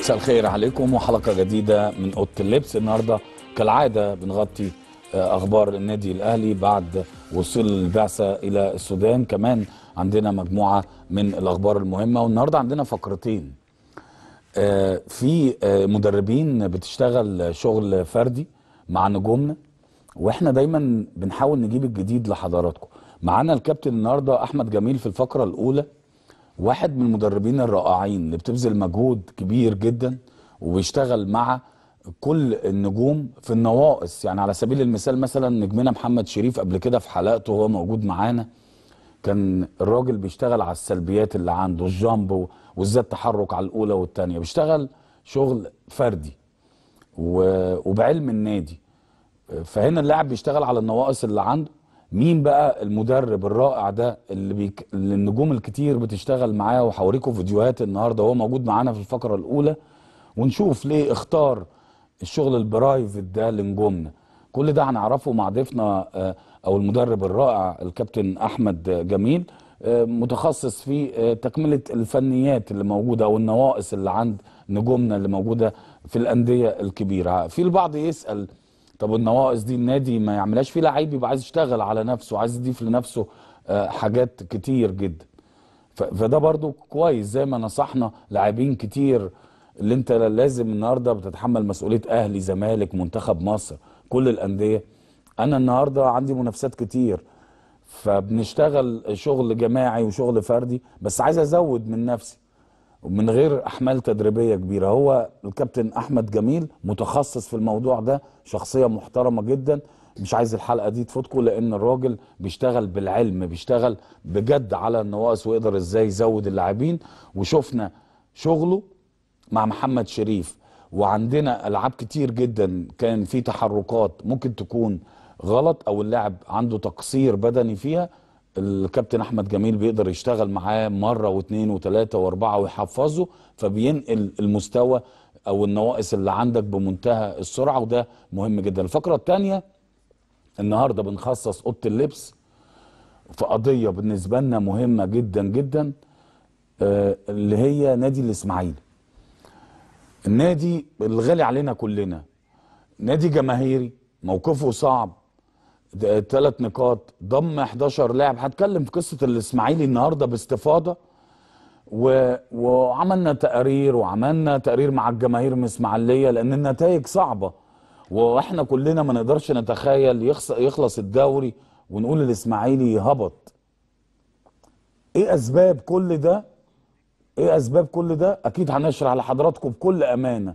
مساء الخير عليكم وحلقه جديده من اوضه اللبس النهارده كالعاده بنغطي آه، اخبار النادي الاهلي بعد وصول البعثه الى السودان كمان عندنا مجموعه من الاخبار المهمه والنهارده عندنا فقرتين آه، في آه، مدربين بتشتغل شغل فردي مع نجومنا واحنا دايما بنحاول نجيب الجديد لحضراتكم معانا الكابتن النهارده احمد جميل في الفقره الاولى واحد من المدربين الرائعين اللي بتبذل مجهود كبير جدا وبيشتغل مع كل النجوم في النواقص يعني على سبيل المثال مثلا نجمنا محمد شريف قبل كده في حلقته وهو موجود معانا كان الراجل بيشتغل على السلبيات اللي عنده الجامب وازاي التحرك على الاولى والثانيه بيشتغل شغل فردي و- وبعلم النادي فهنا اللاعب بيشتغل على النواقص اللي عنده مين بقى المدرب الرائع ده اللي, بيك... اللي النجوم الكتير بتشتغل معاه وهوريكم فيديوهات النهارده وهو موجود معانا في الفقره الاولى ونشوف ليه اختار الشغل البرايفت ده لنجومنا كل ده هنعرفه مع ضيفنا آه، او المدرب الرائع الكابتن احمد جميل آه، متخصص في آه، تكمله الفنيات اللي موجوده او النواقص اللي عند نجومنا اللي موجوده في الانديه الكبيره في البعض يسال طب النواقص دي النادي ما يعملهاش فيه لعيب يبقى عايز يشتغل على نفسه عايز يضيف لنفسه آه، حاجات كتير جدا ف- فده برضو كويس زي ما نصحنا لاعبين كتير اللي انت لازم النهارده بتتحمل مسؤوليه اهلي زمالك منتخب مصر كل الانديه انا النهارده عندي منافسات كتير فبنشتغل شغل جماعي وشغل فردي بس عايز ازود من نفسي ومن غير احمال تدريبيه كبيره هو الكابتن احمد جميل متخصص في الموضوع ده شخصيه محترمه جدا مش عايز الحلقه دي تفوتكم لان الراجل بيشتغل بالعلم بيشتغل بجد على النواقص ويقدر ازاي يزود اللاعبين وشفنا شغله مع محمد شريف وعندنا العاب كتير جدا كان في تحركات ممكن تكون غلط او اللاعب عنده تقصير بدني فيها الكابتن احمد جميل بيقدر يشتغل معاه مره واثنين وثلاثه واربعه ويحفظه فبينقل المستوى او النواقص اللي عندك بمنتهى السرعه وده مهم جدا الفقره الثانيه النهارده بنخصص اوضه اللبس في قضيه بالنسبه لنا مهمه جدا جدا آه، اللي هي نادي الاسماعيلي النادي الغالي علينا كلنا نادي جماهيري موقفه صعب ثلاث نقاط ضم 11 لاعب هتكلم في قصه الاسماعيلي النهارده باستفاضه و... وعملنا تقارير وعملنا تقرير مع الجماهير من اسماعيليه لان النتائج صعبه واحنا كلنا ما نقدرش نتخيل يخص... يخلص الدوري ونقول الاسماعيلي هبط ايه اسباب كل ده ايه اسباب كل ده اكيد هنشرح لحضراتكم بكل امانه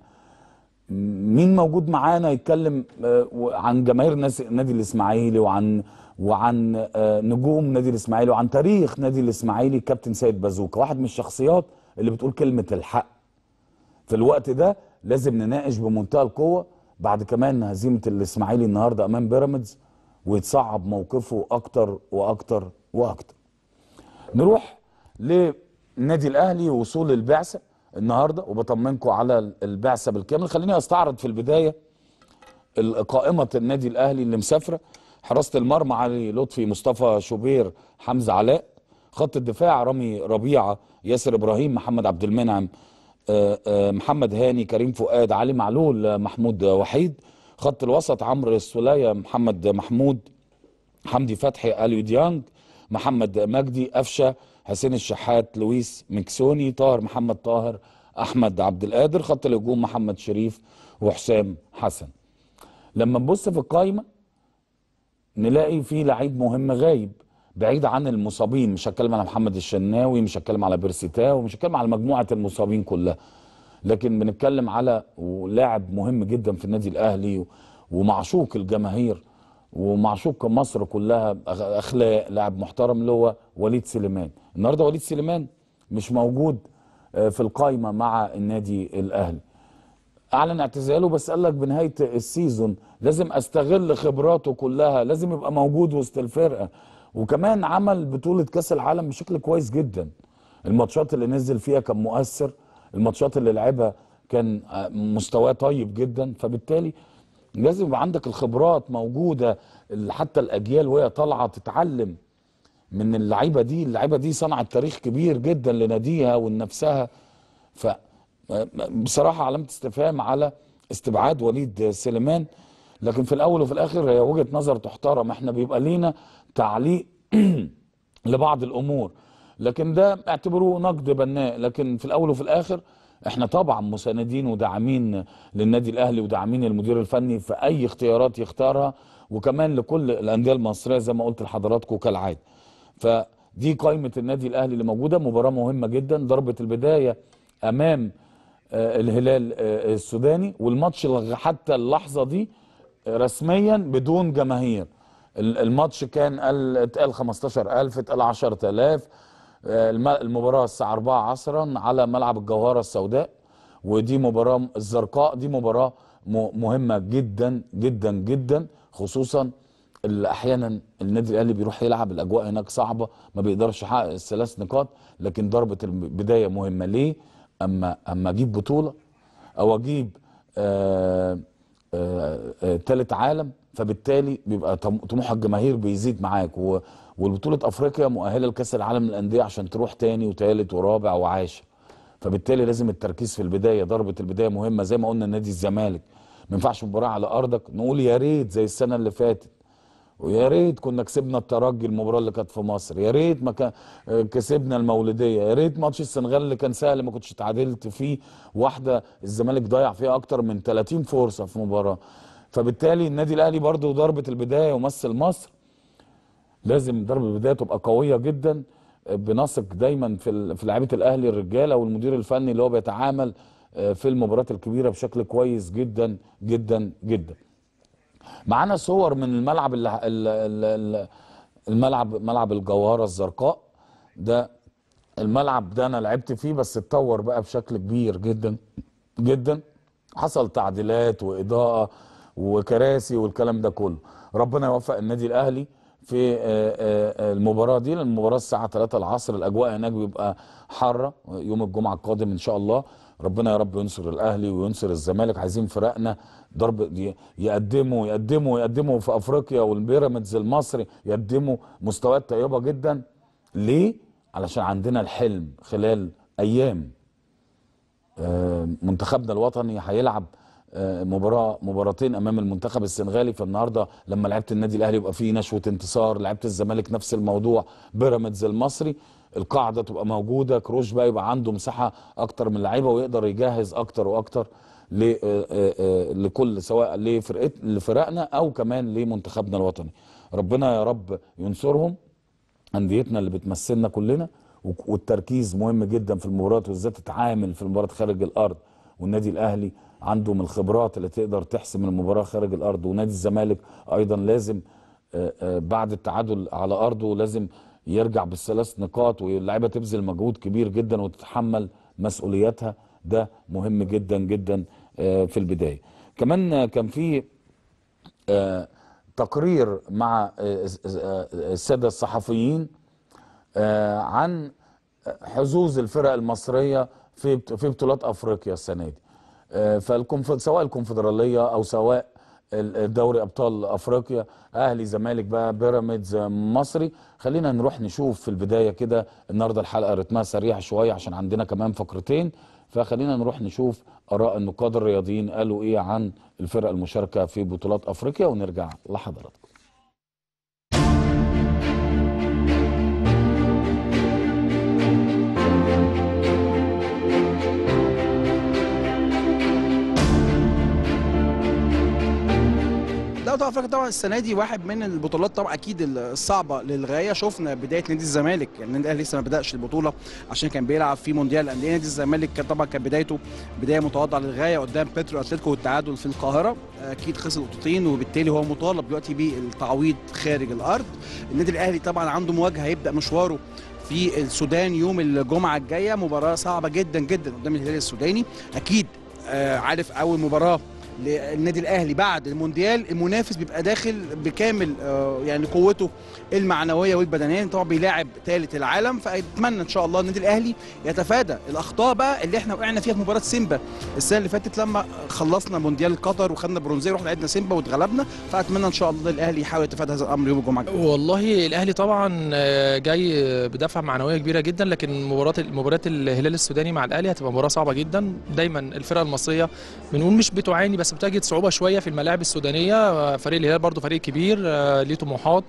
مين موجود معانا يتكلم آه، و- عن جماهير ناس- نادي الاسماعيلي وعن وعن آه، نجوم نادي الاسماعيلي وعن تاريخ نادي الاسماعيلي كابتن سيد بازوكا واحد من الشخصيات اللي بتقول كلمه الحق في الوقت ده لازم نناقش بمنتهى القوه بعد كمان هزيمه الاسماعيلي النهارده امام بيراميدز ويتصعب موقفه اكتر واكتر واكتر نروح للنادي الاهلي وصول البعثه النهارده وبطمنكم على البعثه بالكامل خليني استعرض في البدايه ال- قائمه النادي الاهلي اللي مسافره حراسه المرمى علي لطفي مصطفى شوبير حمزه علاء خط الدفاع رامي ربيعه ياسر ابراهيم محمد عبد المنعم آه، آه، محمد هاني كريم فؤاد علي معلول آه، محمود وحيد خط الوسط عمرو السوليه محمد محمود حمدي فتحي اليو ديانج محمد مجدي قفشه حسين الشحات لويس مكسوني طاهر محمد طاهر احمد عبد القادر خط الهجوم محمد شريف وحسام حسن لما نبص في القائمه نلاقي في لعيب مهم غايب بعيد عن المصابين مش هتكلم على محمد الشناوي مش هتكلم على بيرسيتاو مش هتكلم على مجموعه المصابين كلها لكن بنتكلم على لاعب مهم جدا في النادي الاهلي و- ومعشوق الجماهير ومعشوق مصر كلها أخ- اخلاق لاعب محترم اللي هو وليد سليمان النهارده وليد سليمان مش موجود آه، في القائمه مع النادي الاهلي اعلن اعتزاله بس قال لك بنهايه السيزون لازم استغل خبراته كلها لازم يبقى موجود وسط الفرقه وكمان عمل بطوله كاس العالم بشكل كويس جدا الماتشات اللي نزل فيها كان مؤثر الماتشات اللي لعبها كان آه، مستواه طيب جدا فبالتالي لازم يبقى عندك الخبرات موجوده ال- حتى الاجيال وهي طالعه تتعلم من اللعيبه دي اللعيبه دي صنعت تاريخ كبير جدا لناديها ولنفسها ف بصراحه علامه استفهام على استبعاد وليد سليمان لكن في الاول وفي الاخر هي وجهه نظر تحترم احنا بيبقى لينا تعليق لبعض الامور لكن ده اعتبروه نقد بناء لكن في الاول وفي الاخر احنا طبعا مساندين وداعمين للنادي الاهلي وداعمين المدير الفني في اي اختيارات يختارها وكمان لكل الانديه المصريه زي ما قلت لحضراتكم كالعاده فدي قائمه النادي الاهلي اللي موجوده مباراه مهمه جدا ضربه البدايه امام آه، الهلال آه، السوداني والماتش لغ- حتى اللحظه دي رسميا بدون جماهير ال- الماتش كان قال اتقال 15000 اتقال 10000 آه، الم- المباراه الساعه 4 عصرا على ملعب الجوهره السوداء ودي مباراه الزرقاء دي مباراه م- مهمه جدا جدا جدا خصوصا اللي احيانا النادي الاهلي بيروح يلعب الاجواء هناك صعبه ما بيقدرش يحقق الثلاث نقاط لكن ضربه البدايه مهمه ليه اما اما اجيب بطوله او اجيب آه آه آه تالت عالم فبالتالي بيبقى طم- طموح الجماهير بيزيد معاك و- والبطوله افريقيا مؤهله لكاس العالم للانديه عشان تروح تاني وتالت ورابع وعاشر فبالتالي لازم التركيز في البدايه ضربه البدايه مهمه زي ما قلنا نادي الزمالك ما ينفعش مباراه على ارضك نقول يا ريت زي السنه اللي فاتت ويا ريت كنا كسبنا الترجي المباراه اللي كانت في مصر يا ريت ما كان آه، كسبنا المولوديه يا ريت ماتش السنغال اللي كان سهل ما كنتش اتعادلت فيه واحده الزمالك ضيع فيها اكتر من 30 فرصه في مباراه فبالتالي النادي الاهلي برضو ضربه البدايه يمثل مصر لازم ضربه البدايه تبقى قويه جدا بنثق دايما في ال- في لعيبه الاهلي الرجاله والمدير الفني اللي هو بيتعامل آه، في المباريات الكبيره بشكل كويس جدا جدا جدا معانا صور من الملعب اللي ال- ال- ال- الملعب ملعب الجوهره الزرقاء ده الملعب ده انا لعبت فيه بس اتطور بقى بشكل كبير جدا جدا حصل تعديلات واضاءه وكراسي والكلام ده كله ربنا يوفق النادي الاهلي في آه، آه، المباراه دي لان المباراه الساعه 3 العصر الاجواء هناك بيبقى حاره يوم الجمعه القادم ان شاء الله ربنا يا رب ينصر الاهلي وينصر الزمالك عايزين فرقنا ضرب ي- يقدموا يقدموا يقدموا في افريقيا والبيراميدز المصري يقدموا مستويات طيبه جدا ليه علشان عندنا الحلم خلال ايام آه، منتخبنا الوطني هيلعب آه، مباراه مباراتين امام المنتخب السنغالي فالنهارده لما لعبت النادي الاهلي يبقى فيه نشوه انتصار لعبت الزمالك نفس الموضوع بيراميدز المصري القاعده تبقى موجوده كروش بقى يبقى عنده مساحه اكتر من اللعيبه ويقدر يجهز اكتر واكتر ل- آه، آه، آه، لكل سواء لفرقت لفرقنا او كمان لمنتخبنا الوطني ربنا يا رب ينصرهم انديتنا اللي بتمثلنا كلنا وك- والتركيز مهم جدا في المباريات وازاي تتعامل في المباراه خارج الارض والنادي الاهلي عنده من الخبرات اللي تقدر تحسم المباراه خارج الارض ونادي الزمالك ايضا لازم آه، آه، بعد التعادل على ارضه لازم يرجع بالثلاث نقاط واللعيبه تبذل مجهود كبير جدا وتتحمل مسؤولياتها ده مهم جدا جدا آه، في البدايه كمان آه، كان في آه، تقرير مع آه، آه، الساده الصحفيين آه، عن حظوظ الفرق المصريه في بط- في بطولات افريقيا السنه دي آه، فالكونف سواء الكونفدراليه او سواء ال- دوري ابطال افريقيا اهلي زمالك بقى بيراميدز آه، مصري خلينا نروح نشوف في البدايه كده النهارده الحلقه رتمها سريع شويه عشان عندنا كمان فقرتين فخلينا نروح نشوف اراء النقاد الرياضيين قالوا ايه عن الفرق المشاركه في بطولات افريقيا ونرجع لحضراتكم دوري افريقيا طبعا السنه دي واحد من البطولات طبعا اكيد الصعبه للغايه شفنا بدايه نادي الزمالك يعني النادي الاهلي لسه ما بداش البطوله عشان كان بيلعب في مونديال الانديه نادي الزمالك كان طبعا كان بدايته بدايه متواضعه للغايه قدام بيترو اتلتيكو والتعادل في القاهره اكيد خسر نقطتين وبالتالي هو مطالب دلوقتي بالتعويض خارج الارض النادي الاهلي طبعا عنده مواجهه هيبدا مشواره في السودان يوم الجمعه الجايه مباراه صعبه جدا جدا قدام الهلال السوداني اكيد آه، عارف اول مباراه للنادي الاهلي بعد المونديال المنافس بيبقى داخل بكامل آه، يعني قوته المعنويه والبدنيه طبعا بيلاعب ثالث العالم فاتمنى ان شاء الله النادي الاهلي يتفادى الاخطاء بقى اللي احنا وقعنا فيها في مباراه سيمبا السنه اللي فاتت لما خلصنا مونديال قطر وخدنا برونزيه ورحنا لعبنا سيمبا واتغلبنا فاتمنى ان شاء الله الاهلي يحاول يتفادى هذا الامر يوم الجمعه الجاي. والله الاهلي طبعا آه، جاي بدفعه معنويه كبيره جدا لكن مباراه مباراه الهلال السوداني مع الاهلي هتبقى مباراه صعبه جدا دايما الفرقه المصريه بنقول مش بتعاني بس بتجد صعوبه شويه في الملاعب السودانيه آه، فريق الهلال برضو فريق كبير آه، ليه طموحات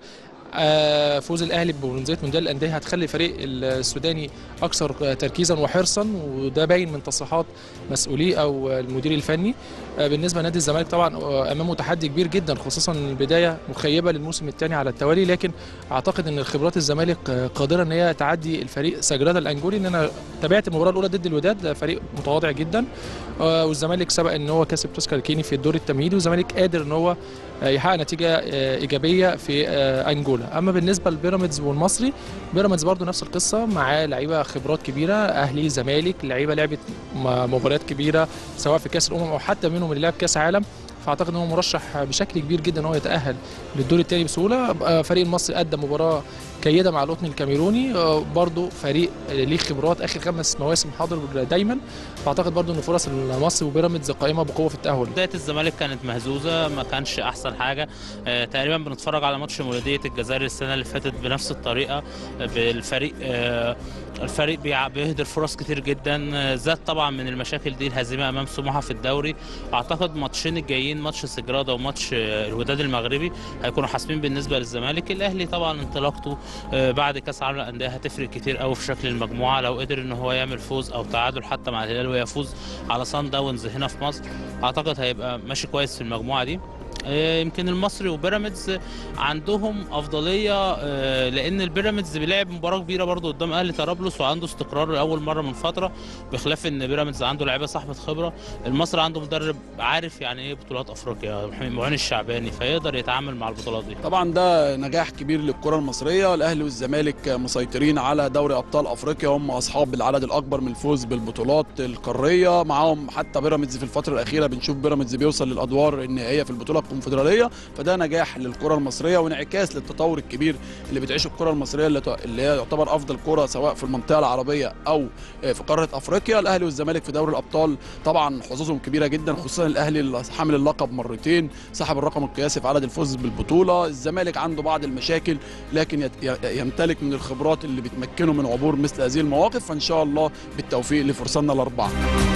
آه، فوز الاهلي ببرونزيه مونديال الانديه هتخلي الفريق السوداني اكثر تركيزا وحرصا وده باين من تصريحات مسؤوليه او المدير الفني آه، بالنسبه لنادي الزمالك طبعا آه، امامه تحدي كبير جدا خصوصا البدايه مخيبه للموسم الثاني على التوالي لكن اعتقد ان خبرات الزمالك آه، قادره ان هي تعدي الفريق سجرادا الانجولي ان انا تابعت المباراه الاولى ضد الوداد آه، فريق متواضع جدا آه، والزمالك سبق ان هو كسب تذكر كيني في الدور التمهيدي والزمالك قادر ان هو آه، يحقق نتيجه آه، ايجابيه في آه، انجولا اما بالنسبه لبيراميدز والمصري بيراميدز برضو نفس القصه معاه لعيبه خبرات كبيره اهلي زمالك لعيبه لعبت م- مباريات كبيره سواء في كاس الامم او حتى منهم اللي لعب كاس عالم فاعتقد ان هو مرشح بشكل كبير جدا ان هو يتاهل للدور الثاني بسهوله آه، فريق المصري قدم مباراه جيده مع القطن الكاميروني آه، برضو فريق آه، ليه خبرات اخر خمس مواسم حاضر دايما فاعتقد برضو ان فرص المصري وبيراميدز قائمه بقوه في التاهل بدايه الزمالك كانت مهزوزه ما كانش احسن حاجه آه، تقريبا بنتفرج على ماتش مولوديه الجزائر السنه اللي فاتت بنفس الطريقه آه، بالفريق آه، الفريق بيع- بيهدر فرص كتير جدا آه، زاد طبعا من المشاكل دي الهزيمه امام سموحه في الدوري اعتقد ماتشين الجايين ماتش سجراده وماتش آه، الوداد المغربي هيكونوا حاسمين بالنسبه للزمالك الاهلي طبعا انطلاقته آه، بعد كاس العالم للانديه هتفرق كتير قوي في شكل المجموعه لو قدر ان هو يعمل فوز او تعادل حتى مع الهلال ويفوز على سان داونز هنا في مصر اعتقد هيبقى ماشي كويس في المجموعه دي آه، يمكن المصري وبيراميدز عندهم افضليه آه، لان البيراميدز بيلعب مباراه كبيره برضه قدام اهلي طرابلس وعنده استقرار لاول مره من فتره بخلاف ان بيراميدز عنده لعيبه صاحبه خبره المصري عنده مدرب عارف يعني ايه بطولات افريقيا معين الشعباني فيقدر يتعامل مع البطولات دي طبعا ده نجاح كبير للكره المصريه الاهلي والزمالك مسيطرين على دوري ابطال افريقيا هم اصحاب العدد الاكبر من الفوز بالبطولات القاريه معاهم حتى بيراميدز في الفتره الاخيره بنشوف بيراميدز بيوصل للادوار النهائيه في البطوله الكونفدراليه فده نجاح للكره المصريه وانعكاس للتطور الكبير اللي بتعيشه الكره المصريه اللي ت- اللي هي يعتبر افضل كره سواء في المنطقه العربيه او في قاره افريقيا الاهلي والزمالك في دوري الابطال طبعا حظوظهم كبيره جدا خصوصا الاهلي اللي حامل اللقب مرتين صاحب الرقم القياسي في عدد الفوز بالبطوله الزمالك عنده بعض المشاكل لكن يت- ي- يمتلك من الخبرات اللي بتمكنه من عبور مثل هذه المواقف فان شاء الله بالتوفيق لفرساننا الاربعه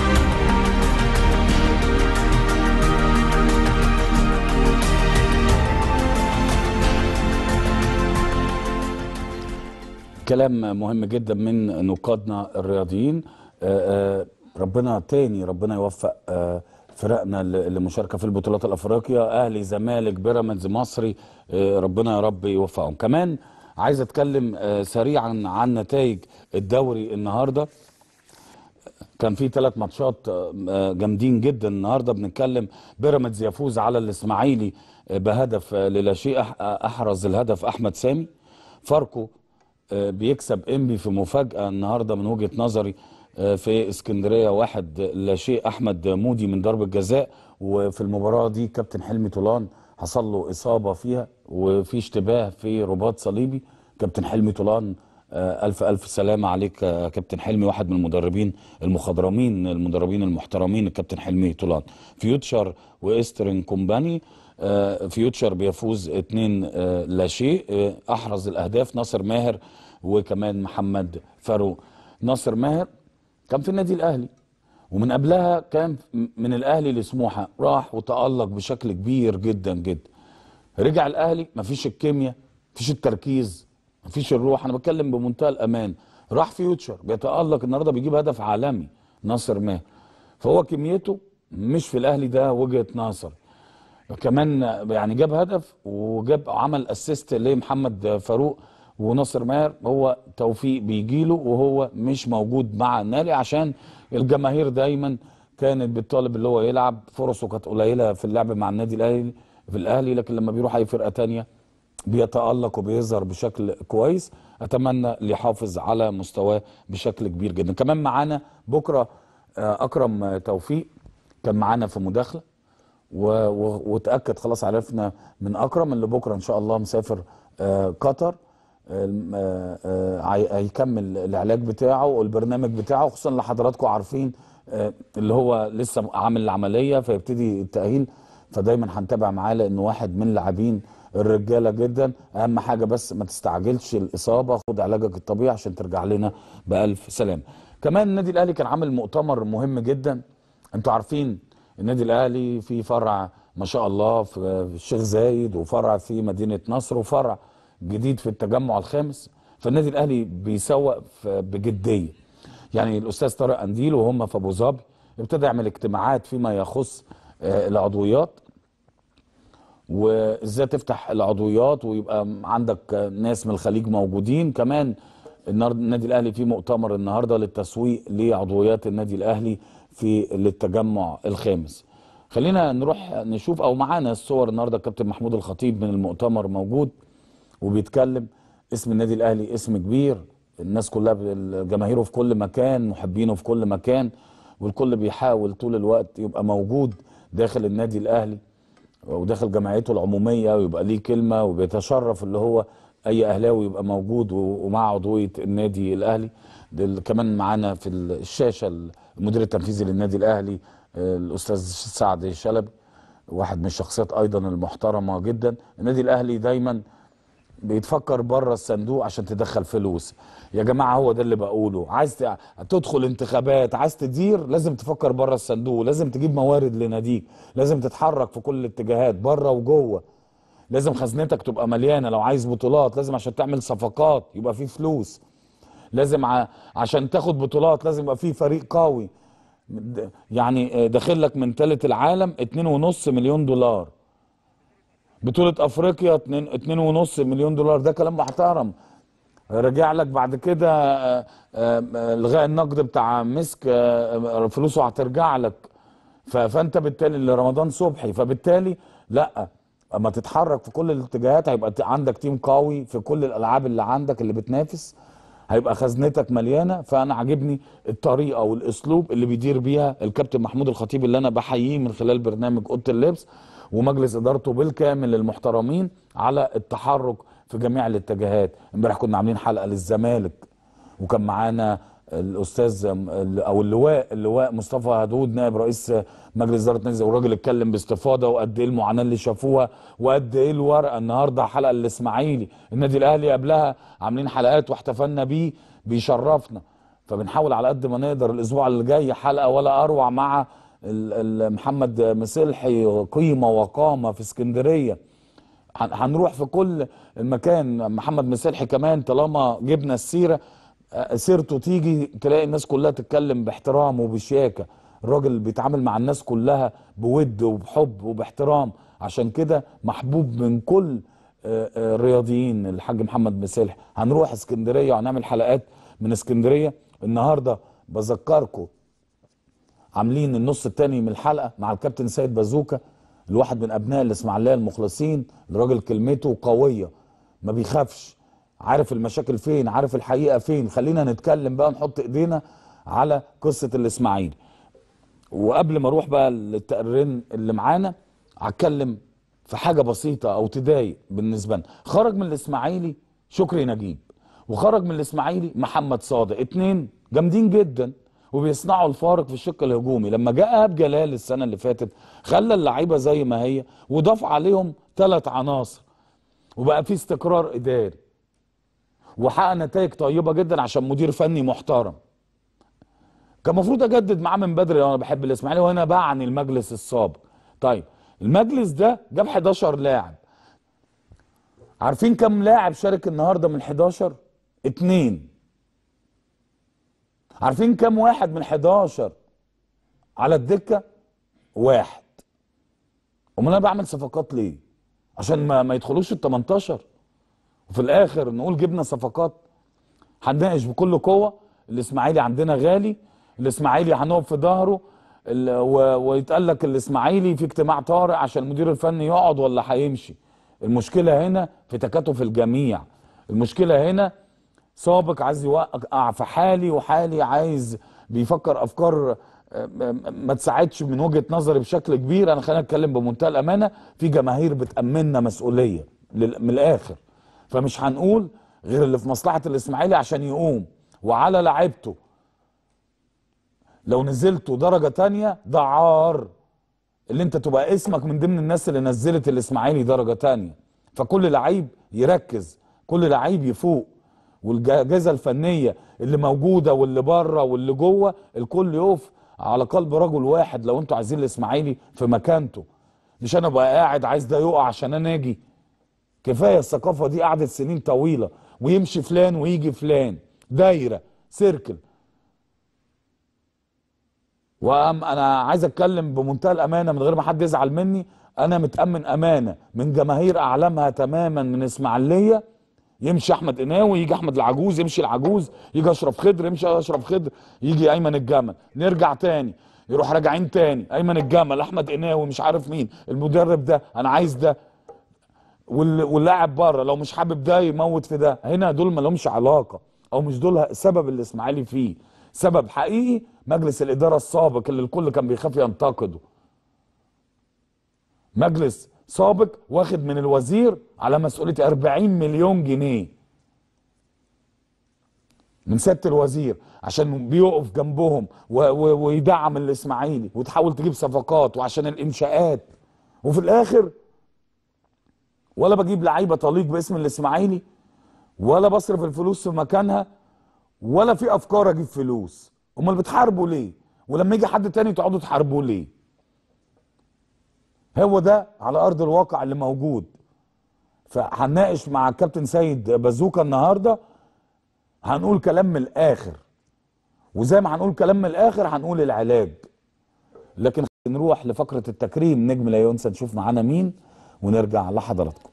كلام مهم جدا من نقادنا الرياضيين آه، آه، ربنا تاني ربنا يوفق آه، فرقنا ل- للمشاركه في البطولات الافريقيه اهلي زمالك بيراميدز مصري آه، ربنا يا رب يوفقهم كمان عايز اتكلم آه، سريعا عن نتائج الدوري النهارده كان في ثلاث ماتشات آه، آه، جامدين جدا النهارده بنتكلم بيراميدز يفوز على الاسماعيلي آه، بهدف آه، للا شيء أح- آه، احرز الهدف احمد سامي فاركو آه، بيكسب انبي في مفاجاه النهارده من وجهه نظري آه، في اسكندريه واحد لا شيء احمد مودي من ضربه جزاء وفي المباراه دي كابتن حلمي طولان حصل له اصابه فيها وفي اشتباه في رباط صليبي كابتن حلمي طولان آه، ألف ألف سلامة عليك يا كابتن حلمي واحد من المدربين المخضرمين المدربين المحترمين الكابتن حلمي طولان فيوتشر وإسترن كومباني آه، فيوتشر بيفوز اتنين آه، لا شيء آه، أحرز الأهداف ناصر ماهر وكمان محمد فاروق ناصر ماهر كان في النادي الأهلي ومن قبلها كان من الأهلي لسموحة راح وتألق بشكل كبير جدا جدا رجع الاهلي مفيش الكيمياء مفيش التركيز مفيش الروح انا بتكلم بمنتهى الامان راح فيوتشر بيتالق النهارده بيجيب هدف عالمي ناصر ماهر فهو كميته مش في الاهلي ده وجهه نظر كمان يعني جاب هدف وجاب عمل اسيست لمحمد فاروق وناصر ماهر هو توفيق بيجيله وهو مش موجود مع النادي عشان الجماهير دايما كانت بتطالب اللي هو يلعب فرصه كانت قليله في اللعب مع النادي الاهلي في الاهلي لكن لما بيروح اي فرقه تانية بيتالق وبيظهر بشكل كويس اتمنى ليحافظ على مستواه بشكل كبير جدا كمان معانا بكره آه، اكرم توفيق كان معانا في مداخله و- و- وتاكد خلاص عرفنا من اكرم اللي بكره ان شاء الله مسافر آه، قطر آم، آه، آه، هي- هيكمل العلاج بتاعه والبرنامج بتاعه خصوصا اللي حضراتكم عارفين آه، اللي هو لسه عامل العمليه فيبتدي التاهيل فدايما هنتابع معاه لانه واحد من لاعبين الرجاله جدا اهم حاجه بس ما تستعجلش الاصابه خد علاجك الطبيعي عشان ترجع لنا بالف سلامه كمان النادي الاهلي كان عامل مؤتمر مهم جدا انتوا عارفين النادي الاهلي في فرع ما شاء الله في الشيخ زايد وفرع في مدينه نصر وفرع جديد في التجمع الخامس فالنادي الاهلي بيسوق في- بجديه يعني الاستاذ طارق انديل وهم في ابو ظبي ابتدى يعمل اجتماعات فيما يخص آه، العضويات وازاي تفتح العضويات ويبقى عندك ناس من الخليج موجودين كمان النهارده النادي الاهلي في مؤتمر النهارده للتسويق لعضويات النادي الاهلي في للتجمع الخامس خلينا نروح نشوف او معانا الصور النهارده الكابتن محمود الخطيب من المؤتمر موجود وبيتكلم اسم النادي الاهلي اسم كبير الناس كلها جماهيره في كل مكان محبينه في كل مكان والكل بيحاول طول الوقت يبقى موجود داخل النادي الاهلي وداخل جمعيته العموميه ويبقى ليه كلمه وبيتشرف اللي هو اي اهلاوي يبقى موجود و- ومع عضويه النادي الاهلي دل- كمان معانا في الشاشه المدير التنفيذي للنادي الاهلي آه، الاستاذ سعد شلبي واحد من الشخصيات ايضا المحترمه جدا النادي الاهلي دايما بيتفكر بره الصندوق عشان تدخل فلوس يا جماعه هو ده اللي بقوله عايز ت- تدخل انتخابات عايز تدير لازم تفكر بره الصندوق لازم تجيب موارد لناديك لازم تتحرك في كل الاتجاهات بره وجوه لازم خزنتك تبقى مليانه لو عايز بطولات لازم عشان تعمل صفقات يبقى في فلوس لازم ع... عشان تاخد بطولات لازم يبقى في فريق قوي د- يعني آه، داخل لك من ثالث العالم 2.5 مليون دولار بطولة افريقيا 2 2.5 مليون دولار ده كلام محترم رجع لك بعد كده آه، آه، آه، الغاء النقد بتاع مسك آه، آه، فلوسه هترجع لك ف- فانت بالتالي لرمضان صبحي فبالتالي لا اما تتحرك في كل الاتجاهات هيبقى ت- عندك تيم قوي في كل الالعاب اللي عندك اللي بتنافس هيبقى خزنتك مليانه فانا عاجبني الطريقه والاسلوب اللي بيدير بيها الكابتن محمود الخطيب اللي انا بحييه من خلال برنامج اوضه اللبس ومجلس ادارته بالكامل المحترمين على التحرك في جميع الاتجاهات امبارح كنا عاملين حلقه للزمالك وكان معانا الاستاذ او اللواء اللواء مصطفى هدود نائب رئيس مجلس اداره نادي والراجل اتكلم باستفاضه وقد ايه المعاناه اللي شافوها وقد ايه الورقه النهارده حلقه الاسماعيلي النادي الاهلي قبلها عاملين حلقات واحتفلنا بيه بيشرفنا فبنحاول على قد ما نقدر الاسبوع اللي جاي حلقه ولا اروع مع ال- ال- محمد مسلحي قيمه وقامه في اسكندريه هن- هنروح في كل المكان محمد مسلحي كمان طالما جبنا السيره آه، سيرته تيجي تلاقي الناس كلها تتكلم باحترام وبشياكه الراجل بيتعامل مع الناس كلها بود وبحب وباحترام عشان كده محبوب من كل آه، آه، الرياضيين الحاج محمد مسلحي هنروح اسكندريه وهنعمل حلقات من اسكندريه النهارده بذكركم عاملين النص التاني من الحلقه مع الكابتن سيد بازوكا الواحد من ابناء الاسماعيليه المخلصين الراجل كلمته قويه ما بيخافش عارف المشاكل فين عارف الحقيقه فين خلينا نتكلم بقى نحط ايدينا على قصه الاسماعيلي وقبل ما اروح بقى للتقريرين اللي معانا هتكلم في حاجه بسيطه او تضايق بالنسبه لنا خرج من الاسماعيلي شكري نجيب وخرج من الاسماعيلي محمد صادق اتنين جامدين جدا وبيصنعوا الفارق في الشق الهجومي لما جاء ايهاب جلال السنه اللي فاتت خلى اللعيبه زي ما هي وضاف عليهم ثلاث عناصر وبقى في استقرار اداري وحقق نتائج طيبه جدا عشان مدير فني محترم كان المفروض اجدد معاه من بدري لو انا بحب الاسماعيلي وانا بعني المجلس السابق طيب المجلس ده جاب 11 لاعب عارفين كم لاعب شارك النهارده من 11 اتنين عارفين كم واحد من 11 على الدكه واحد امال انا بعمل صفقات ليه عشان ما, ما يدخلوش ال 18 وفي الاخر نقول جبنا صفقات هنناقش بكل قوه الاسماعيلي عندنا غالي الاسماعيلي هنقف في ظهره ال- و- ويتقال لك الاسماعيلي في اجتماع طارئ عشان المدير الفني يقعد ولا هيمشي المشكله هنا في تكاتف الجميع المشكله هنا سابق عايز يوقع في حالي وحالي عايز بيفكر افكار آه، ما- ما تساعدش من وجهه نظري بشكل كبير انا خلينا نتكلم بمنتهى الامانه في جماهير بتامننا مسؤوليه لل- من الاخر فمش هنقول غير اللي في مصلحه الاسماعيلي عشان يقوم وعلى لعيبته لو نزلتوا درجه تانية ده عار اللي انت تبقى اسمك من ضمن الناس اللي نزلت الاسماعيلي درجه تانية فكل لعيب يركز كل لعيب يفوق والجهازه الفنيه اللي موجوده واللي بره واللي جوه الكل يقف على قلب رجل واحد لو انتوا عايزين الاسماعيلي في مكانته مش انا ابقى قاعد عايز ده يقع عشان انا اجي كفايه الثقافه دي قعدت سنين طويله ويمشي فلان ويجي فلان دايره سيركل وأم انا عايز اتكلم بمنتهى الامانه من غير ما حد يزعل مني انا متامن امانه من جماهير اعلامها تماما من اسماعيليه يمشي احمد قناوي يجي احمد العجوز يمشي العجوز يجي اشرف خضر يمشي اشرف خضر يجي ايمن الجمل نرجع تاني يروح راجعين تاني ايمن الجمل احمد قناوي مش عارف مين المدرب ده انا عايز ده وال- واللاعب بره لو مش حابب ده يموت في ده هنا دول ما لهمش علاقه او مش دول سبب الاسماعيلي فيه سبب حقيقي مجلس الاداره السابق اللي الكل كان بيخاف ينتقده مجلس سابق واخد من الوزير على مسؤوليه 40 مليون جنيه من سياده الوزير عشان بيقف جنبهم و و ويدعم الاسماعيلي وتحاول تجيب صفقات وعشان الانشاءات وفي الاخر ولا بجيب لعيبه تليق باسم الاسماعيلي ولا بصرف الفلوس في مكانها ولا في افكار اجيب فلوس امال بتحاربوا ليه ولما يجي حد تاني تقعدوا تحاربوه ليه هو ده على ارض الواقع اللي موجود فهنناقش مع الكابتن سيد بازوكا النهارده هنقول كلام من الاخر وزي ما هنقول كلام من الاخر هنقول العلاج لكن نروح لفقره التكريم نجم لا ينسى نشوف معانا مين ونرجع لحضراتكم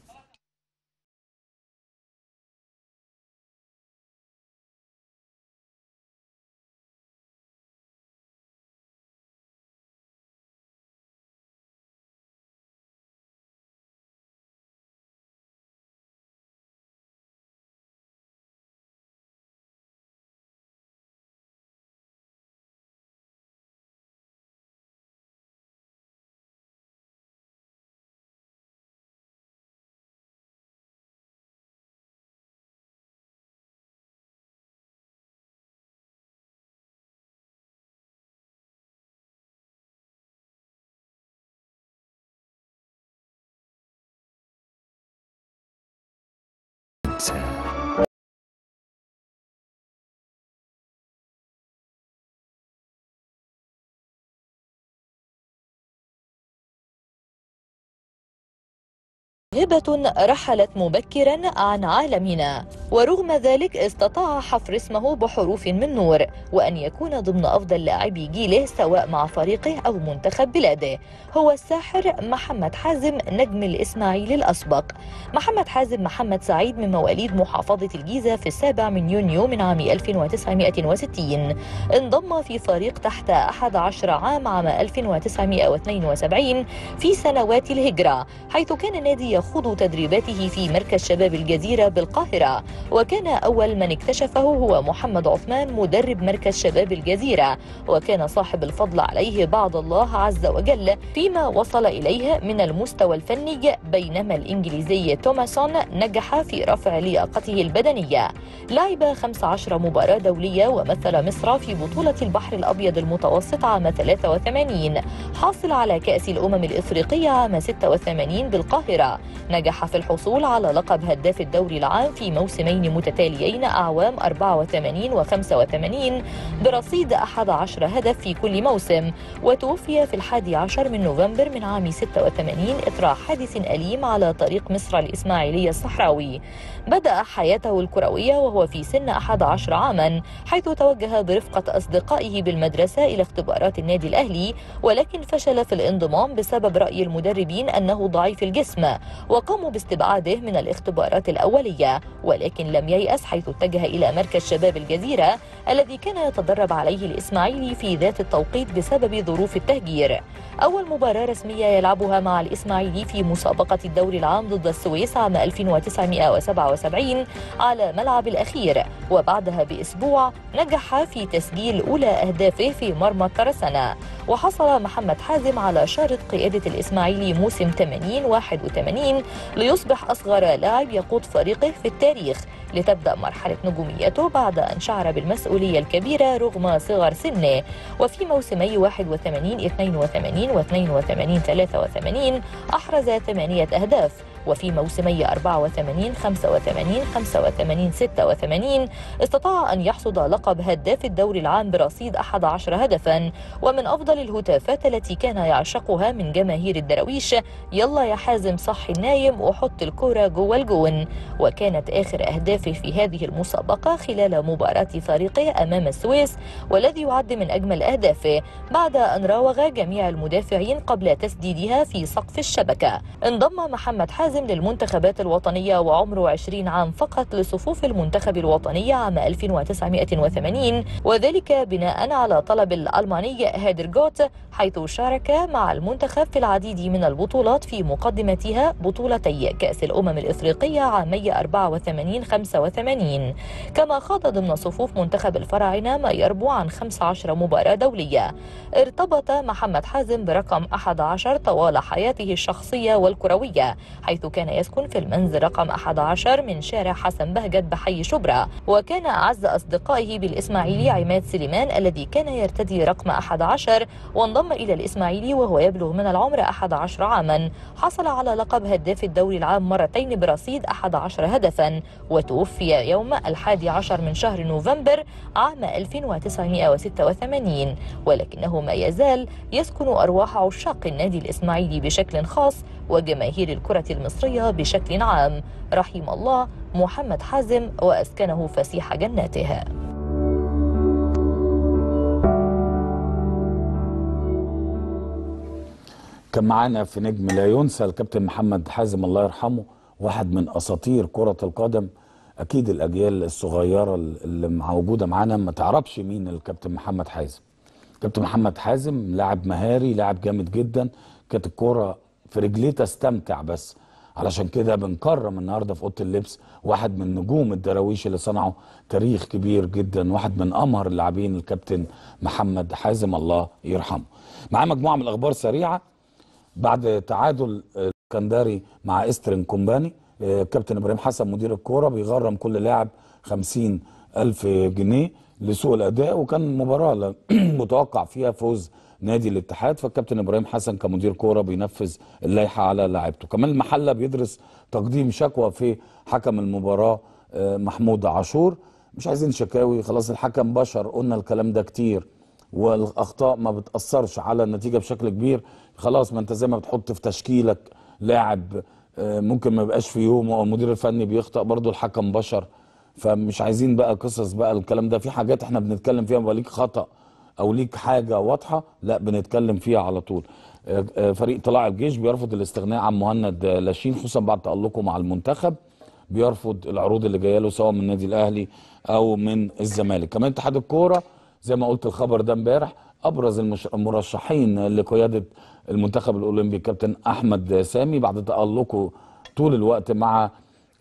هبة رحلت مبكرا عن عالمنا ورغم ذلك استطاع حفر اسمه بحروف من نور وأن يكون ضمن أفضل لاعبي جيله سواء مع فريقه أو منتخب بلاده هو الساحر محمد حازم نجم الإسماعيلي الأسبق محمد حازم محمد سعيد من مواليد محافظة الجيزة في السابع من يونيو من عام 1960 انضم في فريق تحت 11 عام عام 1972 في سنوات الهجرة حيث كان النادي يخوض تدريباته في مركز شباب الجزيرة بالقاهرة وكان أول من اكتشفه هو محمد عثمان مدرب مركز شباب الجزيرة وكان صاحب الفضل عليه بعد الله عز وجل فيما وصل إليه من المستوى الفني بينما الإنجليزي توماسون نجح في رفع لياقته البدنية لعب 15 مباراة دولية ومثل مصر في بطولة البحر الأبيض المتوسط عام 83 حاصل على كأس الأمم الإفريقية عام 86 بالقاهرة نجح في الحصول على لقب هداف الدوري العام في موسمين متتاليين أعوام 84 و 85 برصيد 11 هدف في كل موسم وتوفي في الحادي عشر من نوفمبر من عام 86 إثر حادث أليم على طريق مصر الإسماعيلية الصحراوي بدأ حياته الكروية وهو في سن 11 عاما حيث توجه برفقة أصدقائه بالمدرسة إلى اختبارات النادي الأهلي ولكن فشل في الانضمام بسبب رأي المدربين أنه ضعيف الجسم وقاموا باستبعاده من الاختبارات الأولية ولكن لم ييأس حيث اتجه إلى مركز شباب الجزيرة الذي كان يتدرب عليه الإسماعيلي في ذات التوقيت بسبب ظروف التهجير أول مباراة رسمية يلعبها مع الإسماعيلي في مسابقة الدوري العام ضد السويس عام 1977 على ملعب الأخير وبعدها بأسبوع نجح في تسجيل أولى أهدافه في مرمى كرسنا وحصل محمد حازم على شارة قيادة الإسماعيلي موسم 80-81 ليصبح أصغر لاعب يقود فريقه في التاريخ لتبدأ مرحلة نجوميته بعد أن شعر بالمسؤولية الكبيرة رغم صغر سنه وفي موسمي 81 82 و 82 83 أحرز ثمانية أهداف وفي موسمي 84 85 85 86 استطاع أن يحصد لقب هداف الدوري العام برصيد 11 هدفا ومن أفضل الهتافات التي كان يعشقها من جماهير الدراويش يلا يا حازم صح النايم وحط الكرة جوه الجون وكانت آخر أهدافه في هذه المسابقة خلال مباراة فريقه أمام السويس والذي يعد من أجمل أهدافه بعد أن راوغ جميع المدافعين قبل تسديدها في سقف الشبكة انضم محمد حازم للمنتخبات الوطنية وعمره 20 عام فقط لصفوف المنتخب الوطني عام 1980 وذلك بناء على طلب الألماني هادر جوت حيث شارك مع المنتخب في العديد من البطولات في مقدمتها بطولتي كأس الأمم الإفريقية عامي 84 85 كما خاض ضمن صفوف منتخب الفراعنة ما يربو عن 15 مباراة دولية ارتبط محمد حازم برقم 11 طوال حياته الشخصية والكروية حيث كان يسكن في المنزل رقم 11 من شارع حسن بهجت بحي شبرا وكان أعز أصدقائه بالإسماعيلي عماد سليمان الذي كان يرتدي رقم 11 وانضم إلى الإسماعيلي وهو يبلغ من العمر 11 عاما حصل على لقب هداف الدوري العام مرتين برصيد 11 هدفا وتوفي يوم الحادي عشر من شهر نوفمبر عام 1986 ولكنه ما يزال يسكن أرواح عشاق النادي الإسماعيلي بشكل خاص وجماهير الكرة المصرية بشكل عام رحم الله محمد حازم وأسكنه فسيح جناته كان معانا في نجم لا ينسى الكابتن محمد حازم الله يرحمه واحد من اساطير كره القدم اكيد الاجيال الصغيره اللي موجوده معانا ما تعرفش مين الكابتن محمد حازم كابتن محمد حازم لاعب مهاري لاعب جامد جدا كانت الكوره في رجليه تستمتع بس علشان كده بنكرم النهارده في اوضه اللبس واحد من نجوم الدراويش اللي صنعوا تاريخ كبير جدا واحد من امهر اللاعبين الكابتن محمد حازم الله يرحمه معاه مجموعه من الاخبار سريعه بعد تعادل الاسكندري مع استرن كومباني كابتن ابراهيم حسن مدير الكوره بيغرم كل لاعب خمسين ألف جنيه لسوء الأداء وكان مباراة متوقع فيها فوز نادي الاتحاد فالكابتن ابراهيم حسن كمدير كوره بينفذ اللائحه على لاعيبته كمان المحله بيدرس تقديم شكوى في حكم المباراه محمود عاشور مش عايزين شكاوي خلاص الحكم بشر قلنا الكلام ده كتير والاخطاء ما بتاثرش على النتيجه بشكل كبير خلاص ما انت زي ما بتحط في تشكيلك لاعب ممكن ما يبقاش في يوم او المدير الفني بيخطأ برضو الحكم بشر فمش عايزين بقى قصص بقى الكلام ده في حاجات احنا بنتكلم فيها بقى ليك خطأ او ليك حاجه واضحه لا بنتكلم فيها على طول فريق طلائع الجيش بيرفض الاستغناء عن مهند لاشين خصوصا بعد تألقه مع المنتخب بيرفض العروض اللي جايه له سواء من النادي الاهلي او من الزمالك كمان اتحاد الكوره زي ما قلت الخبر ده امبارح ابرز المرشحين لقياده المنتخب الاولمبي كابتن احمد سامي بعد تألقه طول الوقت مع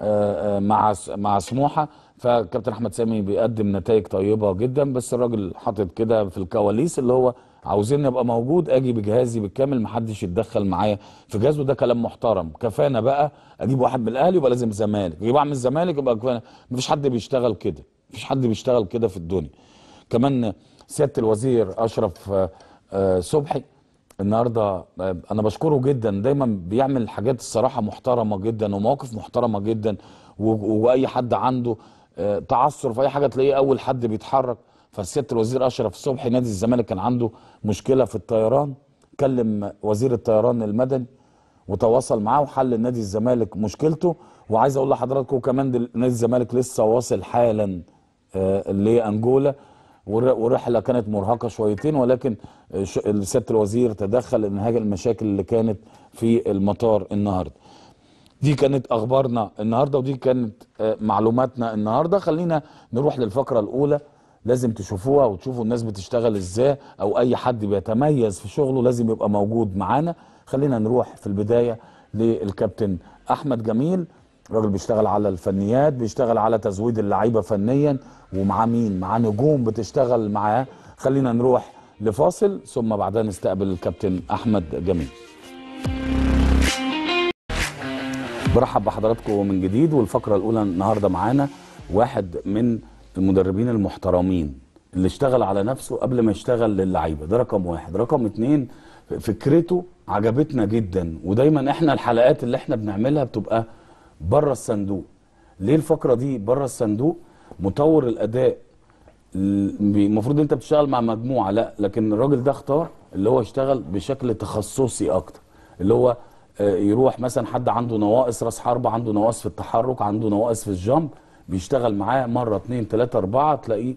مع مع سموحه فكابتن احمد سامي بيقدم نتائج طيبه جدا بس الراجل حاطط كده في الكواليس اللي هو عاوزين ابقى موجود اجي بجهازي بالكامل محدش يتدخل معايا في جهازه ده كلام محترم كفانا بقى اجيب واحد من الاهلي يبقى لازم الزمالك اجيب واحد من الزمالك يبقى كفانا مفيش حد بيشتغل كده مفيش حد بيشتغل كده في الدنيا كمان سياده الوزير اشرف صبحي النهارده انا بشكره جدا دايما بيعمل حاجات الصراحه محترمه جدا ومواقف محترمه جدا واي حد عنده تعثر في اي حاجه تلاقيه اول حد بيتحرك فسياده الوزير اشرف صبحي نادي الزمالك كان عنده مشكله في الطيران كلم وزير الطيران المدني وتواصل معاه وحل نادي الزمالك مشكلته وعايز اقول لحضراتكم كمان نادي الزمالك لسه واصل حالا لانجولا ورحله كانت مرهقه شويتين ولكن سياده الوزير تدخل انهاج المشاكل اللي كانت في المطار النهارده. دي كانت اخبارنا النهارده ودي كانت آه، معلوماتنا النهارده خلينا نروح للفقره الاولى لازم تشوفوها وتشوفوا الناس بتشتغل ازاي او اي حد بيتميز في شغله لازم يبقى موجود معانا خلينا نروح في البدايه للكابتن احمد جميل راجل بيشتغل على الفنيات بيشتغل على تزويد اللعيبه فنيا ومعاه مين معاه نجوم بتشتغل معاه خلينا نروح لفاصل ثم بعدها نستقبل الكابتن احمد جميل برحب بحضراتكم من جديد والفقرة الأولى النهاردة معانا واحد من المدربين المحترمين اللي اشتغل على نفسه قبل ما يشتغل للعيبة ده رقم واحد رقم اتنين فكرته عجبتنا جدا ودايما احنا الحلقات اللي احنا بنعملها بتبقى بره الصندوق ليه الفقرة دي بره الصندوق مطور الأداء المفروض انت بتشتغل مع مجموعه لا لكن الراجل ده اختار اللي هو يشتغل بشكل تخصصي اكتر اللي هو آه، يروح مثلا حد عنده نواقص راس حربة عنده نواقص في التحرك عنده نواقص في الجامب بيشتغل معاه مره اتنين تلاته اربعه تلاقيه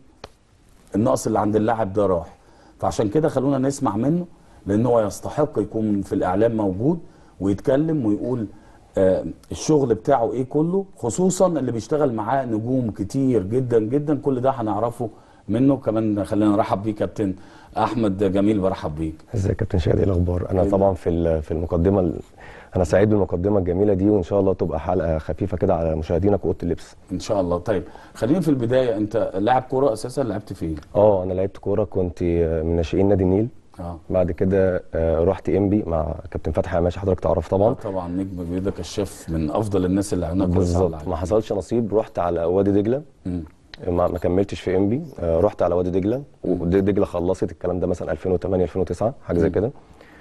النقص اللي عند اللاعب ده راح فعشان كده خلونا نسمع منه لان هو يستحق يكون في الاعلام موجود ويتكلم ويقول آه الشغل بتاعه ايه كله خصوصا اللي بيشتغل معاه نجوم كتير جدا جدا كل ده هنعرفه منه كمان خلينا نرحب بيه كابتن احمد جميل برحب بيك ازيك يا كابتن شادي ايه الاخبار انا طبعا في ال- في المقدمه ال- انا سعيد بالمقدمه الجميله دي وان شاء الله تبقى حلقه خفيفه كده على مشاهدينا في اوضه اللبس ان شاء الله طيب خلينا في البدايه انت لاعب كوره اساسا لعبت فين اه انا لعبت كوره كنت من ناشئين نادي النيل اه بعد كده آه، رحت انبي مع كابتن فتحي عماشي حضرتك تعرف طبعا طبعا نجم بيضة كشاف من افضل الناس اللي هناك بالظبط ما حصلش نصيب رحت على وادي دجله مم. ما, ما كملتش في انبي آه، رحت على وادي دجله ودجله خلصت الكلام ده مثلا 2008 2009 حاجه زي كده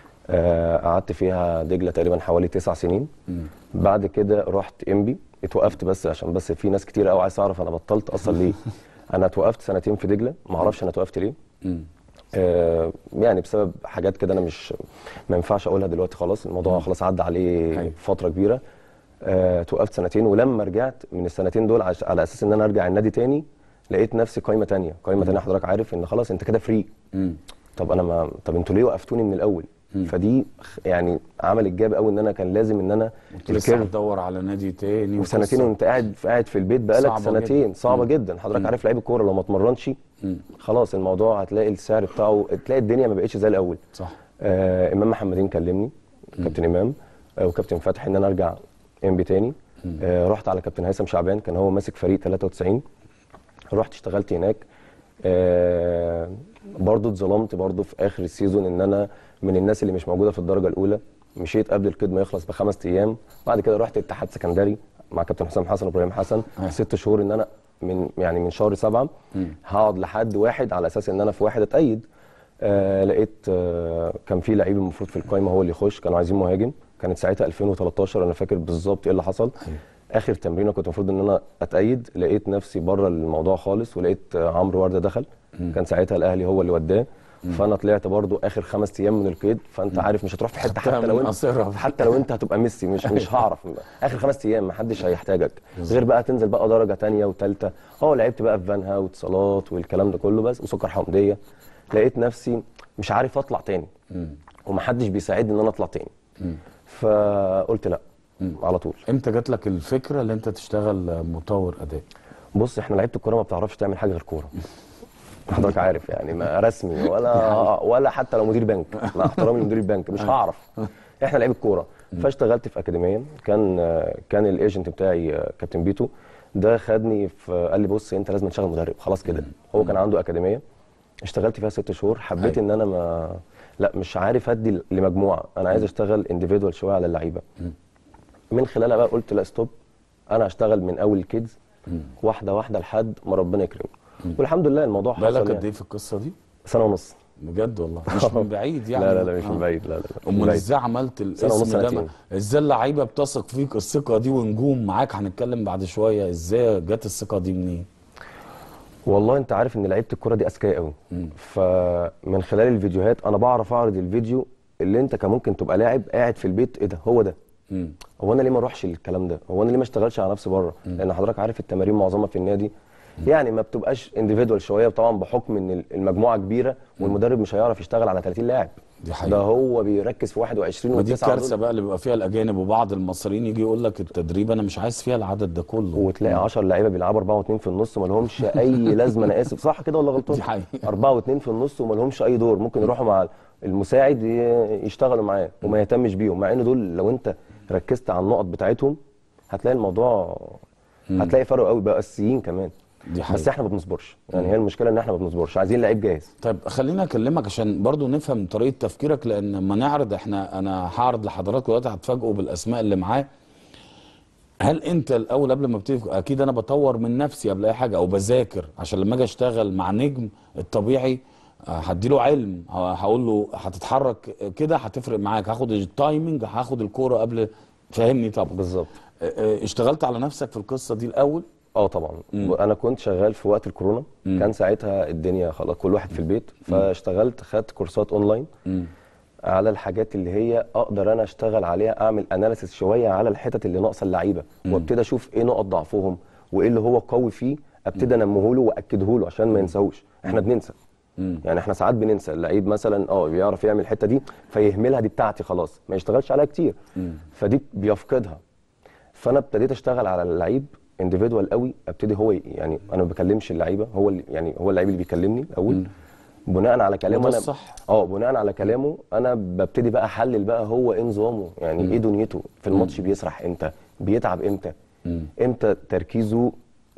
آه، قعدت فيها دجله تقريبا حوالي تسع سنين مم. بعد كده رحت انبي اتوقفت بس عشان بس في ناس كتير قوي عايز اعرف انا بطلت اصلا ليه انا اتوقفت سنتين في دجله ما اعرفش انا اتوقفت ليه مم. آه، يعني بسبب حاجات كده انا مش ما ينفعش اقولها دلوقتي خلاص الموضوع خلاص عدى عليه أيوة. فتره كبيره آه، توقفت سنتين ولما رجعت من السنتين دول عش- على اساس ان انا ارجع النادي تاني لقيت نفسي قايمه تانية قايمه تانية حضرتك عارف ان خلاص انت كده فري مم. طب انا ما طب انتوا ليه وقفتوني من الاول فدي خ- يعني عملت جاب قوي ان انا كان لازم ان انا كنت لسه هتدور على نادي تاني وسنتين وقصة. وانت قاعد قاعد في البيت بقالك صعبة سنتين جدا. صعبه مم. جدا حضرتك عارف لعيب الكوره لو ما اتمرنش مم. خلاص الموضوع هتلاقي السعر بتاعه تلاقي الدنيا ما بقتش زي الاول صح آه امام محمدين كلمني كابتن امام آه وكابتن فتحي ان انا ارجع ام بي تاني آه رحت على كابتن هيثم شعبان كان هو ماسك فريق 93 رحت اشتغلت هناك آه برضو اتظلمت برضو في اخر السيزون ان انا من الناس اللي مش موجوده في الدرجه الاولى مشيت قبل القيد ما يخلص بخمس ايام بعد كده رحت اتحاد سكندري مع كابتن حسام حسن وابراهيم حسن أيوة. ست شهور ان انا من يعني من شهر سبعة هقعد لحد واحد على اساس ان انا في واحد اتأيد آه لقيت آه كان في لعيب المفروض في القايمه هو اللي يخش كانوا عايزين مهاجم كانت ساعتها 2013 انا فاكر بالظبط ايه اللي حصل اخر تمرينه كنت المفروض ان انا اتأيد لقيت نفسي بره الموضوع خالص ولقيت آه عمرو ورده دخل كان ساعتها الاهلي هو اللي وداه فانا طلعت برضو اخر خمس ايام من القيد فانت عارف مش هتروح في حته خدتها حتى لو من انت قصيرها. حتى لو انت هتبقى ميسي مش مش هعرف اخر خمس ايام محدش هيحتاجك غير بقى تنزل بقى درجه تانية وتالتة اه لعبت بقى في فانها واتصالات والكلام ده كله بس وسكر حمديه لقيت نفسي مش عارف اطلع تاني ومحدش بيساعدني ان انا اطلع تاني فقلت لا على طول امتى جات لك الفكره ان انت تشتغل مطور اداء بص احنا لعيبه الكوره ما بتعرفش تعمل حاجه غير كوره حضرتك عارف يعني ما رسمي ولا ولا حتى لو مدير بنك مع احترامي لمدير البنك مش هعرف احنا لعيبه كوره فاشتغلت في اكاديميه كان كان الايجنت بتاعي كابتن بيتو ده خدني في قال لي بص انت لازم تشتغل مدرب خلاص كده هو كان عنده اكاديميه اشتغلت فيها ست شهور حبيت ان انا ما لا مش عارف ادي لمجموعه انا عايز اشتغل انديفيدوال شويه على اللعيبه من خلالها بقى قلت لا ستوب انا هشتغل من اول الكيدز واحده واحده لحد ما ربنا يكرمني والحمد لله الموضوع حصل بالك قد يعني. ايه في القصه دي سنه ونص بجد والله مش من بعيد يعني لا لا لا مش من آه. بعيد لا لا لا مش من امال بعيد. ازاي عملت سنة ونص، الاسم ده سنتين. ازاي اللعيبه بتثق فيك الثقه دي ونجوم معاك هنتكلم بعد شويه ازاي جت الثقه دي منين والله انت عارف ان لعيبه الكوره دي اذكياء قوي فمن خلال الفيديوهات انا بعرف اعرض الفيديو اللي انت كان ممكن تبقى لاعب قاعد في البيت ايه ده هو ده مم. هو انا ليه ما اروحش الكلام ده هو انا ليه ما اشتغلش على نفسي بره لان حضرتك عارف التمارين معظمها في النادي يعني ما بتبقاش انديفيدوال شويه طبعا بحكم ان المجموعه كبيره والمدرب مش هيعرف يشتغل على 30 لاعب دي حقيقة. ده هو بيركز في 21 ودي وتسعة الكارثه بقى اللي بيبقى فيها الاجانب وبعض المصريين يجي يقول لك التدريب انا مش عايز فيها العدد ده كله وتلاقي 10 لعيبه بيلعبوا 4 و2 في النص ما لهمش اي لازمه انا اسف صح كده ولا غلطان؟ دي حقيقة. 4 و2 في النص وما لهمش اي دور ممكن يروحوا مع المساعد ي- يشتغلوا معاه وما يهتمش بيهم مع ان دول لو انت ركزت على النقط بتاعتهم هتلاقي الموضوع هتلاقي فرق قوي بقى اساسيين كمان دي حقيقة. بس احنا ما بنصبرش يعني هي المشكله ان احنا ما بنصبرش عايزين لعيب جاهز طيب خليني اكلمك عشان برضو نفهم طريقه تفكيرك لان لما نعرض احنا انا هعرض لحضراتكم دلوقتي هتفاجئوا بالاسماء اللي معاه هل انت الاول قبل ما ابتدي اكيد انا بطور من نفسي قبل اي حاجه او بذاكر عشان لما اجي اشتغل مع نجم الطبيعي آه، هديله علم ه- هقول له هتتحرك كده هتفرق معاك هاخد التايمنج هاخد الكوره قبل فهمني طبعا بالظبط آه، آه، اشتغلت على نفسك في القصه دي الاول اه طبعا انا كنت شغال في وقت الكورونا كان ساعتها الدنيا خلاص كل واحد في البيت فاشتغلت خدت كورسات اونلاين على الحاجات اللي هي اقدر انا اشتغل عليها اعمل اناليسيس شويه على الحتت اللي ناقصه اللعيبه وابتدي اشوف ايه نقط ضعفهم وايه اللي هو قوي فيه ابتدي انميه له واكده له عشان ما ينساهوش احنا بننسى يعني احنا ساعات بننسى اللعيب مثلا اه بيعرف يعمل الحته دي فيهملها دي بتاعتي خلاص ما يشتغلش عليها كتير فدي بيفقدها فانا ابتديت اشتغل على اللعيب انديفيدوال قوي ابتدي هو ي- يعني انا ما بكلمش اللعيبه هو اللي يعني هو اللعيب اللي بيكلمني الاول بناء على كلامه وده انا الصح. اه بناء على كلامه انا ببتدي بقى احلل بقى هو ايه نظامه يعني ايه دنيته في الماتش بيسرح امتى بيتعب امتى امتى تركيزه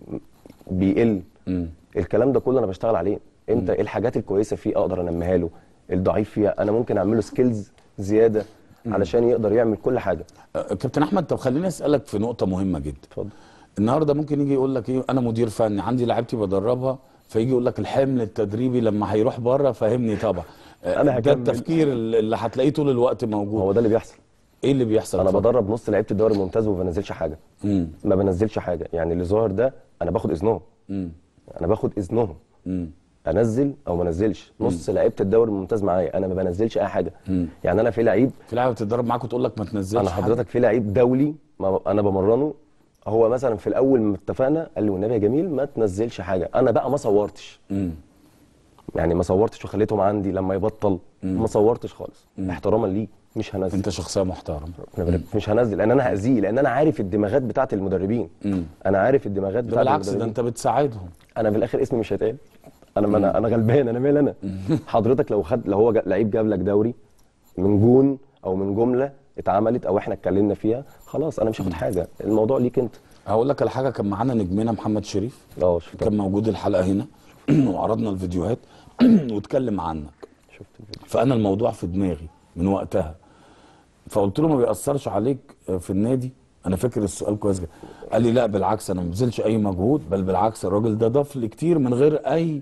بيقل الكلام ده كله انا بشتغل عليه امتى ايه الحاجات الكويسه فيه اقدر انميها له الضعيف فيها انا ممكن اعمل له سكيلز زياده علشان يقدر يعمل كل حاجه آه، كابتن احمد طب خليني اسالك في نقطه مهمه جدا اتفضل النهارده ممكن يجي يقول لك ايه انا مدير فني عندي لعيبتي بدربها فيجي يقول لك الحمل التدريبي لما هيروح بره فهمني طبعا آه، أنا ده هكمل. التفكير اللي اللي هتلاقيه طول الوقت موجود هو ده اللي بيحصل ايه اللي بيحصل انا اتفضل. بدرب نص لعيبه الدوري الممتاز وما بنزلش حاجه مم. ما بنزلش حاجه يعني اللي ظاهر ده انا باخد اذنهم مم. انا باخد اذنهم مم. انزل او ما انزلش نص لعيبه الدوري الممتاز معايا انا ما بنزلش اي حاجه يعني انا في لعيب في لعيبه بتتدرب معاك وتقول لك ما تنزلش انا حاجة. حضرتك في لعيب دولي ما انا بمرنه هو مثلا في الاول ما اتفقنا قال لي والنبي يا جميل ما تنزلش حاجه انا بقى ما صورتش مم. يعني ما صورتش وخليتهم عندي لما يبطل ما صورتش خالص احتراما ليه مش هنزل انت شخصيه محترمه أنا بقولك مش هنزل لان انا هاذيه لان انا عارف الدماغات بتاعت المدربين انا عارف الدماغات ده بتاعت بالعكس ده المدربين انت بتساعدهم انا في الاخر اسمي مش هيتقال انا ما انا انا غلبان انا مال انا حضرتك لو خد لو هو جا- لعيب جاب لك دوري من جون او من جمله اتعملت او احنا اتكلمنا فيها خلاص انا مش هاخد حاجه الموضوع ليك انت هقول لك على حاجه كان معانا نجمنا محمد شريف اه شفت كان موجود الحلقه هنا وعرضنا الفيديوهات واتكلم عنك شفت الفيديو فانا الموضوع في دماغي من وقتها فقلت له ما بيأثرش عليك في النادي انا فاكر السؤال كويس جدا قال لي لا بالعكس انا ما ببذلش اي مجهود بل بالعكس الراجل ده ضاف لي كتير من غير اي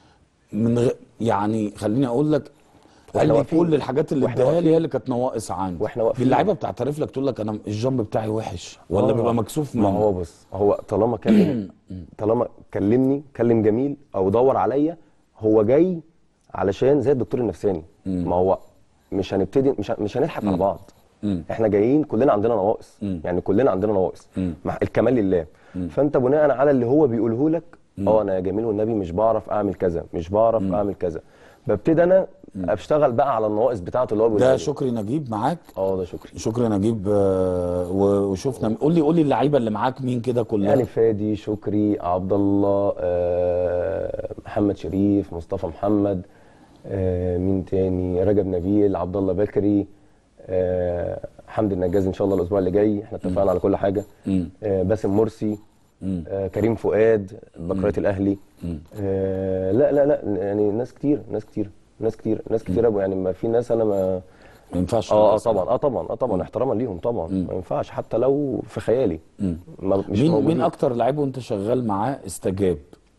من غير يعني خليني اقول لك قال وإحنا لي واقفين. كل الحاجات اللي وإحنا اداها لي هي اللي كانت نواقص عندي وإحنا واقفين. في اللعيبه بتعترف لك تقول لك انا الجامب بتاعي وحش ولا آه. بيبقى مكسوف ما منه هو بص هو طالما كلم طالما كلمني كلم جميل او دور عليا هو جاي علشان زي الدكتور النفساني ما هو مش هنبتدي مش ه- مش هنضحك على بعض احنا جايين كلنا عندنا نواقص يعني كلنا عندنا نواقص مع الكمال لله فانت بناء على اللي هو بيقوله لك اه انا يا جميل والنبي مش بعرف اعمل كذا مش بعرف اعمل كذا ببتدي انا اشتغل بقى على النواقص بتاعته اللي هو بيقولها ده لي. شكري نجيب معاك اه ده شكري شكري نجيب آه، و- وشفنا قول لي قول لي اللعيبه اللي معاك مين كده كلها يعني فادي شكري عبد الله آه، محمد شريف مصطفى محمد آه، مين تاني رجب نبيل عبد الله بكري آه، حمدي النجاز ان شاء الله الاسبوع اللي جاي احنا اتفقنا على كل حاجه مم. آه، باسم مرسي مم. آه، كريم فؤاد بكرات الاهلي آه، لا لا لا يعني ناس كتير ناس كتير ناس كتير ناس كتير أوي، يعني ما في ناس انا ما ما ينفعش اه اه خالص. طبعا اه طبعا اه طبعا احتراما ليهم طبعا ما ينفعش حتى لو في خيالي ما مش مين موجودين. مين اكتر لعيب وانت شغال معاه استجاب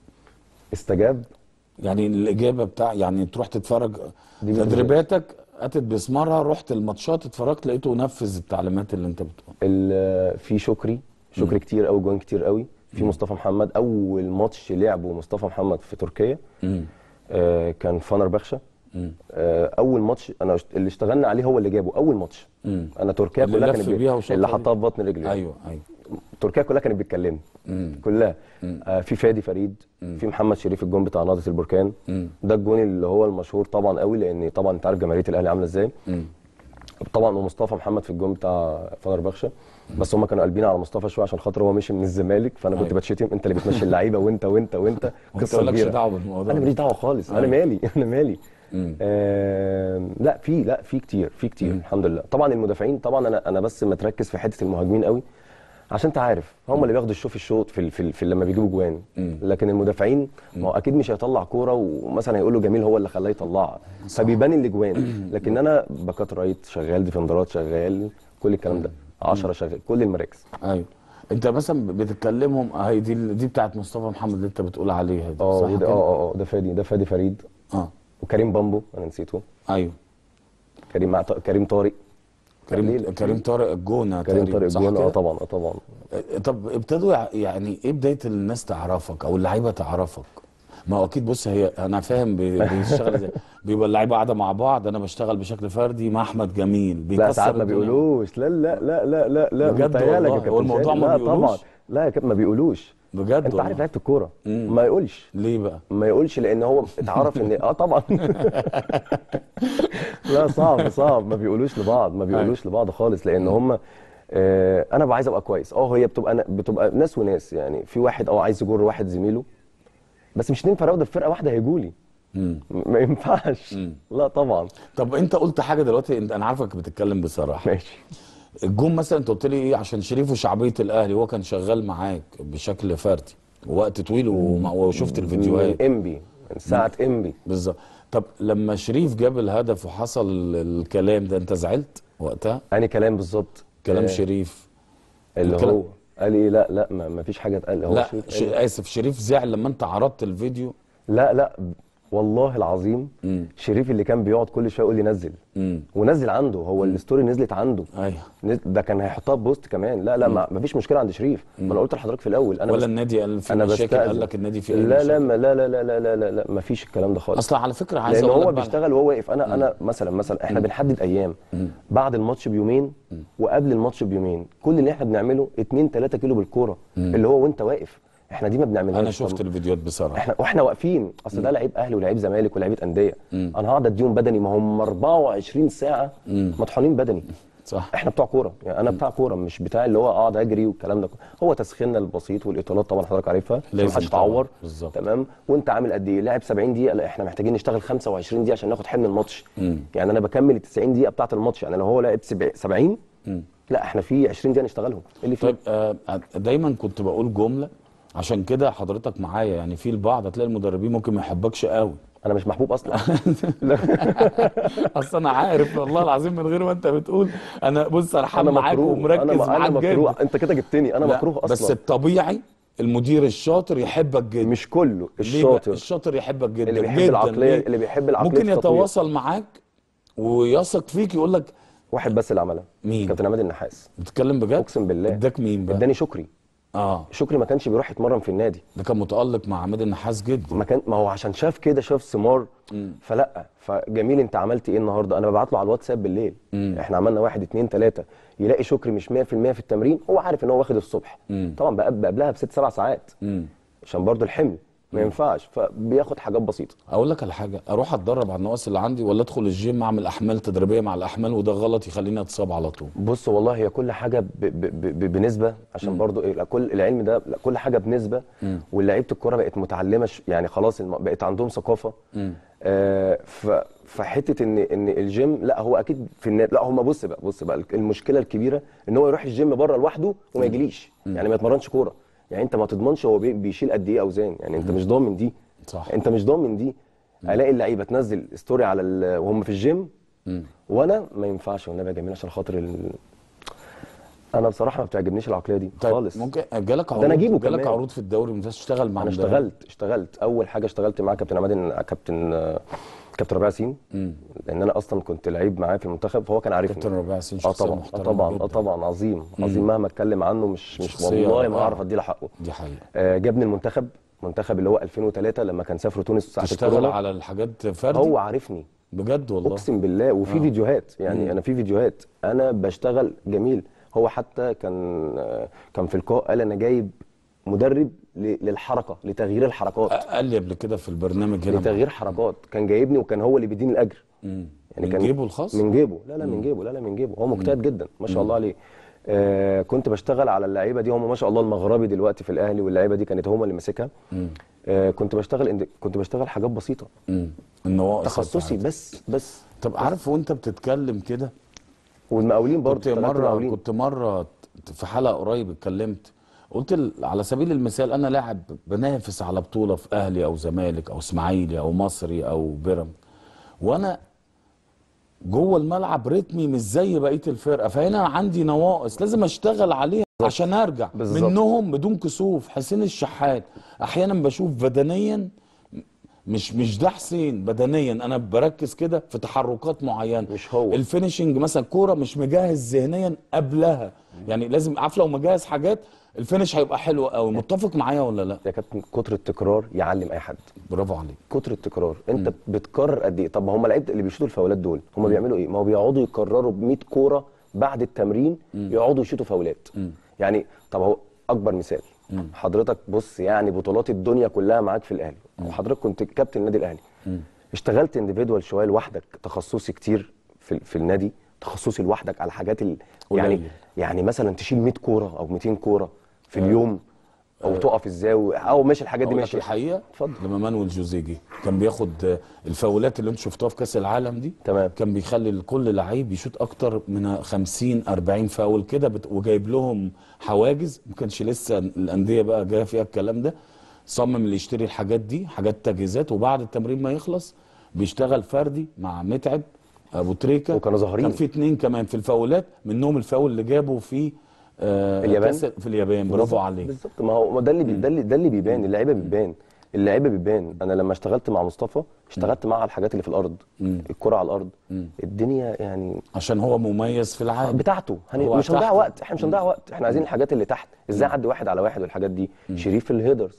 استجاب يعني الاجابه بتاع يعني تروح تتفرج دي بالنسبة لي. تدريباتك اتت بسمارها رحت الماتشات اتفرجت لقيته نفذ التعليمات اللي انت بتقول ال- في شكري شكري كتير قوي جوان كتير قوي في مصطفى محمد اول ماتش لعبه مصطفى محمد في تركيا آه كان فانر بخشة آه اول ماتش انا اشت- اللي اشتغلنا عليه هو اللي جابه اول ماتش مم. انا تركيا اللي كلها لف كانت بيها بي- وشاطها اللي بيها. حطها في بطن رجلي ايوه ايوه تركيا كلها كانت بتكلمني مم. كلها آه في فادي فريد في محمد شريف الجون بتاع نهضه البركان مم. ده الجون اللي هو المشهور طبعا قوي لان طبعا انت عارف جماهيريه الاهلي عامله ازاي مم. طبعا ومصطفى محمد في الجون بتاع فنربخشة بس هم كانوا قلبين على مصطفى شويه عشان خاطر هو مشي من الزمالك فانا كنت أيوة. بتشتم انت اللي بتمشي اللعيبه وانت وانت وانت وانت قصه مالكش كبيره دعوه بالموضوع انا ده. ماليش دعوه خالص انا أيوة. مالي انا مالي مم. آه لا في لا في كتير في كتير الحمد لله طبعا المدافعين طبعا انا انا بس متركز في حته المهاجمين قوي عشان انت عارف هم اللي بياخدوا الشو في الشوط في, ال- في, ال- في لما بيجيبوا جوان مم. لكن المدافعين ما هو اكيد مش هيطلع كوره ومثلا هيقول له جميل هو اللي خلاه يطلعها فبيبان الاجوان لكن انا باكات رايت شغال ديفندرات شغال كل الكلام ده 10 شغال كل المراكز ايوه انت مثلا بتتكلمهم هي دي دي بتاعت مصطفى محمد اللي انت بتقول عليها دي اه صح وده- كده؟ اه اه ده فادي ده فادي فريد اه وكريم بامبو انا نسيته ايوه كريم مع كريم طارق كريم ليه؟ كريم طارق الجونه كريم تقريباً، طارق صح الجون اه كده؟ طبعا اه طبعا طب ابتدوا يع- يعني ايه بدايه الناس تعرفك او اللعيبه تعرفك ما هو اكيد بص هي انا فاهم بي- بيشتغل ازاي بيبقى اللعيبه قاعده مع بعض انا بشتغل بشكل فردي مع احمد جميل لا بيكسر ساعات ما الدنيا. بيقولوش لا لا لا لا لا لا بجد متهيألك يا والله، كابتن هو الموضوع شادي. ما لا بيقولوش؟ طبعا لا يا كابتن ما بيقولوش بجد انت والله. عارف لعيبه الكوره مم. ما يقولش ليه بقى ما يقولش لان هو اتعرف ان اه طبعا لا صعب صعب ما بيقولوش لبعض ما بيقولوش لبعض خالص لان هم آه انا بقى عايز ابقى كويس اه هي بتبقى بتبقى ناس وناس يعني في واحد اه عايز يجر واحد زميله بس مش اتنين فراوده في فرقه واحده هيجولي مم. ما ينفعش مم. لا طبعا طب انت قلت حاجه دلوقتي انت انا عارفك بتتكلم بصراحه ماشي الجون مثلا انت قلت لي ايه عشان شريف وشعبيه الاهلي هو كان شغال معاك بشكل فردي وقت طويل وما- وشفت الفيديوهات من انبي من ساعه انبي بالظبط طب لما شريف جاب الهدف وحصل الكلام ده انت زعلت وقتها اني كلام بالظبط كلام آه، شريف اللي الكلام- هو قال ايه لا لا ما, ما فيش حاجه اتقال هو لا شريف ش... قال- اسف شريف زعل لما انت عرضت الفيديو لا لا والله العظيم مم. شريف اللي كان بيقعد كل شويه يقول لي نزل امم ونزل عنده هو الستوري نزلت عنده ايوه نز- ده كان هيحطها بوست كمان لا لا ما ما فيش مشكله عند شريف ما انا قلت لحضرتك في الاول انا ولا بس النادي قال في انا مشاكل بستأذن قال لك النادي فيه أي لا لا مشاكل؟ ما لا لا لا لا لا لا, لا ما فيش الكلام ده خالص اصلا على فكره عايز لان اقول هو لك بقى- بيشتغل وهو واقف انا انا مثلا مثلا احنا بنحدد ايام بعد الماتش بيومين وقبل الماتش بيومين كل اللي احنا بنعمله 2 3 كيلو بالكوره اللي هو وانت واقف احنا دي ما بنعملهاش انا شفت طب- الفيديوهات بصراحه احنا واحنا واقفين اصل ده لعيب اهلي ولعيب زمالك ولعيبه انديه انا هقعد اديهم بدني ما هم 24 ساعه مطحونين بدني صح احنا بتوع كوره يعني انا بتاع كوره مش بتاع اللي هو اقعد اجري والكلام ده كله. هو تسخيننا البسيط والاطالات طبعا حضرتك عارفها عشان لازم محدش طبعاً. يتعور بالظبط. تمام وانت عامل قد ايه لاعب 70 دقيقه لا احنا محتاجين نشتغل 25 دقيقه عشان ناخد حمل الماتش يعني انا بكمل ال 90 دقيقه بتاعه الماتش يعني لو هو لاعب 70 لا احنا في 20 دقيقه نشتغلهم ايه اللي فيه طيب آه دايما كنت بقول جمله عشان كده حضرتك معايا يعني في البعض هتلاقي المدربين ممكن ما يحبكش قوي انا مش محبوب اصلا اصل انا عارف والله العظيم من غير ما انت بتقول انا بص سرحان انا معاك مكروه ومركز انا انا معاك مكروه جدا انت كده جبتني انا لا، مكروه اصلا بس الطبيعي المدير الشاطر يحبك جدا مش كله ليه بقى؟ الشاطر الشاطر يحبك جدا اللي بيحب جدا العقليه ليه؟ اللي بيحب العقليه ممكن التطوير. يتواصل معاك ويثق فيك يقول لك واحد بس اللي عملها مين؟ كابتن عماد النحاس بتتكلم بجد اقسم بالله اداك مين بقى اداني شكري اه شكري ما كانش بيروح يتمرن في النادي ده كان متالق مع عماد النحاس جدا ما كان ما هو عشان شاف كده شاف ثمار فلا فجميل انت عملت ايه النهارده انا ببعت له على الواتساب بالليل مم. احنا عملنا واحد اتنين تلاته يلاقي شكري مش 100% في التمرين هو عارف ان هو واخد الصبح مم. طبعا بقى قبلها بست سبع ساعات امم عشان برضو الحمل ما ينفعش فبياخد حاجات بسيطه اقول لك على حاجه اروح اتدرب على النواقص اللي عندي ولا ادخل الجيم اعمل احمال تدريبيه مع الاحمال وده غلط يخليني اتصاب على طول بص والله هي كل حاجه ب ب ب بنسبه عشان برضو إيه لا، كل العلم ده لا، كل حاجه بنسبه واللعيبه الكوره بقت متعلمه ش- يعني خلاص الم- بقت عندهم ثقافه آه ف فحته ان ان الجيم لا هو اكيد في النادي لا هم بص بقى بص بقى المشكله الكبيره ان هو يروح الجيم بره لوحده وما يجيليش يعني ما يتمرنش كوره يعني انت ما تضمنش هو بي- بيشيل قد ايه اوزان يعني انت مش ضامن دي صح. انت مش ضامن دي الاقي اللعيبه تنزل ستوري على ال- وهم في الجيم وانا ما ينفعش والنبي يا جميل عشان خاطر ال... انا بصراحه ما بتعجبنيش العقليه دي طيب خالص ممكن جالك عروض ده أنا أجيبه جالك كمان. عروض في الدوري الممتاز تشتغل مع انا مدرب؟ اشتغلت اشتغلت اول حاجه اشتغلت مع كابتن عماد كابتن آه، كابتن ربيع ياسين لان انا اصلا كنت لعيب معاه في المنتخب فهو كان عارفني كابتن ربيع ياسين اه شخصيه طبعا اه محترمه طبعا اه جدا. طبعا عظيم عظيم مهما اتكلم عنه مش مش شخصية والله ما رائعة. اعرف ادي له حقه دي حقيقه آه، جابني المنتخب منتخب اللي هو 2003 لما كان سافروا تونس ساعه تشتغل الكورونا على الحاجات فردي هو عارفني بجد والله اقسم بالله وفي فيديوهات يعني انا في فيديوهات انا بشتغل جميل هو حتى كان آه، كان في اللقاء قال انا جايب مدرب ل- للحركه لتغيير الحركات قال لي قبل كده في البرنامج هنا لتغيير حركات كان جايبني وكان هو اللي بيديني الاجر مم. يعني من كان جيبه الخاص من جيبه لا لا من جيبه لا لا من جيبه هو مجتهد جدا ما شاء الله عليه آه كنت بشتغل على اللعيبه دي هم ما شاء الله المغربي دلوقتي في الاهلي واللعيبه دي كانت هم اللي ماسكها آه كنت بشتغل إند- كنت بشتغل حاجات بسيطه مم. النواقص تخصصي بتاعتك. بس بس طب عارف وانت بتتكلم كده والمقاولين برضه كنت اشتغلت مره مقاولين. كنت مره ت- في حلقه قريب اتكلمت قلت ال- على سبيل المثال انا لاعب بنافس على بطوله في اهلي او زمالك او اسماعيلي او مصري او بيراميدز وانا جوه الملعب رتمي مش زي بقيه الفرقه فهنا عندي نواقص لازم اشتغل عليها عشان ارجع بالظبط. منهم بدون كسوف حسين الشحات احيانا بشوف بدنيا مش مش ده حسين بدنيا انا بركز كده في تحركات معينه مش هو. الفينشنج مثلا كوره مش مجهز ذهنيا قبلها يعني لازم عارف لو مجهز حاجات الفينش هيبقى حلو قوي متفق معايا ولا لا يا كابتن كتر التكرار يعلم اي حد برافو عليك كتر التكرار انت بتكرر قد ايه طب ما هم لعيبه اللي بيشوطوا الفاولات دول هم بيعملوا ايه ما هو بيقعدوا يكرروا ب 100 كوره بعد التمرين يقعدوا يشوطوا فاولات يعني طب هو اكبر مثال حضرتك بص يعني بطولات الدنيا كلها معاك في الاهلي وحضرتك كنت كابتن النادي الاهلي اشتغلت انديفيدوال شويه لوحدك تخصصي كتير في في النادي تخصصي لوحدك على حاجات ال... يعني قليل. يعني مثلا تشيل 100 كوره او 200 كوره في اليوم او تقف ازاي او ماشي الحاجات دي اقول لك ماشي الحقيقه اتفضل. لما مانويل جوزيه جه كان بياخد آه، الفاولات اللي انتوا شفتوها في كاس العالم دي تمام. كان بيخلي كل لعيب يشوط اكتر من 50 40 فاول كده بت... وجايب لهم حواجز ما كانش لسه الانديه بقى جايه فيها الكلام ده صمم اللي يشتري الحاجات دي حاجات تجهيزات وبعد التمرين ما يخلص بيشتغل فردي مع متعب ابو تريكه وكانوا ظاهرين. كان في اتنين كمان في الفاولات منهم الفاول اللي جابه في آه في اليابان؟ كأس- في اليابان برافو بالظبط- عليك بالظبط ما هو ما ده اللي بي ده اللي ده اللي بيبان اللعيبه بتبان اللعيبه بتبان انا لما اشتغلت مع مصطفى اشتغلت معاه على الحاجات اللي في الارض الكره على الارض الدنيا يعني عشان هو مميز في العالم بتاعته هن... هو مش هنضيع تحت. وقت احنا مش هنضيع وقت احنا عايزين الحاجات اللي تحت ازاي اعدي واحد على واحد والحاجات دي شريف الهيدرز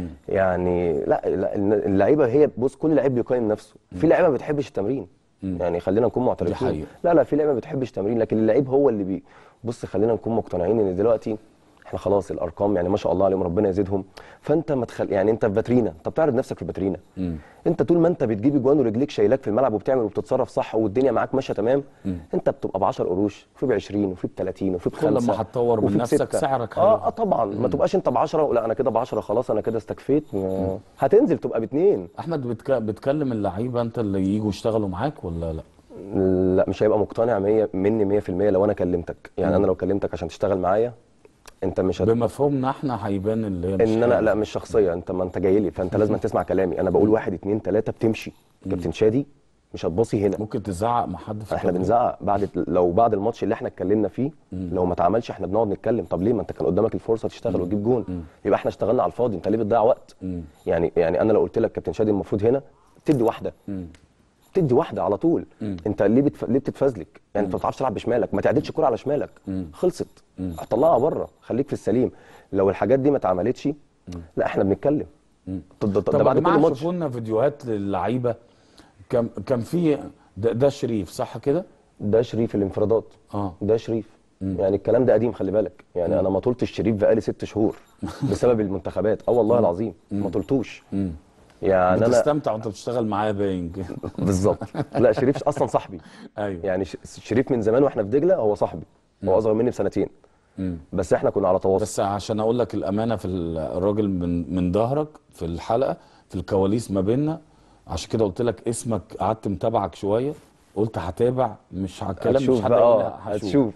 يعني لا لا اللعيبه هي بص كل لعيب بيقيم نفسه في لعيبه ما بتحبش التمرين يعني خلينا نكون معترفين حقيقة. لا لا في لعيبه ما بتحبش التمرين لكن اللعيب هو اللي بي بص خلينا نكون مقتنعين ان دلوقتي احنا خلاص الارقام يعني ما شاء الله عليهم ربنا يزيدهم فانت ما تخل... يعني انت في فاترينا انت بتعرض نفسك في فاترينا انت طول ما انت بتجيب اجوان ورجليك شايلاك في الملعب وبتعمل وبتتصرف صح والدنيا معاك ماشيه تمام انت بتبقى ب 10 قروش وفي ب 20 وفي ب 30 وفي ب تخيل 5 لما هتطور من وفي نفسك بستة. سعرك اه هيبقى. اه طبعا ما تبقاش انت ب 10 لا انا كده ب 10 خلاص انا كده استكفيت ما- هتنزل تبقى باثنين احمد بتك... بتكلم اللعيبه انت اللي يجوا يشتغلوا معاك ولا لا لا مش هيبقى مقتنع 100 مني 100% لو انا كلمتك يعني انا لو كلمتك عشان تشتغل معايا انت مش هت... بمفهومنا احنا هيبان اللي هي مش ان انا حلوة. لا مش شخصيه انت ما انت جاي لي فانت لازم تسمع كلامي انا بقول واحد اتنين تلاته بتمشي كابتن شادي مش هتباصي هنا ممكن تزعق مع حد في احنا التمرين. بنزعق بعد لو بعد الماتش اللي احنا اتكلمنا فيه لو ما اتعملش احنا بنقعد نتكلم طب ليه ما انت كان قدامك الفرصه تشتغل وتجيب جون يبقى احنا اشتغلنا على الفاضي انت ليه بتضيع وقت يعني يعني انا لو قلت لك كابتن شادي المفروض هنا تدي واحده تدي واحده على طول انت ليه بتف... ليه بتتفزلك يعني انت ما بتعرفش تلعب بشمالك ما تعدلش كرة على شمالك خلصت طلعها بره خليك في السليم لو الحاجات دي ما اتعملتش لا احنا بنتكلم ده, ده, ده طب يا بعد كل جماعه ماتش شوفوا لنا فيديوهات للعيبه كان كان في ده, ده شريف صح كده ده شريف الانفرادات اه ده شريف يعني الكلام ده قديم خلي بالك يعني انا ما طولتش شريف بقالي ست شهور بسبب المنتخبات اه والله العظيم ما طولتوش يعني انا بتستمتع وانت بتشتغل معايا باين كده. بالظبط لا شريف اصلا صاحبي ايوه يعني ش- شريف من زمان واحنا في دجله هو صاحبي هو اصغر مني بسنتين بس احنا كنا على تواصل بس عشان اقول لك الامانه في ال- الراجل من من ظهرك في الحلقه في الكواليس ما بيننا عشان كده قلت لك اسمك قعدت متابعك شويه قلت هتابع مش هتكلم مش هتشوف هدعي بقى لا، اه هتشوف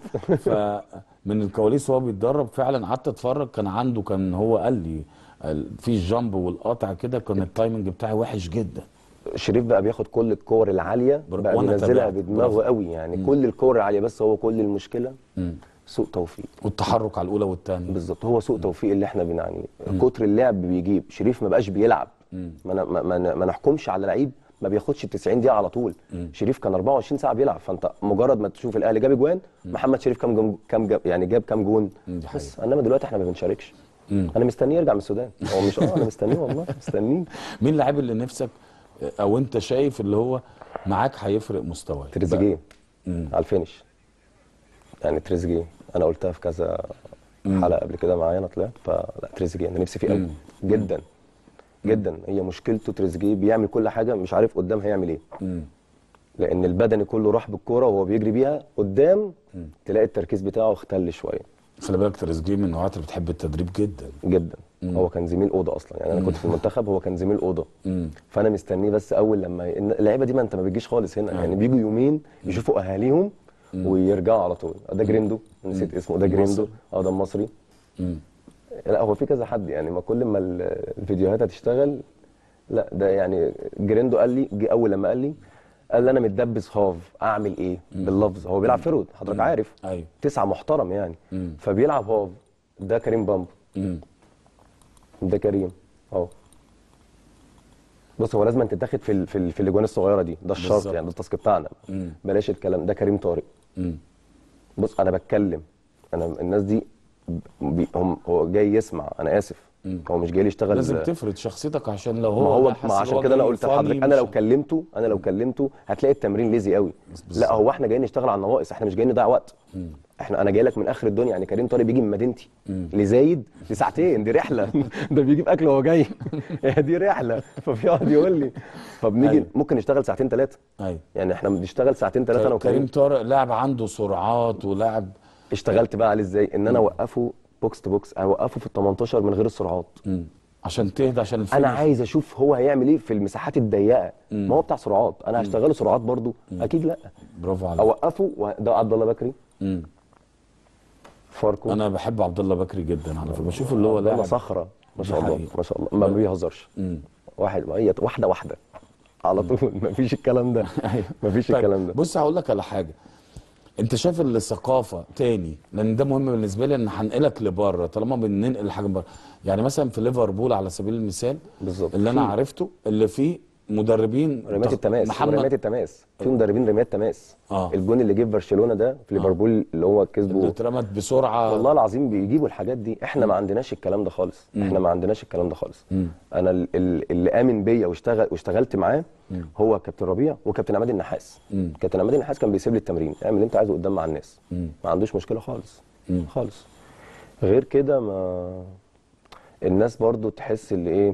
فمن الكواليس وهو بيتدرب فعلا قعدت اتفرج كان عنده كان هو قال لي ال- في الجامب والقطع كده كان التايمنج بتاعي وحش جدا شريف بقى بياخد كل الكور العاليه بر- بقى وأنا بينزلها تابعت. بدماغه برافو. قوي يعني كل الكور العاليه بس هو كل المشكله سوء توفيق والتحرك على الاولى والثانيه بالظبط هو سوء توفيق اللي احنا بنعني كتر اللعب بيجيب شريف ما بقاش بيلعب ما, ن- ما, ما, ما نحكمش على لعيب ما بياخدش ال 90 دقيقه على طول شريف كان 24 ساعه بيلعب فانت مجرد ما تشوف الاهلي جاب اجوان محمد شريف كام جم... كام جاب يعني جاب كام جون دي بس انما دلوقتي احنا ما بنشاركش انا مستنيه يرجع من السودان هو مش اه انا مستنيه والله مستنيه مين اللاعب اللي نفسك او انت شايف اللي هو معاك هيفرق مستواه تريزيجيه على الفينش يعني تريزيجيه انا قلتها في كذا حلقه قبل كده معايا انا طلعت فلا تريزيجيه انا نفسي فيه قوي جدا جدا هي مشكلته تريزيجيه بيعمل كل حاجه مش عارف قدام هيعمل ايه لان البدني كله راح بالكوره وهو بيجري بيها قدام تلاقي التركيز بتاعه اختل شويه خلي بالك تريزيجيه من النوعات اللي بتحب التدريب جدا جدا هو كان زميل اوضه اصلا يعني انا كنت في المنتخب هو كان زميل اوضه مم. فانا مستنيه بس اول لما ي- إن اللعيبه دي ما انت ما بتجيش خالص هنا يعني بيجوا يومين يشوفوا اهاليهم ويرجعوا على طول ده جريندو نسيت اسمه ده جريندو اه ده المصري مم. لا هو في كذا حد يعني ما كل ما ال- الفيديوهات هتشتغل لا ده يعني جريندو قال لي جه اول لما قال لي قال لي انا متدبس هاف اعمل ايه باللفظ هو بيلعب فيرود حضرتك عارف ايوه تسعه محترم يعني مم. فبيلعب هاف ده كريم بامبو مم. ده كريم اهو بص هو لازم تتاخد في ال- في ال- في الاجوان الصغيره دي ده الشرط بالظبط. يعني ده التاسك بتاعنا مم. بلاش الكلام ده كريم طارق مم. بص انا بتكلم انا الناس دي بي هم هو جاي يسمع انا اسف هو مش جاي لي يشتغل لازم تفرض شخصيتك عشان لو هو ما هو حاسس ما إن عشان هو كده انا جاي قلت فاني لحضرتك انا مش- لو كلمته انا لو كلمته هتلاقي التمرين ليزي قوي بالظبط. لا هو احنا جايين نشتغل على النواقص احنا مش جايين نضيع وقت احنا انا جاي لك من اخر الدنيا يعني كريم طارق بيجي من مدينتي لزايد لساعتين دي رحله ده بيجيب اكل وهو جاي هي دي رحله فبيقعد يقول لي فبنيجي أيوة. ممكن نشتغل ساعتين ثلاثه ايوه يعني احنا بنشتغل ساعتين ثلاثه انا كريم وكريم طارق لاعب عنده سرعات ولاعب اشتغلت بقى عليه ازاي ان انا اوقفه بوكس تو بوكس اوقفه في ال 18 من غير السرعات مم. عشان تهدى عشان انا الفينش. عايز اشوف هو هيعمل ايه في المساحات الضيقه ما هو بتاع سرعات انا هشتغله سرعات برضو اكيد لا برافو عليك اوقفه و- ده عبد الله بكري مم. فاركو انا بحب عبد الله بكري جدا على فكره بشوف اللي هو والله لاعب صخره ما دي شاء الله حقيقة. ما شاء الله ما بيهزرش مم. واحد هي واحده واحده على طول ما فيش الكلام ده ما فيش طيب، الكلام ده بص هقول لك على حاجه انت شايف الثقافه تاني لان ده مهم بالنسبه لي ان هنقلك لبره طالما بننقل حاجه بره يعني مثلا في ليفربول على سبيل المثال بالظبط. اللي انا في- عرفته اللي فيه مدربين رميات تخ- التماس رميات محمد التماس في مدربين رميات تماس آه. الجون اللي جه في برشلونه ده في ليفربول اللي هو اللي كسبه اترمت بسرعه والله العظيم بيجيبوا الحاجات دي احنا ما عندناش الكلام ده خالص احنا ما عندناش الكلام ده خالص انا ال- ال- اللي امن بيا واشتغل واشتغلت معاه هو كابتن ربيع وكابتن عماد النحاس كابتن عماد النحاس كان بيسيب لي التمرين اعمل اللي انت عايزه قدام مع الناس ما عندوش مشكله خالص خالص غير كده ما الناس برضو تحس اللي ايه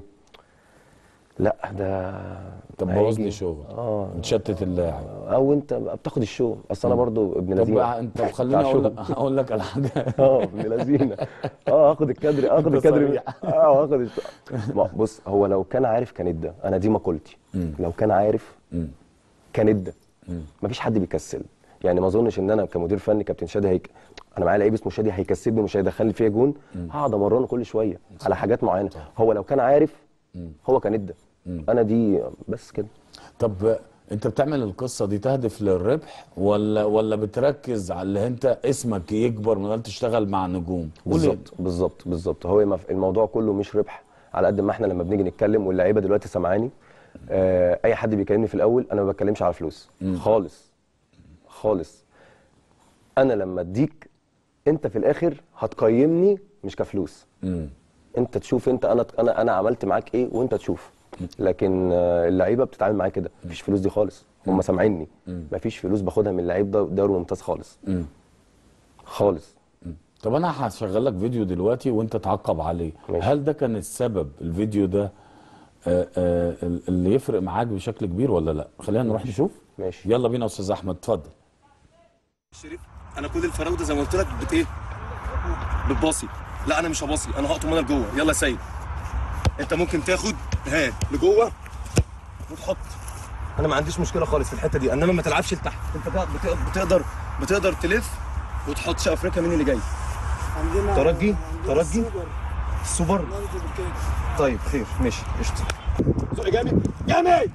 لا ده طب بوظ هيجي- لي شغل اه بتشتت اللاعب او انت بقى بتاخد الشو اصل انا برضو ابن طب لذينه بقى انت خليني بتاع اقول شو. لك اقول لك على حاجه اه ابن لذينه اه هاخد الكادر هاخد أنت الكادر صريح. اه هاخد الش... ما- بص هو لو كان عارف كان ادى انا دي مقولتي لو كان عارف كان ادى مفيش حد بيكسل يعني ما اظنش ان انا كمدير فني كابتن شادي هيك انا معايا لعيب اسمه شادي هيكسبني مش هيدخلني فيها جون هقعد امرنه كل شويه على حاجات معينه هو لو كان عارف هو كان ادى انا دي بس كده طب انت بتعمل القصه دي تهدف للربح ولا ولا بتركز على اللي انت اسمك يكبر من غير تشتغل مع نجوم قول لي. بالظبط بالظبط بالظبط هو مف- الموضوع كله مش ربح على قد ما احنا لما بنيجي نتكلم واللعيبه دلوقتي سامعاني آه اي حد بيكلمني في الاول انا ما بتكلمش على فلوس خالص خالص انا لما اديك انت في الاخر هتقيمني مش كفلوس مم. انت تشوف انت انا انا انا عملت معاك ايه وانت تشوف لكن آه، اللعيبه بتتعامل معايا كده مفيش فلوس دي خالص هم سامعيني مفيش فلوس باخدها من اللعيب ده دوري ممتاز خالص مم. خالص طب انا هشغل لك فيديو دلوقتي وانت تعقب عليه ماشي. هل ده كان السبب الفيديو ده آه، آه، اللي يفرق معاك بشكل كبير ولا لا خلينا نروح نشوف ماشي يلا بينا يا استاذ احمد اتفضل شريف انا كل الفراوده زي ما قلت لك بت ايه بتباصي لا انا مش هباصي انا هقطم انا لجوه يلا يا سيد انت ممكن تاخد ها لجوه وتحط انا ما عنديش مشكله خالص في الحته دي انما ما تلعبش لتحت انت بقى بت- بتقدر بتقدر تلف وتحط شقه افريقيا مين اللي جاي عندنا ترجي ترجي سوبر. السوبر ننزل بالكيك. طيب خير ماشي قشطه زق جامد جامد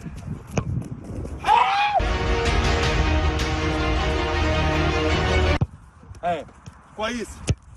ها كويس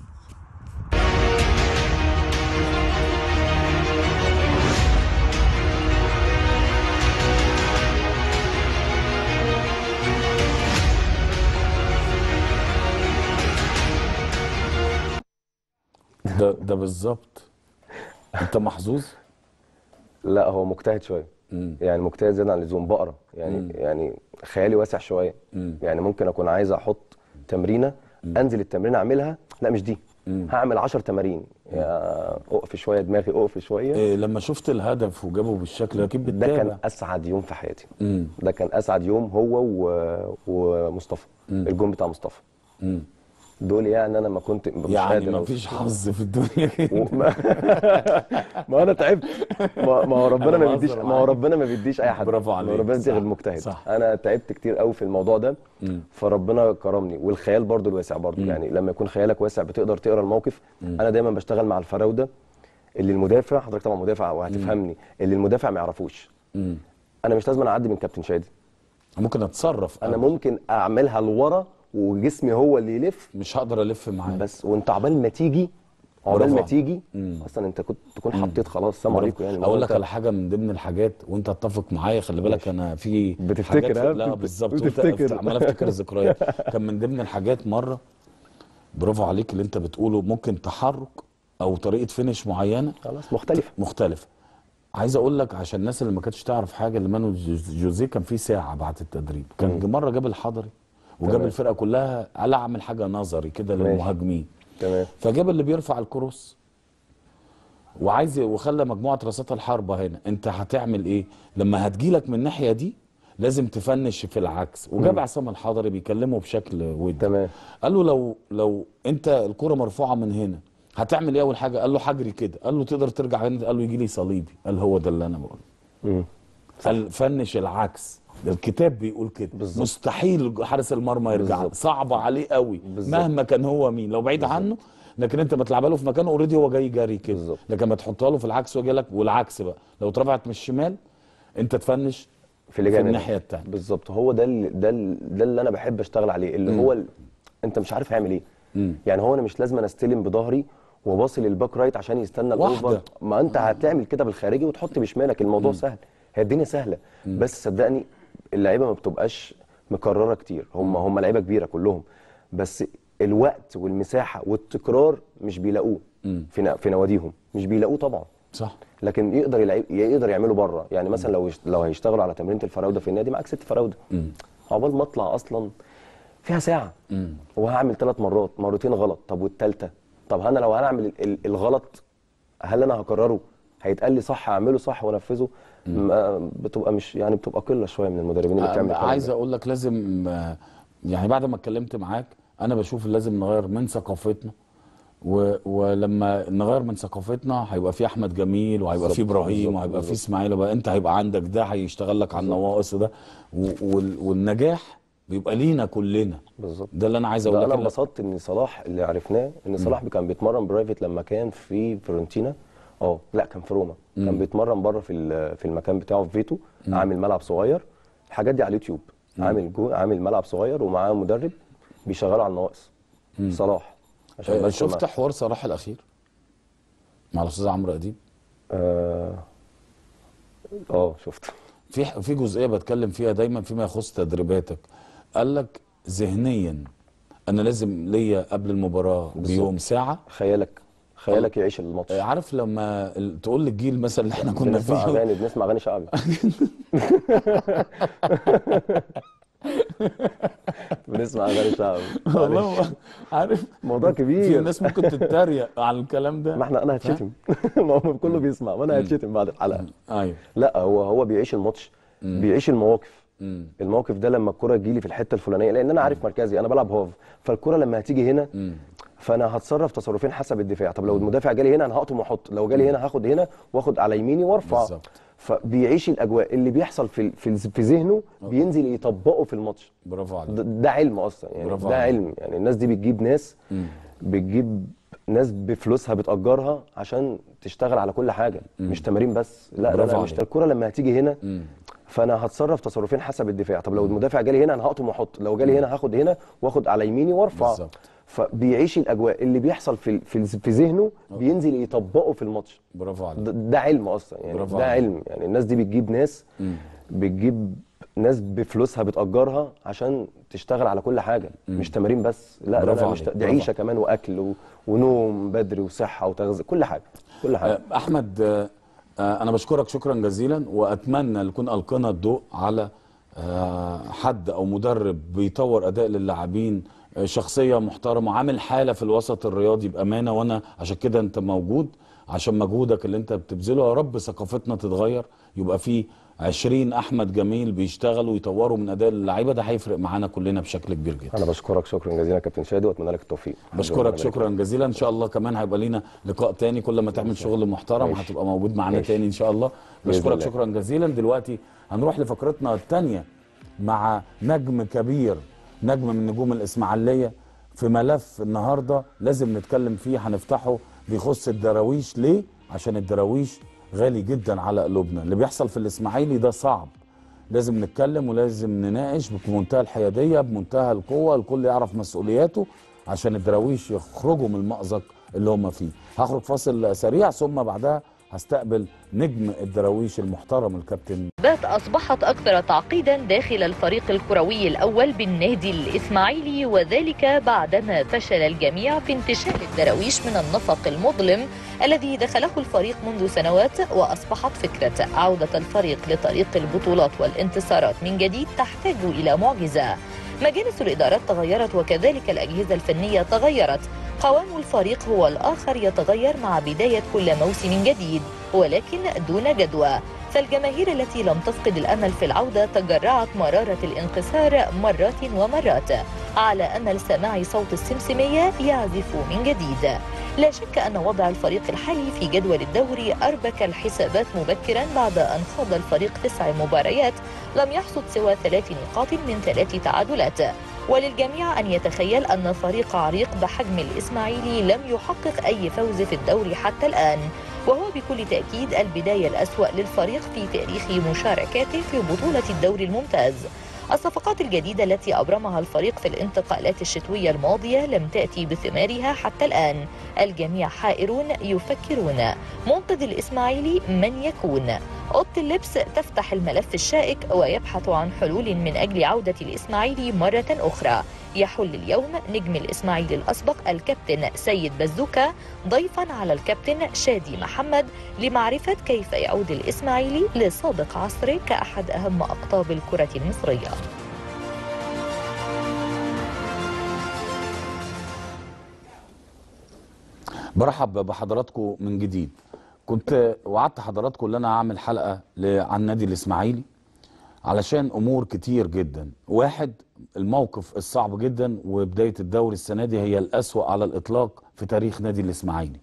ده ده بالظبط انت محظوظ لا هو مجتهد شويه مم. يعني مجتهد زياده عن اللزوم بقرا يعني يعني خيالي واسع شويه مم. يعني ممكن اكون عايز احط تمرينه انزل التمرين اعملها لا مش دي هعمل 10 تمارين يا اقف شويه دماغي اقف شويه إيه لما شفت الهدف وجابه بالشكل ده اكيد ده كان بتتابع اسعد يوم في حياتي مم. ده كان اسعد يوم هو و... ومصطفى الجون بتاع مصطفى مم. دول يعني انا ما كنت مش يعني قادر ما أوصف. فيش حظ في الدنيا كده و- ما, ما انا تعبت ما, ما هو ربنا أنا ما بهزر بيديش ما هو معاك. ربنا ما بيديش اي حد برافو عليك. ما هو ربنا بيدي صح. غير المجتهد صح. انا تعبت كتير قوي في الموضوع ده مم. فربنا كرمني والخيال برضو الواسع برضو يعني لما يكون خيالك واسع بتقدر تقرا الموقف انا دايما بشتغل مع الفراوده اللي المدافع حضرتك طبعا مدافع وهتفهمني اللي المدافع ما يعرفوش مم. انا مش لازم اعدي من كابتن شادي ممكن اتصرف انا أنا ممكن اعملها لورا وجسمي هو اللي يلف مش هقدر الف معاه بس وانت عقبال ما تيجي عقبال برافو ما عليك. تيجي مم. اصلا انت كنت تكون حطيت خلاص السلام عليكم يعني اقول ما لك هو على حاجه من ضمن الحاجات وانت تتفق معايا خلي بالك انا في بتفتكر، حاجات ها؟ لا بتفت- بالظبط وأنت بتفتكر. عمال افتكر الذكريات كان من ضمن الحاجات مره برافو عليك اللي انت بتقوله ممكن تحرك او طريقه فينش معينه خلاص مختلفه مختلفه عايز اقول لك عشان الناس اللي ما كانتش تعرف حاجه اللي مانو جو- جوزيه كان في ساعه بعد التدريب كان مره جاب الحضري وجاب تمام. الفرقه كلها قال اعمل حاجه نظري كده ماشي. للمهاجمين تمام فجاب اللي بيرفع الكروس وعايز وخلى مجموعه رصاصات الحربه هنا انت هتعمل ايه لما هتجيلك من الناحيه دي لازم تفنش في العكس وجاب عصام الحضري بيكلمه بشكل ودي تمام قال له لو لو انت الكره مرفوعه من هنا هتعمل ايه اول حاجه قال له هجري كده قال له تقدر ترجع هنا قال له يجي لي صليبي قال هو ده اللي انا بقوله مم. قال فنش العكس ده الكتاب بيقول كده بالظبط. مستحيل حارس المرمى يرجع بالظبط. صعبه عليه قوي بالظبط. مهما كان هو مين لو بعيد عنه لكن انت ما تلعبها له في مكانه اوريدي هو جاي جري كده بالظبط. لكن ما تحطها له في العكس ويجي لك والعكس بقى لو اترفعت من الشمال انت تفنش في اللي جاي في منها. الناحيه الثانيه بالظبط هو ده اللي ده اللي ده اللي انا بحب اشتغل عليه اللي هو ال... انت مش عارف هيعمل ايه مم. يعني هو انا مش لازم أنا استلم بظهري وباصي للباك رايت عشان يستنى واحدة. الاوفر ما انت هتعمل كده بالخارجي وتحط بشمالك الموضوع سهل هي الدنيا سهله بس صدقني اللعيبه ما بتبقاش مكرره كتير هم هم لعيبه كبيره كلهم بس الوقت والمساحه والتكرار مش بيلاقوه في نا- في نواديهم مش بيلاقوه طبعا صح لكن يقدر يلعب يقدر يعمله بره يعني مثلا لو يشت- لو هيشتغلوا على تمرينه الفراوده في النادي معاك ست فراوده عقبال ما اطلع اصلا فيها ساعه وهعمل ثلاث مرات مرتين غلط طب والثالثه طب انا لو هنعمل ال- ال- الغلط هل انا هكرره هيتقال لي صح اعمله صح وانفذه ما بتبقى مش يعني بتبقى قله شويه من المدربين اللي بتعمل الكلام عايز ده. اقول لك لازم آه، يعني بعد ما اتكلمت معاك انا بشوف لازم نغير من ثقافتنا و... ولما نغير من ثقافتنا هيبقى في احمد جميل وهيبقى في بالظبط، ابراهيم بالظبط، وهيبقى في بالظبط. اسماعيل بقى انت هيبقى عندك ده هيشتغل لك على النواقص ده و... وال... والنجاح بيبقى لينا كلنا بالظبط ده اللي انا عايز ده اقول انا لك انبسطت ان صلاح اللي عرفناه ان صلاح كان بيتمرن برايفت لما كان في فيورنتينا اه لا كان في روما كان بيتمرن بره في ال- في المكان بتاعه في فيتو عامل ملعب صغير الحاجات دي على اليوتيوب عامل جو عامل ملعب صغير ومعاه مدرب بيشغله على النواقص صلاح عشان آه، بس شفت ما- حوار صلاح الاخير مع الاستاذ عمرو اديب اه اه شفت في في جزئيه بتكلم فيها دايما فيما يخص تدريباتك قال لك ذهنيا انا لازم ليا قبل المباراه بيوم ساعه خيالك خيالك يعيش الماتش آه، عارف لما ال- تقول للجيل مثلا اللي احنا كنا بنسمع فيه اغاني بنسمع اغاني شعبي بنسمع اغاني شعبي والله عارف موضوع كبير في ناس ممكن تتريق على الكلام ده ما احنا انا هتشتم ما هو كله بيسمع وانا هتشتم بعد الحلقه ايوه لا هو هو بيعيش الماتش بيعيش المواقف مم. الموقف ده لما الكره تجيلي في الحته الفلانيه لان انا عارف مركزي انا بلعب هاف فالكره لما هتيجي هنا مم. فانا هتصرف تصرفين حسب الدفاع طب لو المدافع جالي هنا انا هقطم واحط لو جالي هنا هاخد هنا واخد على يميني وارفع بالظبط. فبيعيش الاجواء اللي بيحصل في في في ذهنه بينزل يطبقه في الماتش برافو عليك ده, ده علم اصلا يعني برافو ده عليك. علم يعني الناس دي بتجيب ناس بتجيب ناس بفلوسها بتأجرها عشان تشتغل على كل حاجة مش تمارين بس لا لا, برافو لا مش عليك. الكرة لما هتيجي هنا مم. فانا هتصرف تصرفين حسب الدفاع طب لو المدافع جالي هنا انا هقطم واحط لو جالي هنا هاخد هنا واخد على يميني وارفع بالظبط. فبيعيش الاجواء اللي بيحصل في في في ذهنه بينزل يطبقه في الماتش برافو عليك ده, ده علم اصلا يعني برافو ده عليك. علم يعني الناس دي بتجيب ناس بتجيب ناس بفلوسها بتأجرها عشان تشتغل على كل حاجة مش تمارين بس لا لا, برافو لا مش عليك. ت- دي برافو عيشة كمان وأكل و... ونوم بدري وصحة وتغذية كل حاجة كل حاجة آه، احمد آه، آه، انا بشكرك شكرا جزيلا واتمنى نكون القينا الضوء على آه، حد او مدرب بيطور اداء للاعبين آه، شخصيه محترمه عامل حاله في الوسط الرياضي بامانه وانا عشان كده انت موجود عشان مجهودك اللي انت بتبذله يا رب ثقافتنا تتغير يبقى في 20 احمد جميل بيشتغلوا ويطوروا من اداء اللعيبه ده هيفرق معانا كلنا بشكل كبير جدا انا بشكرك شكرا جزيلا يا كابتن شادي واتمنى لك التوفيق بشكرك شكرا جزيلا ان شاء الله كمان هيبقى لينا لقاء تاني كل ما تعمل شغل محترم ماشي. هتبقى موجود معانا ماشي. تاني ان شاء الله بإذن بشكرك الله. شكرا جزيلا دلوقتي هنروح لفقرتنا الثانيه مع نجم كبير نجم من نجوم الاسماعيليه في ملف النهارده لازم نتكلم فيه هنفتحه بيخص الدراويش ليه عشان الدراويش غالي جدا على قلوبنا اللي بيحصل في الاسماعيلي ده صعب لازم نتكلم ولازم نناقش بمنتهى الحياديه بمنتهى القوه الكل يعرف مسؤولياته عشان الدراويش يخرجوا من المأزق اللي هم فيه هخرج فاصل سريع ثم بعدها هستقبل نجم الدراويش المحترم الكابتن بات أصبحت أكثر تعقيدا داخل الفريق الكروي الأول بالنادي الإسماعيلي وذلك بعدما فشل الجميع في انتشال الدراويش من النفق المظلم الذي دخله الفريق منذ سنوات وأصبحت فكرة عودة الفريق لطريق البطولات والانتصارات من جديد تحتاج إلى معجزة مجالس الإدارات تغيرت وكذلك الأجهزة الفنية تغيرت قوام الفريق هو الآخر يتغير مع بداية كل موسم جديد ولكن دون جدوى فالجماهير التي لم تفقد الأمل في العودة تجرعت مرارة الانكسار مرات ومرات على أمل سماع صوت السمسمية يعزف من جديد لا شك أن وضع الفريق الحالي في جدول الدوري أربك الحسابات مبكرا بعد أن خاض الفريق تسع مباريات لم يحصد سوى ثلاث نقاط من ثلاث تعادلات وللجميع أن يتخيل أن فريق عريق بحجم الإسماعيلي لم يحقق أي فوز في الدوري حتى الآن وهو بكل تأكيد البداية الأسوأ للفريق في تاريخ مشاركاته في بطولة الدوري الممتاز الصفقات الجديدة التي أبرمها الفريق في الانتقالات الشتوية الماضية لم تأتي بثمارها حتى الآن الجميع حائرون يفكرون منقذ الإسماعيلي من يكون أوضة اللبس تفتح الملف الشائك ويبحث عن حلول من أجل عودة الإسماعيلي مرة أخرى يحل اليوم نجم الإسماعيلي الأسبق الكابتن سيد بزوكا ضيفا على الكابتن شادي محمد لمعرفة كيف يعود الإسماعيلي لسابق عصره كأحد أهم أقطاب الكرة المصرية برحب بحضراتكم من جديد كنت وعدت حضراتكم ان انا اعمل حلقه ل- عن النادي الاسماعيلي علشان امور كتير جدا واحد الموقف الصعب جدا وبدايه الدوري السنه دي هي الاسوا على الاطلاق في تاريخ نادي الاسماعيلي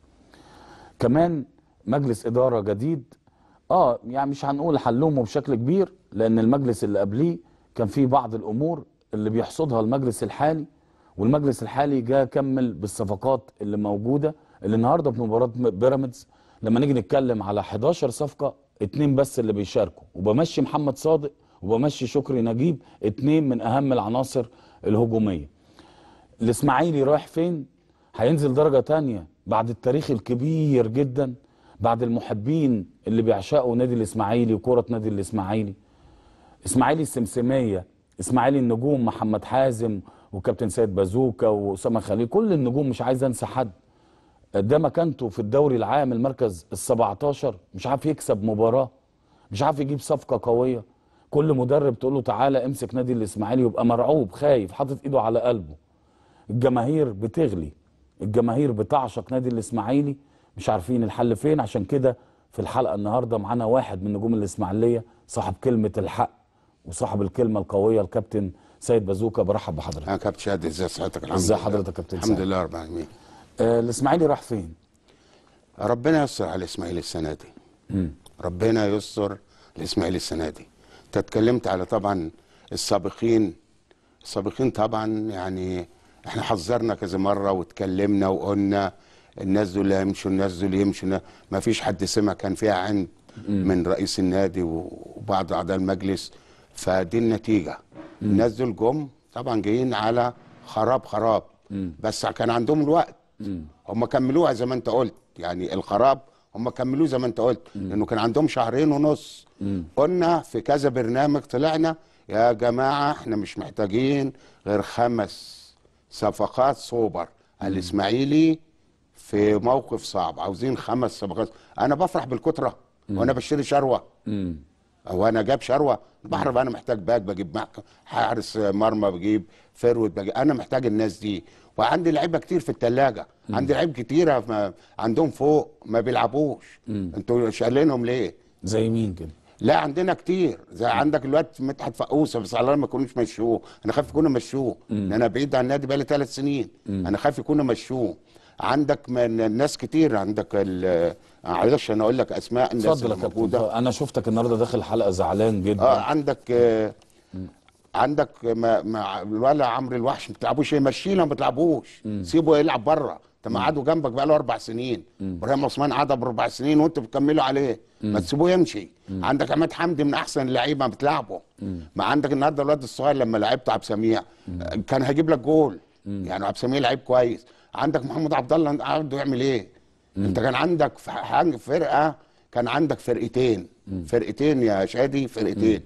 كمان مجلس اداره جديد اه يعني مش هنقول حلومه بشكل كبير لان المجلس اللي قبليه كان فيه بعض الامور اللي بيحصدها المجلس الحالي والمجلس الحالي جاء كمل بالصفقات اللي موجوده اللي النهارده في مباراه بيراميدز لما نيجي نتكلم على 11 صفقه اتنين بس اللي بيشاركوا وبمشي محمد صادق وبمشي شكري نجيب اتنين من اهم العناصر الهجوميه الاسماعيلي رايح فين هينزل درجه تانية بعد التاريخ الكبير جدا بعد المحبين اللي بيعشقوا نادي الاسماعيلي وكره نادي الاسماعيلي اسماعيلي السمسميه اسماعيلي النجوم محمد حازم وكابتن سيد بازوكا واسامه خليل كل النجوم مش عايز انسى حد ده مكانته في الدوري العام المركز ال 17 مش عارف يكسب مباراه مش عارف يجيب صفقه قويه كل مدرب تقول له تعالى امسك نادي الاسماعيلي يبقى مرعوب خايف حاطط ايده على قلبه الجماهير بتغلي الجماهير بتعشق نادي الاسماعيلي مش عارفين الحل فين عشان كده في الحلقه النهارده معانا واحد من نجوم الاسماعيليه صاحب كلمه الحق وصاحب الكلمه القويه الكابتن سيد بازوكا برحب بحضرتك انا كابتن شادي ازي صحتك الحمد ازي لله حضرتك يا كابتن الحمد سيد؟ لله رب العالمين آه الاسماعيلي راح فين ربنا يستر على الاسماعيلي السنه دي مم. ربنا يستر الاسماعيلي السنه دي انت اتكلمت على طبعا السابقين السابقين طبعا يعني احنا حذرنا كذا مره واتكلمنا وقلنا الناس دول يمشوا الناس دول يمشوا ما فيش حد سمع كان فيها عند من رئيس النادي وبعض اعضاء المجلس فدي النتيجه الناس دول جم طبعا جايين على خراب خراب بس كان عندهم الوقت هم كملوها زي ما انت قلت يعني الخراب هم كملوه زي ما انت قلت لانه كان عندهم شهرين ونص قلنا في كذا برنامج طلعنا يا جماعه احنا مش محتاجين غير خمس صفقات سوبر الاسماعيلي في موقف صعب عاوزين خمس صفقات انا بفرح بالكتره وانا بشتري شروه مم. هو انا جاب شروه البحر انا محتاج باك بجيب معك حارس مرمى بجيب فرود بجيب انا محتاج الناس دي وعندي لعيبه كتير في الثلاجه عندي لعيب كتيره ما عندهم فوق ما بيلعبوش انتوا شايلينهم ليه زي مين كده لا عندنا كتير زي عندك الوقت مدحت فقوسه بس على الله ما يكونوش مشوه انا خايف يكونوا مشوه لان انا بعيد عن النادي بقالي ثلاث سنين انا خايف يكونوا مشوه عندك من الناس كتير عندك ال- معلش انا اقول لك اسماء الناس اتفضل يا اللي كابتن موجوده انا شفتك النهارده داخل الحلقه زعلان جدا اه عندك آه عندك ما ما ولا عمرو الوحش ما بتلعبوش ايه مشيه لو ما بتلعبوش سيبه يلعب بره انت قعدوا جنبك بقى له اربع سنين ابراهيم عثمان قعد باربع سنين وانتوا بتكملوا عليه ما تسيبوه يمشي عندك عماد حمدي من احسن اللعيبه ما بتلعبه ما عندك النهارده الواد الصغير لما لعبته عبد السميع آه، كان هيجيب لك جول يعني عبد السميع لعيب كويس عندك محمد عبد الله انت عارف يعمل ايه انت كان عندك في حاجة- فرقه كان عندك فرقتين فرقتين يا شادي فرقتين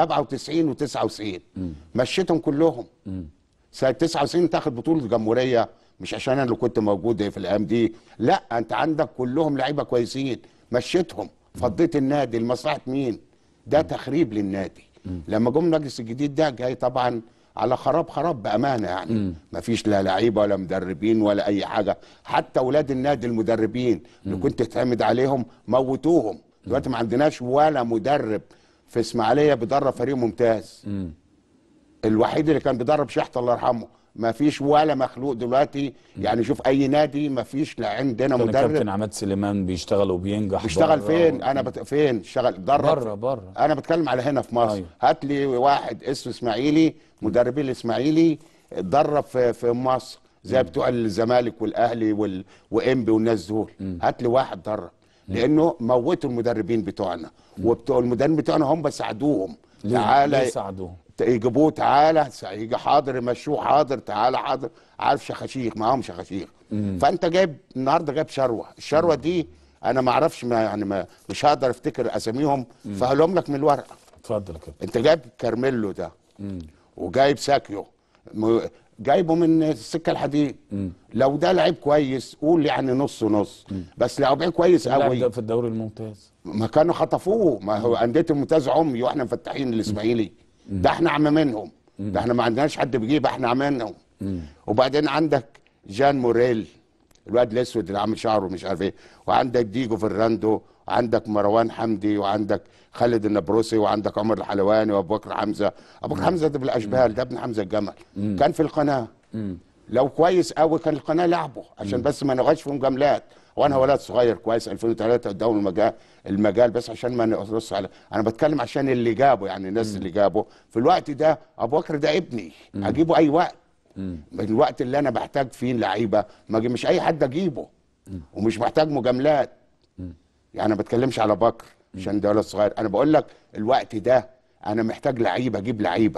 97 و99 مشيتهم كلهم سنه 99 تاخد بطوله جمهوريه مش عشان انا اللي كنت موجود في الايام دي لا انت عندك كلهم لعيبه كويسين مشيتهم فضيت النادي لمصلحه مين ده تخريب للنادي لما جم المجلس الجديد ده جاي طبعا على خراب خراب بامانه يعني مفيش لا لعيبه ولا مدربين ولا اي حاجه حتى اولاد النادي المدربين اللي كنت تعتمد عليهم موتوهم دلوقتي ما عندناش ولا مدرب في اسماعيليه بيدرب فريق ممتاز الوحيد اللي كان بيدرب شحت الله يرحمه ما فيش ولا مخلوق دلوقتي يعني شوف اي نادي ما فيش لا عندنا كان الكابتن مدرب عماد سليمان بيشتغل وبينجح بيشتغل بره. فين انا بت... فين اشتغل درب بره بره انا بتكلم على هنا في مصر أيوة. أيوه. هات لي واحد اسمه اسماعيلي مدربين الاسماعيلي اتدرب في في مصر زي بتوع الزمالك والاهلي وال... وانبي والناس دول هات لي واحد درب لانه موتوا المدربين بتوعنا وبتوع المدربين بتوعنا هم ساعدوهم ليه؟ تعالى ليه ساعدوهم يجيبوه تعالى يجي حاضر يمشوه حاضر تعالى حاضر عارف شخاشيخ معاهم شخاشيخ فانت جايب النهارده جايب شروه الشروه دي انا ما اعرفش ما يعني ما مش هقدر افتكر اساميهم فهقولهم لك من الورقه اتفضل يا كابتن انت جايب كارميلو ده وجايب ساكيو م- جايبه من السكه الحديد لو ده لعيب كويس قول يعني نص نص بس لو لعيب كويس اللاعب قوي ده في الدوري الممتاز ما كانوا خطفوه ما هو انديه الممتاز عمي واحنا مفتحين الاسماعيلي ده احنا عم منهم ده احنا ما عندناش حد بيجيب احنا عملناهم وبعدين عندك جان موريل الواد الاسود اللي عامل شعره مش عارف ايه وعندك ديجو فرناندو وعندك مروان حمدي وعندك خالد النبروسي وعندك عمر الحلواني وابو بكر حمزه ابو بكر حمزه ده بالاشبال ده ابن حمزه الجمل كان في القناه لو كويس قوي كان القناه لعبه عشان بس ما نغش في مجاملات وانا ولد صغير كويس 2003 قدام المجال المجال بس عشان ما نقص على انا بتكلم عشان اللي جابه يعني الناس اللي جابه في الوقت ده ابو بكر ده ابني اجيبه اي وقت من الوقت اللي انا بحتاج فيه لعيبه ما أجي- مش اي حد اجيبه ومش محتاج مجاملات يعني ما بتكلمش على بكر عشان ده ولد صغير انا بقول لك الوقت ده انا محتاج لعيبه اجيب لعيبه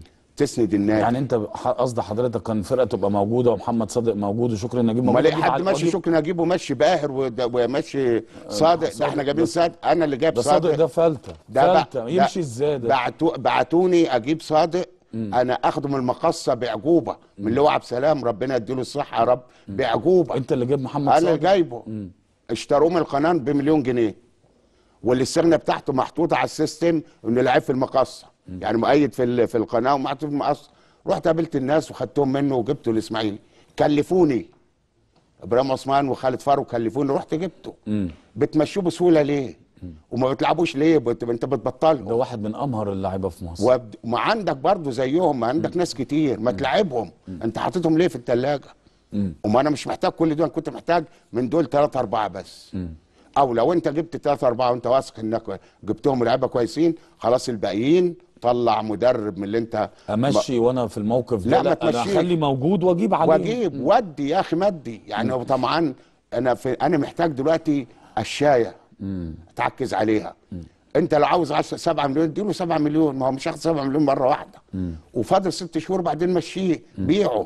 تسند النادي يعني انت ح- قصد حضرتك كان الفرقه تبقى موجوده ومحمد صادق موجود وشكري نجيب موجود امال ايه وأجيب حد على- ماشي وأجيب- شكري نجيبه ماشي باهر وده- وماشي صادق ده احنا جايبين ده- صادق انا اللي جايب ده صادق ده فلته ده بع- فلته يمشي ده ازاي ده بعتو بعتوني اجيب صادق انا اخده من المقصه بعجوبه من اللي هو عبد السلام ربنا يديله الصحه يا رب بعجوبه انت اللي جايب محمد انا اللي صادق جايبه اشتروه من القناه بمليون جنيه والاستغنى بتاعته محطوطه على السيستم انه لعيب في المقصه يعني مؤيد في ال- في القناه ومحطوط في المقصه رحت قابلت الناس وخدتهم منه وجبته الاسماعيلي كلفوني ابراهيم عثمان وخالد فاروق كلفوني رحت جبته بتمشوه بسهوله ليه وما بتلعبوش ليه بت... انت ده بتبطله واحد من امهر اللعيبه في مصر وب- وما عندك برضه زيهم ما عندك ناس كتير ما تلعبهم انت حاططهم ليه في الثلاجه وما انا مش محتاج كل دول كنت محتاج من دول ثلاثة أربعة بس أو لو أنت جبت ثلاثة أربعة وأنت واثق إنك جبتهم لعيبة كويسين خلاص الباقيين طلع مدرب من اللي أنت امشي وانا في الموقف ده لا، ما لا انا تمشيش. اخلي موجود واجيب عليه واجيب ودي يا اخي مدي يعني هو طبعا انا في انا محتاج دلوقتي الشايه تركز عليها انت لو عاوز 10 7 مليون اديله 7 مليون ما هو مش هياخد 7 مليون مره واحده وفاضل ست شهور بعدين مشيه بيعه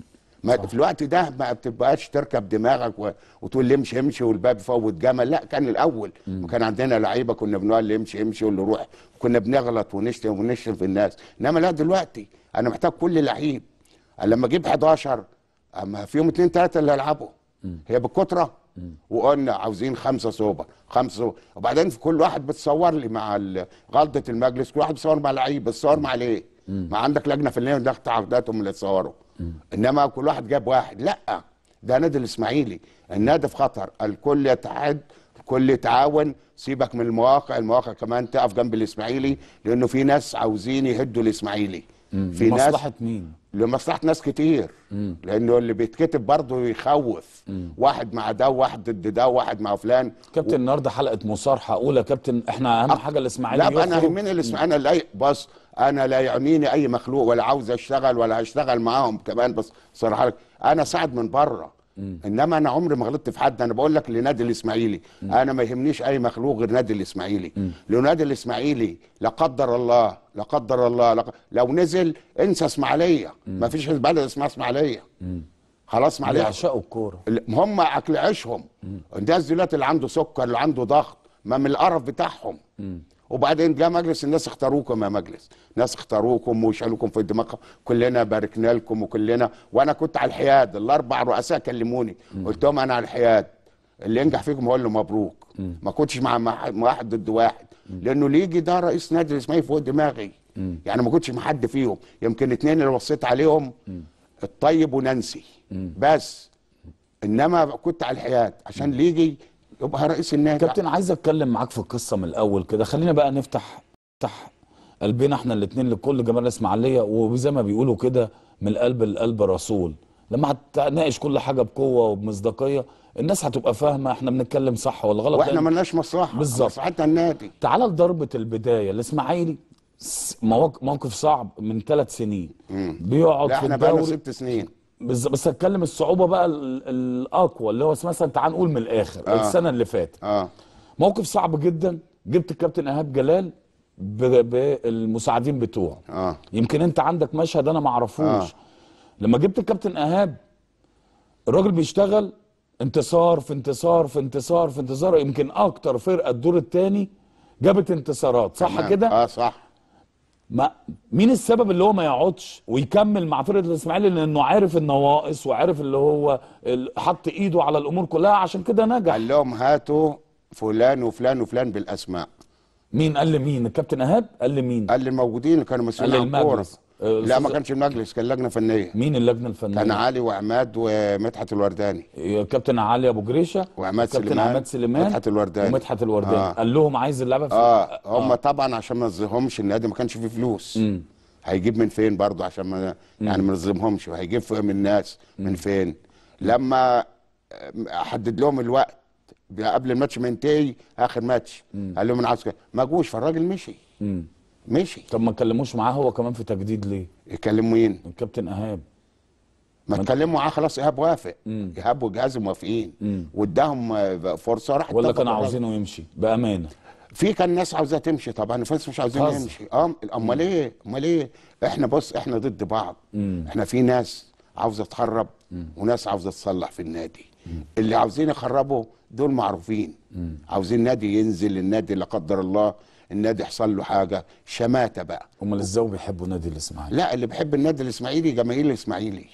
ما في الوقت ده ما بتبقاش تركب دماغك و... وتقول لي امشي امشي والباب يفوت جمل لا كان الاول وكان عندنا لعيبه كنا بنقول اللي يمشي يمشي واللي يروح كنا بنغلط ونشتم ونشتم في الناس انما لا دلوقتي انا محتاج كل لعيب لما اجيب 11 اما فيهم اثنين ثلاثه اللي هيلعبوا هي بالكتره وقلنا عاوزين خمسه سوبر خمسه سوبر وبعدين في كل واحد بتصور لي مع ال- غلطه المجلس كل واحد بيصور مع لعيب بتصور مع ليه؟ ما عندك لجنه فنيه وده تعاقداتهم اللي تصوروا انما كل واحد جاب واحد لا ده نادي الاسماعيلي النادي في خطر الكل يتحد الكل يتعاون سيبك من المواقع المواقع كمان تقف جنب الاسماعيلي لانه في ناس عاوزين يهدوا الاسماعيلي في ناس مصلحه مين لمصلحه ناس كتير لانه اللي بيتكتب برضه يخوف واحد مع ده وواحد ضد ده وواحد مع فلان كابتن النهارده حلقه مصارحه اولى كابتن احنا اهم حاجه الاسماعيلي لا بقى انا يخرج. يهمني الاسماعيلي انا لا بص انا لا يعنيني اي مخلوق ولا عاوز اشتغل ولا هشتغل معاهم كمان بس صراحه لك انا ساعد من بره انما انا عمري ما غلطت في حد انا بقول لك لنادي الاسماعيلي انا ما يهمنيش اي مخلوق غير نادي الاسماعيلي لو نادي الاسماعيلي لا قدر الله لا قدر الله لا ق- لو نزل انسى اسماعيليه ما فيش بلد اسمها اسماعيليه خلاص اسماعيليه بيعشقوا الكوره هم اكل عيشهم الناس دلوقتي اللي عنده سكر اللي عنده ضغط ما من القرف بتاعهم وبعدين جاء مجلس الناس اختاروكم يا مجلس ناس اختاروكم وشالوكم في دماغهم كلنا باركنا لكم وكلنا وانا كنت على الحياد الاربع رؤساء كلموني قلت لهم انا على الحياد اللي ينجح فيكم هو اللي مبروك ما كنتش مع مع مع واحد ضد واحد لانه اللي يجي ده رئيس نادي الاسماعيلي فوق دماغي يعني ما كنتش مع حد فيهم يمكن اتنين اللي وصيت عليهم الطيب ونانسي بس انما كنت على الحياد عشان اللي يجي يبقى رئيس النادي كابتن عايز اتكلم معاك في القصه من الاول كده خلينا بقى نفتح نفتح قلبنا احنا الاثنين لكل جماهير الاسماعيليه وزي ما بيقولوا كده من القلب للقلب رسول لما هتناقش كل حاجه بقوه وبمصداقيه الناس هتبقى فاهمه احنا بنتكلم صح ولا غلط واحنا لأن- ملناش مصلحه بالظبط. مصلحتنا النادي تعال لضربه البدايه الاسماعيلي س- مواق- موقف صعب من ثلاث سنين بيقعد لا في احنا بقى الدوري ست سنين بس, بس اتكلم الصعوبه بقى ال- الاقوى اللي هو مثلا تعال نقول من الاخر آه. السنه اللي فاتت اه موقف صعب جدا جبت الكابتن ايهاب جلال ب- بالمساعدين بتوعه اه يمكن انت عندك مشهد انا ما اعرفوش آه. لما جبت الكابتن ايهاب الراجل بيشتغل انتصار في انتصار في انتصار في انتصار يمكن اكتر فرقه الدور الثاني جابت انتصارات صح تمام. كده اه صح ما مين السبب اللي هو ما يقعدش ويكمل مع فرقه الاسماعيلي لانه عارف النواقص وعارف اللي هو ال- حط ايده على الامور كلها عشان كده نجح قال لهم هاتوا فلان وفلان وفلان بالاسماء مين قال لمين الكابتن ايهاب قال لمين قال للموجودين اللي كانوا مسؤولين قال عن الكوره للمجلس. آه، لا ما أستاذ- كانش المجلس كان لجنه فنيه مين اللجنه الفنيه كان علي وعماد ومدحت الورداني كابتن علي ابو جريشه وعماد كابتن سليمان عماد سليمان مدحت الورداني ومدحت الورداني آه. قال لهم عايز اللعبه في اه هم طبعا عشان ما نظلمهمش النادي ما كانش فيه فلوس مم. هيجيب من فين برضه عشان ما يعني ما نظلمهمش وهيجيب فوق من الناس من فين لما آه، حدد لهم الوقت قبل الماتش ما ينتهي اخر ماتش قال لهم انا عاوز كده. ما جوش فالراجل مشي مم. مشي طب ما اتكلموش معاه هو كمان في تجديد ليه يكلموا مين الكابتن ايهاب ما اتكلموا معاه خلاص ايهاب وافق مم. ايهاب وجهاز موافقين مم. واداهم آه، فرصه راح ولا اتفق كانوا الراجل. عاوزينه يمشي بامانه في كان ناس عاوزاه تمشي طبعا في ناس مش عاوزين بتهزر. يمشي اه امال ايه امال ايه احنا بص احنا ضد بعض مم. احنا في ناس عاوزه تخرب وناس عاوزه تصلح في النادي اللي عاوزين يخربوا دول معروفين عاوزين نادي ينزل النادي لا قدر الله النادي يحصل له حاجه شماته بقى امال ازاي بيحبوا نادي الاسماعيلي لا اللي بيحب النادي الاسماعيلي جماهير الاسماعيلي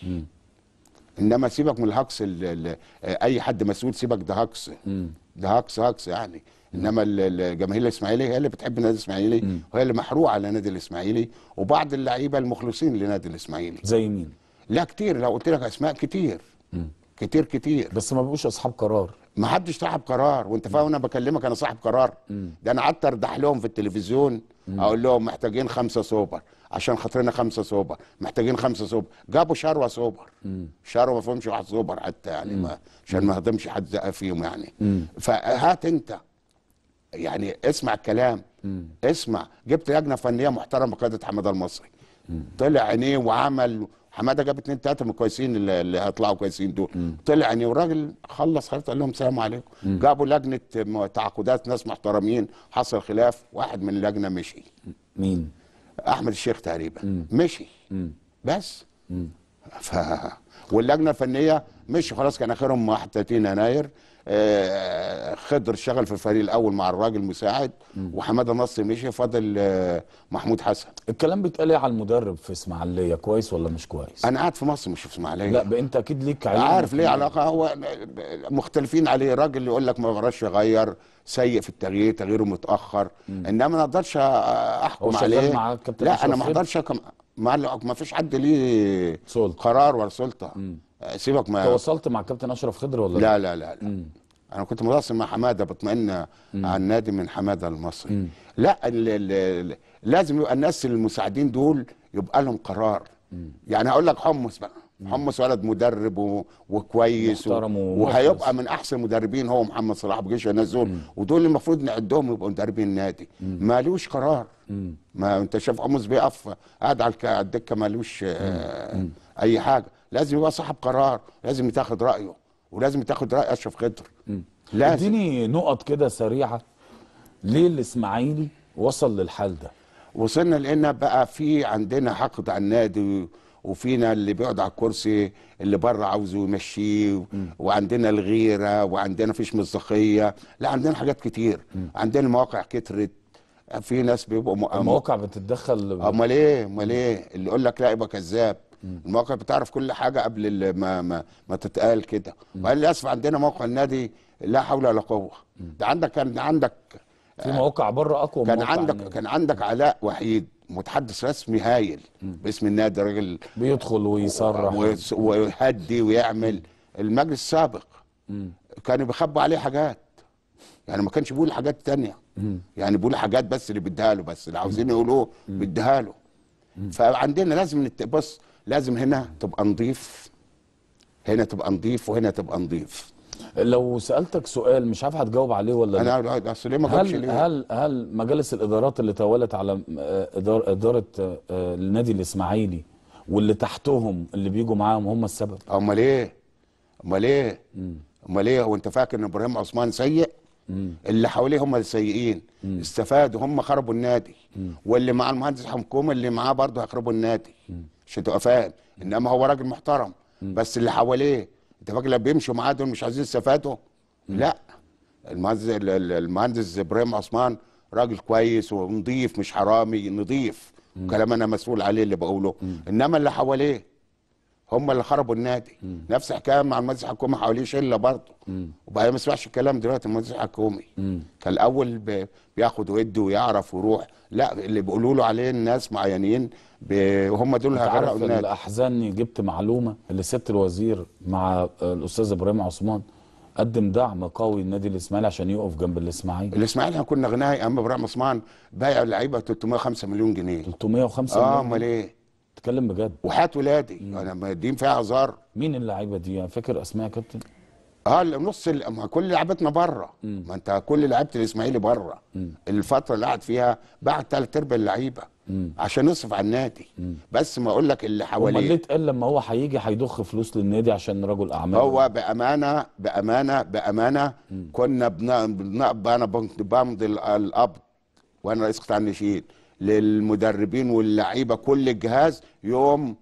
انما سيبك من الهكس ال- ال- اي حد مسؤول سيبك ده هكس ده هكس هكس يعني انما ال- الجماهير الاسماعيلي هي اللي بتحب النادي الاسماعيلي وهي اللي محروقه على النادي الاسماعيلي وبعض اللعيبه المخلصين لنادي الاسماعيلي زي مين لا كتير لو قلت لك اسماء كتير كتير كتير بس ما بيبقوش اصحاب قرار ما حدش صاحب قرار وانت فاهم انا بكلمك انا صاحب قرار ده انا قعدت اردح لهم في التلفزيون اقول لهم محتاجين خمسه سوبر عشان خاطرنا خمسه سوبر محتاجين خمسه سوبر جابوا شروه سوبر شروه ما فهمش واحد سوبر حتى يعني ما عشان ما هضمش حد زقه فيهم يعني فهات انت يعني اسمع الكلام اسمع جبت لجنه فنيه محترمه قياده حماده المصري طلع عينيه وعمل حماده جاب اتنين تلاته من الكويسين اللي اللي هيطلعوا كويسين دول طلع عينيه والراجل خلص خلاص قال لهم سلام عليكم جابوا لجنه م- تعاقدات ناس محترمين حصل خلاف واحد من اللجنه مشي مين احمد الشيخ تقريبا مشي بس ف... واللجنه الفنيه مش خلاص كان اخرهم 31 يناير آه، خضر اشتغل في الفريق الاول مع الراجل مساعد وحماده نصر مشي فاضل آه، محمود حسن الكلام بيتقال إيه على المدرب في اسماعيليه كويس ولا مش كويس انا قاعد في مصر مش في اسماعيليه لا بقى انت اكيد ليك عيون عارف ليه في- علاقه هو مختلفين عليه راجل يقول لك ما بقدرش يغير سيء في التغيير تغييره متاخر انما ما اقدرش احكم هو شغال عليه مع كابتن لا أشرف انا ما خضر؟ اقدرش أحكم- ما ما فيش حد ليه سلطة. قرار ولا سلطه سيبك ما تواصلت مع كابتن اشرف خضر ولا لا لا لا, لا. انا كنت متواصل مع حماده بطمئن على النادي من حماده المصري لا ال ال لازم يبقى الناس المساعدين دول يبقى لهم قرار يعني هقول لك حمص بقى حمص ولد مدرب و... وكويس محترم ومخلص. وهيبقى من احسن المدربين هو محمد صلاح ابو جيش والناس دول ودول المفروض نعدهم يبقوا مدربين النادي مالوش قرار ما انت شايف حمص بيقف قاعد على الك- على الدكه مالوش آه اي حاجه لازم يبقى صاحب قرار لازم يتاخد رايه ولازم تاخد راي اشرف خضر لازم اديني نقط كده سريعه ليه الاسماعيلي وصل للحال ده وصلنا لان بقى في عندنا حقد على النادي وفينا اللي بيقعد على الكرسي اللي بره عاوزه يمشيه وعندنا الغيره وعندنا فيش مصداقيه لا عندنا حاجات كتير عندنا المواقع كترت في ناس بيبقوا م- المواقع بتتدخل امال ايه امال ايه اللي يقول لك لا يبقى كذاب المواقع بتعرف كل حاجه قبل ال- ما ما, ما تتقال كده وقال للاسف عندنا موقع النادي لا حول ولا قوه ده عندك كان عندك في مواقع بره اقوى كان مواقع عندك النادي. كان عندك علاء وحيد متحدث رسمي هايل باسم النادي راجل بيدخل ويصرح ويس- ويهدي ويعمل المجلس السابق كانوا بيخبوا عليه حاجات يعني ما كانش بيقول حاجات تانية يعني بيقول حاجات بس اللي بيديها له بس اللي عاوزين يقولوه بيديها له فعندنا لازم نت- بص لازم هنا تبقى نضيف هنا تبقى نضيف وهنا تبقى نضيف لو سالتك سؤال مش عارف هتجاوب عليه ولا لا انا اصل ليه ما جابش هل ليه هل هل مجالس الادارات اللي تولت على آه، إدار- اداره آه، آه، النادي الاسماعيلي واللي تحتهم اللي بيجوا معاهم هم السبب امال ايه امال ايه امال ايه هو انت فاكر ان ابراهيم عثمان سيء اللي حواليه هم السيئين استفادوا هم خربوا النادي واللي مع المهندس حمكوم اللي معاه برضه هيخربوا النادي عشان تبقى فاهم انما هو راجل محترم بس اللي حواليه انت فاكر لما بيمشوا معاه دول مش عايزين يستفادوا لا المهندس ال- ال- المهندس ابراهيم عثمان راجل كويس ونظيف مش حرامي نظيف كلام انا مسؤول عليه اللي بقوله انما اللي حواليه هم اللي خربوا النادي نفس الحكايه مع المهندس الحكومي حواليه شله برضه وبعدين ما اسمعش الكلام دلوقتي المهندس الحكومي كان الاول ب- بياخد ويدي ويعرف ويروح لا اللي بيقولوا له عليه الناس معينين ب- وهم دول اللي انت هيغرقوا عارف النادي الاحزان جبت معلومه اللي سياده الوزير مع آه، الاستاذ ابراهيم عثمان قدم دعم قوي للنادي الاسماعيلي عشان يقف جنب الاسماعيلي الاسماعيلي احنا كنا غناي اما ابراهيم عثمان بايع اللعيبه 305 مليون جنيه 305 اه مليون امال ايه تتكلم بجد وحياه ولادي انا ما دي فيها هزار مين اللعيبه دي يعني فاكر اسماء يا كابتن اه نص ال- ما كل لعبتنا بره ما انت كل لعيبه الاسماعيلي بره الفتره اللي قعد فيها بعد ثلاث ارباع اللعيبه عشان يصرف على النادي بس ما اقول لك اللي امال حواليه ليه اتقال لما هو هيجي هيضخ فلوس للنادي عشان رجل اعمال هو بامانه بامانه بامانه كنا بن- بن- انا بن- بمضي ال- القبض وانا رئيس قطاع الناشئين للمدربين واللعيبه كل الجهاز يوم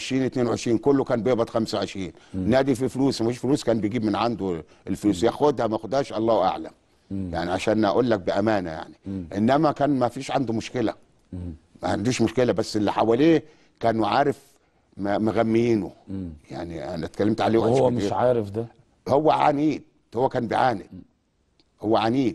2022 كله كان بيقبض 25 نادي فيه فلوس مفيش فلوس كان بيجيب من عنده الفلوس ياخدها ما ياخدهاش الله اعلم يعني عشان اقول لك بامانه يعني انما كان ما فيش عنده مشكله ما عنديش مشكله بس اللي حواليه كانوا عارف م- مغميينه يعني انا اتكلمت عليه وحش وهو كتير. مش عارف ده هو عنيد هو كان بيعاند هو عنيد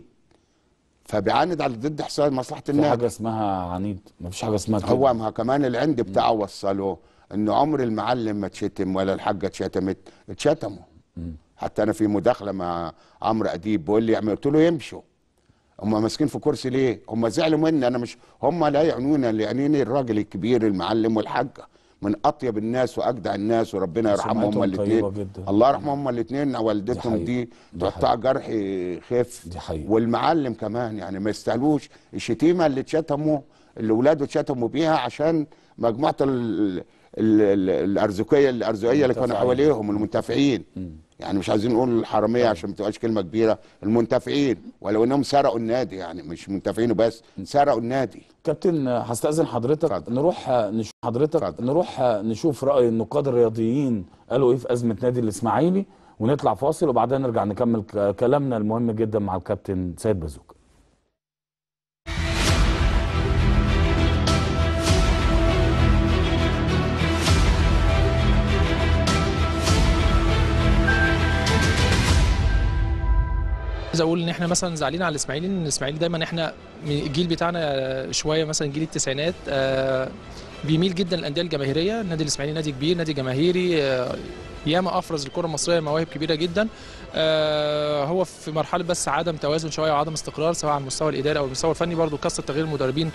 فبيعاند على ضد حساب مصلحه في النادي حاجه اسمها عنيد مفيش حاجه اسمها كده هو ما كمان العند بتاعه وصله ان عمر المعلم ما اتشتم ولا الحاجه اتشتمت اتشتموا حتى انا في مداخله مع عمرو اديب بيقول لي قلت له يمشوا هم ماسكين في كرسي ليه؟ هم زعلوا مني انا مش هم لا يعنوني اللي يعنيني الراجل الكبير المعلم والحاجه من اطيب الناس واجدع الناس وربنا يرحمهم سمعتهم هما الاثنين طيبة جدا. الله يرحمهم هما الاثنين والدتهم حقيقة. دي دي تقطع جرح خف دي حقيقة. والمعلم كمان يعني ما يستاهلوش الشتيمه اللي اتشتموا اللي ولاده اتشتموا بيها عشان مجموعه ال- ال- ال- الارزقيه الارزقيه اللي كانوا المنتفعين. حواليهم المنتفعين يعني مش عايزين نقول الحراميه عشان ما تبقاش كلمه كبيره المنتفعين ولو انهم سرقوا النادي يعني مش منتفعين وبس سرقوا النادي كابتن آه، هستأذن حضرتك اتفضل. نروح آه، نشوف حضرتك اتفضل. نروح آه، نشوف رأي النقاد الرياضيين قالوا ايه في أزمة نادي الإسماعيلي ونطلع فاصل وبعدين نرجع نكمل ك- كلامنا المهم جدا مع الكابتن سيد بازوك عايز اقول ان احنا مثلا زعلانين على الاسماعيلي ان الاسماعيلي دايما احنا من الجيل بتاعنا شويه مثلا جيل التسعينات آه، بيميل جدا للانديه الجماهيريه النادي الاسماعيلي نادي كبير نادي جماهيري آه، ياما افرز الكره المصريه مواهب كبيره جدا آه، هو في مرحله بس عدم توازن شويه وعدم استقرار سواء على المستوى الاداري او المستوى الفني برضه كثره تغيير المدربين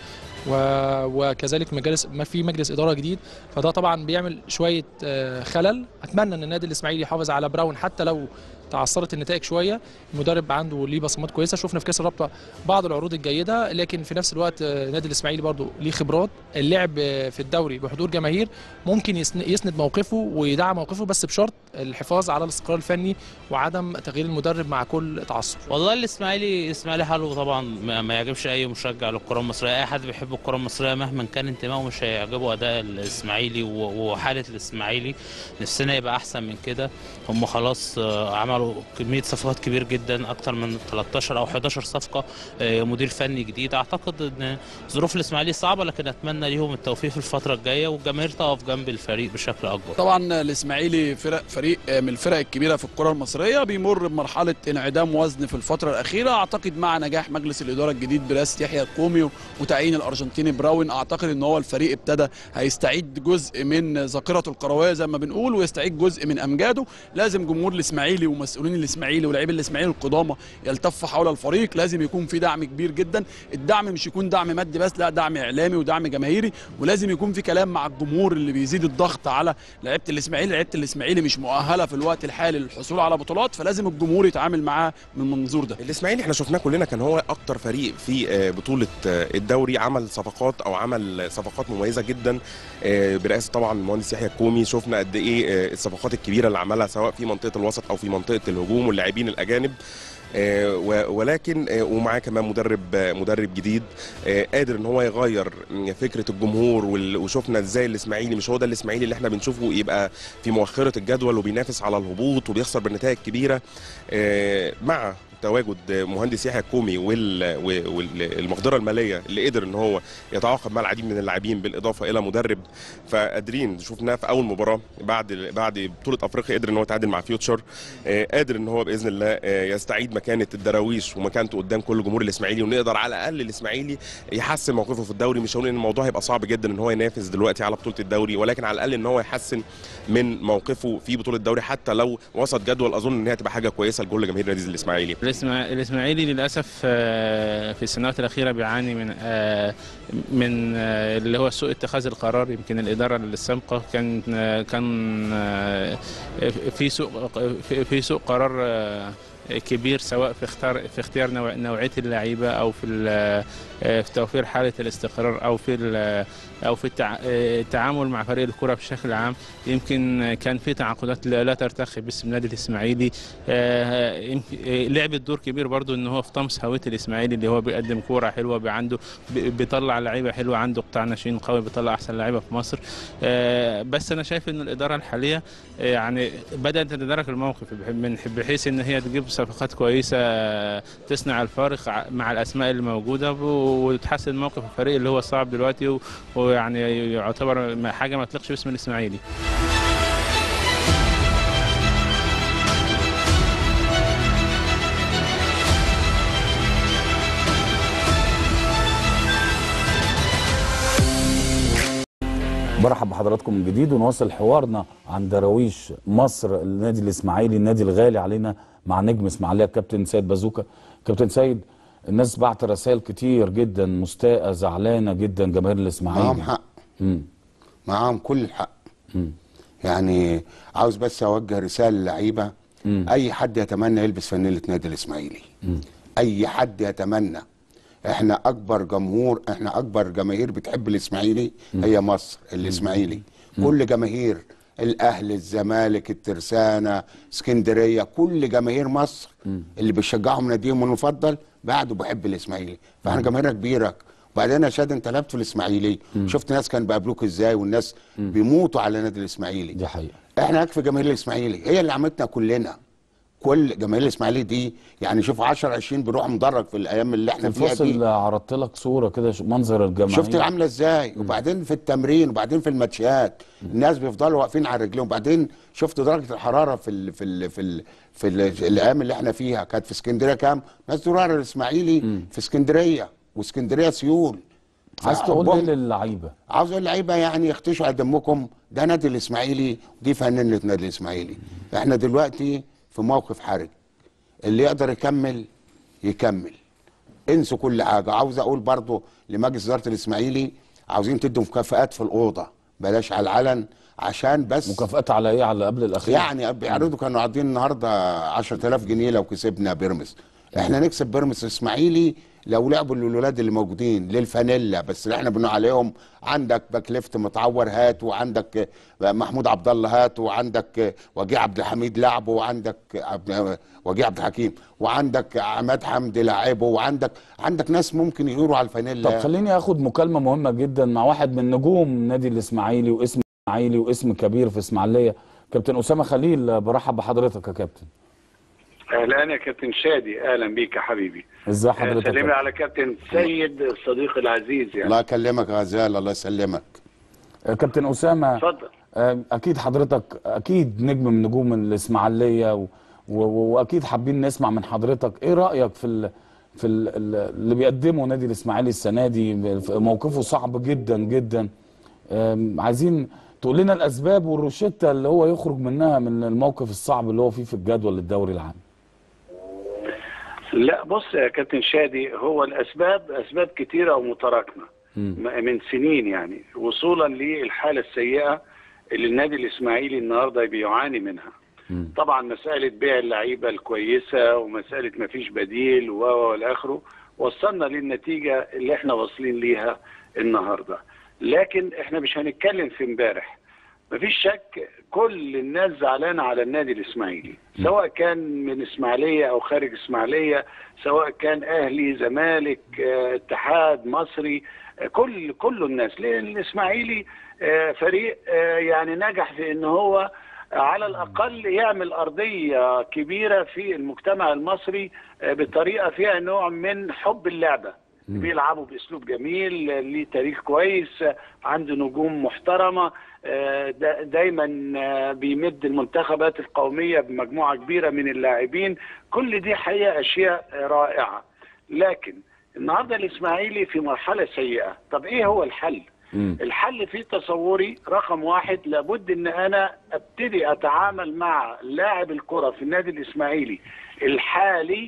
و- وكذلك مجالس ما في مجلس اداره جديد فده طبعا بيعمل شويه آه، خلل اتمنى ان النادي الاسماعيلي يحافظ على براون حتى لو تعثرت النتائج شويه المدرب عنده ليه بصمات كويسه شفنا في كاس الرابطه بعض العروض الجيده لكن في نفس الوقت آه، النادي الاسماعيلي برضو ليه خبرات اللعب آه، في الدوري بحضور جماهير ممكن يسن- يسند موقفه ويدعم موقفه بس بشرط الحفاظ على الاستقرار الفني وعدم تغيير المدرب مع كل تعثر والله الاسماعيلي الاسماعيلي حلو طبعا ما ما يعجبش اي مشجع للكره المصريه اي حد بيحب الكره المصريه مهما كان انتمائه مش هيعجبه اداء الاسماعيلي و- وحاله الاسماعيلي نفسنا يبقى احسن من كده هم خلاص آه، عملوا كميه صفقات كبير جدا اكتر من 13 او 11 صفقه آه، مدير فني جديد اعتقد ان ظروف الاسماعيلي صعبه لكن اتمنى ليهم التوفيق في الفتره الجايه والجماهير تقف جنب الفريق بشكل اكبر طبعا الاسماعيلي فرق فريق من الفرق الكبيره في الكره المصريه بيمر بمرحله انعدام وزن في الفتره الاخيره اعتقد مع نجاح مجلس الاداره الجديد برئاسه يحيى القومي وتعيين الارجنتيني براون اعتقد ان هو الفريق ابتدى هيستعيد جزء من ذاكرته الكرويه زي ما بنقول ويستعيد جزء من امجاده لازم جمهور الاسماعيلي ومسؤولين الاسماعيلي ولاعيبي الاسماعيلي القدامى يلتفوا حول الفريق لازم يكون في دعم كبير جدا الدعم مش يكون دعم مادي بس لا دعم اعلامي ودعم جماهيري ولازم يكون في كلام مع الجمهور اللي بيزيد الضغط على لعيبه الاسماعيلي لعيبه الاسماعيلي مش مؤهله في الوقت الحالي للحصول على بطولات فلازم الجمهور يتعامل معاه من المنظور ده الاسماعيلي احنا شفناه كلنا كان هو اكتر فريق في آه، بطوله آه، الدوري عمل صفقات او عمل صفقات مميزه جدا آه، برئاسه طبعا المهندس يحيى الكومي شفنا قد ايه آه، الصفقات الكبيره اللي عملها سواء في منطقه الوسط او في منطقه الهجوم واللاعبين الاجانب آه، و- ولكن آه، ومعاه كمان مدرب آه، مدرب جديد آه، قادر ان هو يغير م، فكره الجمهور وال- وشفنا ازاي الاسماعيلي مش هو ده الاسماعيلي اللي احنا بنشوفه يبقى في مؤخره الجدول وبينافس على الهبوط وبيخسر بنتائج كبيره آه، مع تواجد مهندس يحيى الكومي وال- والمقدره الماليه اللي قدر ان هو يتعاقد مع العديد من اللاعبين بالاضافه الى مدرب فقادرين شفناه في اول مباراه بعد بعد بطوله افريقيا قدر ان هو يتعادل مع فيوتشر آه، قادر ان هو باذن الله آه، يستعيد مكانه الدراويش ومكانته قدام كل جمهور الاسماعيلي ونقدر على الاقل الاسماعيلي يحسن موقفه في الدوري مش هقول ان الموضوع هيبقى صعب جدا ان هو ينافس دلوقتي على بطوله الدوري ولكن على الاقل ان هو يحسن من موقفه في بطوله الدوري حتى لو وسط جدول اظن ان هي هتبقى حاجه كويسه لكل جماهير نادي الاسماعيلي الإسماع- الاسماعيلي للاسف آه، في السنوات الاخيره بيعاني من آه، من آه، اللي هو سوء اتخاذ القرار يمكن الاداره السابقه كان آه، كان آه، في سوء في- في سوء قرار آه، كبير سواء في اختار في اختيار نوع- نوعيه اللعيبه او في ال- آه، في توفير حاله الاستقرار او في ال- او في التع- آه، التعامل مع فريق الكره بشكل عام يمكن كان في تعاقدات لا لا ترتقي باسم نادي الاسماعيلي آه، يمكن- آه، لعبت دور كبير برضو ان هو في طمس هويه الاسماعيلي اللي هو بيقدم كوره حلوه بي- عنده بي- بيطلع لعيبه حلوه عنده قطاع ناشئين قوي بيطلع احسن لعيبه في مصر آه، بس انا شايف ان الاداره الحاليه آه، يعني بدات تتدارك الموقف بح- من بحيث ان هي تجيب صفقات كويسه آه، تصنع الفارق ع- مع الاسماء اللي موجوده و- وتحسن موقف الفريق اللي هو صعب دلوقتي و- ويعني يعتبر ما- حاجه ما تليقش باسم الاسماعيلي برحب بحضراتكم من جديد ونواصل حوارنا عن دراويش مصر النادي الاسماعيلي النادي الغالي علينا مع نجم اسماعيليه كابتن سيد بازوكا كابتن سيد الناس بعت رسائل كتير جدا مستاءة زعلانة جدا جماهير الاسماعيلي معاهم حق مم. معاهم كل الحق مم. يعني عاوز بس اوجه رساله للعيبه مم. اي حد يتمنى يلبس فانيله نادي الاسماعيلي مم. اي حد يتمنى احنا اكبر جمهور احنا اكبر جماهير بتحب الاسماعيلي هي مصر الاسماعيلي كل جماهير الاهلي الزمالك الترسانه اسكندريه كل جماهير مصر اللي بيشجعهم ناديهم المفضل بعده بحب الاسماعيلي فاحنا جماهيرنا كبيره وبعدين يا شاد انت لعبت في الاسماعيلي شفت ناس كانوا بيقابلوك ازاي والناس بيموتوا على نادي الاسماعيلي دي حقيقه احنا يكفي جماهير الاسماعيلي هي اللي عملتنا كلنا كل جماهير الاسماعيلي دي يعني شوف 10 20 بنروح مدرج في الايام اللي في احنا فيها دي الفاصل عرضت لك صوره كده شو- منظر الجماهير شفت عامله ازاي وبعدين في التمرين وبعدين في الماتشات الناس بيفضلوا واقفين على رجليهم وبعدين شفت درجه الحراره في ال في ال في ال في ال الايام اللي احنا فيها كانت في اسكندريه كام ناس تروح على الاسماعيلي في اسكندريه واسكندريه سيول عايز تقول فحبهم- ايه للعيبه عاوز اقول لعيبه يعني يختشوا على دمكم ده نادي الاسماعيلي دي فنانة نادي الاسماعيلي احنا دلوقتي في موقف حرج اللي يقدر يكمل يكمل انسوا كل حاجه عاوز اقول برضو لمجلس اداره الاسماعيلي عاوزين تدوا مكافآت في الاوضه بلاش على العلن عشان بس مكافآت على ايه على قبل الاخير يعني بيعرضوا كانوا عارضين النهارده 10000 جنيه لو كسبنا بيراميدز احنا نكسب بيراميدز الاسماعيلي لو لعبوا الولاد اللي موجودين للفانيلا بس اللي احنا بنقول عليهم عندك باك ليفت متعور هات وعندك محمود عبد الله هات وعندك وجيه عبد الحميد لعبه وعندك عبد- وجيه عبد الحكيم وعندك عماد حمدي لعبه وعندك عندك ناس ممكن يقولوا على الفانيلا طب خليني اخد مكالمه مهمه جدا مع واحد من نجوم نادي الاسماعيلي واسم اسماعيلي واسم كبير في اسماعيليه كابتن اسامه خليل برحب بحضرتك يا كابتن اهلا يا كابتن شادي اهلا بيك يا حبيبي ازي آه، حضرتك يا سلمي كابتن؟ على كابتن سيد الصديق العزيز يعني الله يكلمك يا غزال الله يسلمك آه، كابتن اسامه اتفضل آه، اكيد حضرتك اكيد نجم من نجوم الاسماعيليه و... و... واكيد حابين نسمع من حضرتك ايه رايك في ال... في ال... ال- اللي بيقدمه نادي الاسماعيلي السنه دي موقفه صعب جدا جدا آم، عايزين تقول لنا الاسباب والروشته اللي هو يخرج منها من الموقف الصعب اللي هو فيه في الجدول الدوري العام لا بص يا كابتن شادي هو الاسباب اسباب كتيره ومتراكمه م- من سنين يعني وصولا للحاله السيئه اللي النادي الاسماعيلي النهارده بيعاني منها طبعا مساله بيع اللعيبه الكويسه ومساله ما فيش بديل و و- والى اخره وصلنا للنتيجه اللي احنا واصلين ليها النهارده لكن احنا مش هنتكلم في امبارح مفيش شك كل الناس زعلانه على النادي الاسماعيلي سواء كان من اسماعيليه او خارج اسماعيليه سواء كان اهلي زمالك آه، اتحاد مصري آه، كل كل الناس لان الاسماعيلي آه، فريق آه، يعني نجح في ان هو على الاقل يعمل ارضيه كبيره في المجتمع المصري آه، بطريقه فيها نوع من حب اللعبه بيلعبوا باسلوب جميل آه، ليه تاريخ كويس آه، عنده نجوم محترمه آه، دا- دايما آه، بيمد المنتخبات القوميه بمجموعه كبيره من اللاعبين كل دي حقيقه اشياء آه، رائعه لكن النهارده الاسماعيلي في مرحله سيئه طب ايه هو الحل الحل في تصوري رقم واحد لابد ان انا ابتدي اتعامل مع لاعب الكره في النادي الاسماعيلي الحالي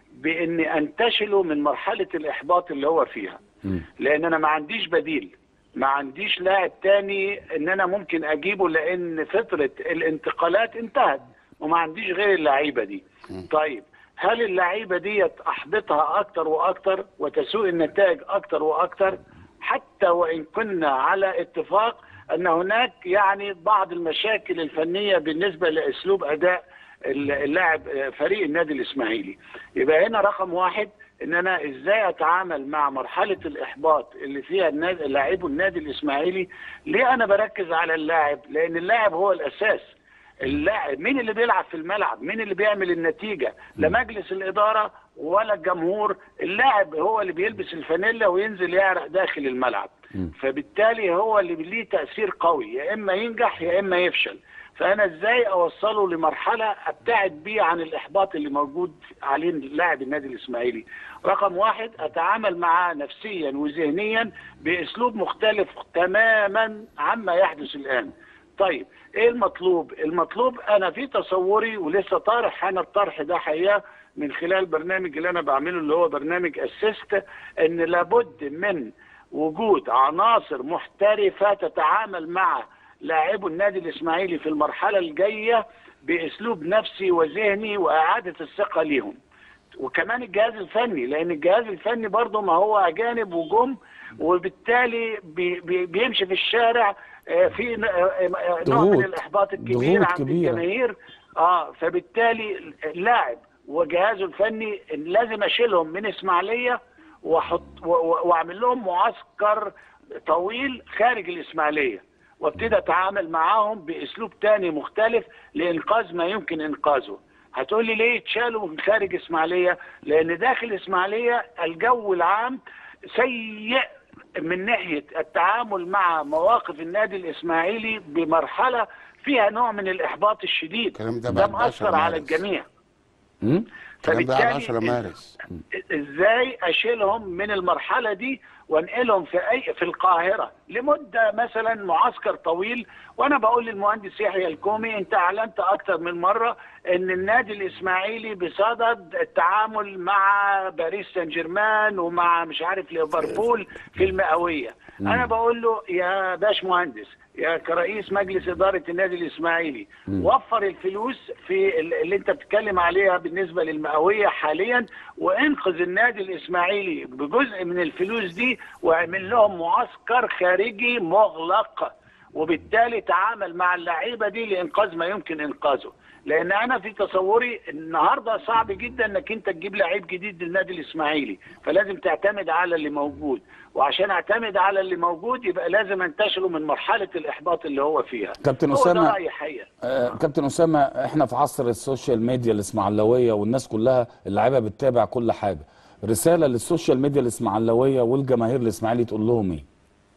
باني انتشله من مرحله الاحباط اللي هو فيها لان انا ما عنديش بديل ما عنديش لاعب تاني ان انا ممكن اجيبه لان فتره الانتقالات انتهت وما عنديش غير اللعيبه دي طيب هل اللعيبه ديت احبطها اكتر واكتر وتسوء النتائج اكتر واكتر حتى وان كنا على اتفاق ان هناك يعني بعض المشاكل الفنيه بالنسبه لاسلوب اداء اللاعب فريق النادي الاسماعيلي يبقى هنا رقم واحد ان انا ازاي اتعامل مع مرحله الاحباط اللي فيها النادي لاعبو النادي الاسماعيلي ليه انا بركز على اللاعب لان اللاعب هو الاساس اللاعب مين اللي بيلعب في الملعب مين اللي بيعمل النتيجه لا مجلس الاداره ولا الجمهور اللاعب هو اللي بيلبس الفانيلا وينزل يعرق داخل الملعب فبالتالي هو اللي ليه تاثير قوي يا اما ينجح يا اما يفشل فانا ازاي اوصله لمرحله ابتعد بيه عن الاحباط اللي موجود عليه لاعب النادي الاسماعيلي رقم واحد اتعامل معاه نفسيا وذهنيا باسلوب مختلف تماما عما يحدث الان طيب ايه المطلوب المطلوب انا في تصوري ولسه طارح انا الطرح ده حقيقه من خلال البرنامج اللي انا بعمله اللي هو برنامج اسيست ان لابد من وجود عناصر محترفه تتعامل مع لاعبو النادي الاسماعيلي في المرحله الجايه باسلوب نفسي وذهني واعاده الثقه ليهم وكمان الجهاز الفني لان الجهاز الفني برضه ما هو اجانب وجم وبالتالي بي بي بيمشي في الشارع آه، في ن- آه، آه، نوع من ضغوط. الاحباط الكبير ضغوط عند كبيرة. الجماهير اه فبالتالي اللاعب وجهازه الفني لازم اشيلهم من اسماعيليه واحط و- و- واعمل لهم معسكر طويل خارج الاسماعيليه وابتدي اتعامل معاهم باسلوب تاني مختلف لانقاذ ما يمكن انقاذه هتقول لي ليه اتشالوا من خارج اسماعيليه لان داخل اسماعيليه الجو العام سيء من ناحيه التعامل مع مواقف النادي الاسماعيلي بمرحله فيها نوع من الاحباط الشديد الكلام ده ده بعد مأثر 10 على مارس. الجميع مم؟ الكلام ده على فبالتالي 10 مارس ازاي اشيلهم من المرحله دي وانقلهم في اي في القاهره لمده مثلا معسكر طويل وانا بقول للمهندس يحيى الكومي انت اعلنت اكتر من مره ان النادي الاسماعيلي بصدد التعامل مع باريس سان جيرمان ومع مش عارف ليفربول في المئويه انا بقول له يا باش مهندس يا كرئيس مجلس اداره النادي الاسماعيلي وفر الفلوس في ال- اللي انت بتتكلم عليها بالنسبه للمئويه حاليا وانقذ النادي الاسماعيلي بجزء من الفلوس دي واعمل لهم معسكر خارجي مغلق وبالتالي تعامل مع اللعيبه دي لانقاذ ما يمكن انقاذه لان انا في تصوري النهارده صعب جدا انك انت تجيب لعيب جديد للنادي الاسماعيلي فلازم تعتمد على اللي موجود وعشان اعتمد على اللي موجود يبقى لازم انتشله من مرحله الاحباط اللي هو فيها كابتن هو أسامة. ده رايي حقيقه آه، كابتن اسامه احنا في عصر السوشيال ميديا الاسماعيلاويه والناس كلها اللعيبه بتتابع كل حاجه رساله للسوشيال ميديا الاسماعيلاويه والجماهير الاسماعيلي تقول لهم ايه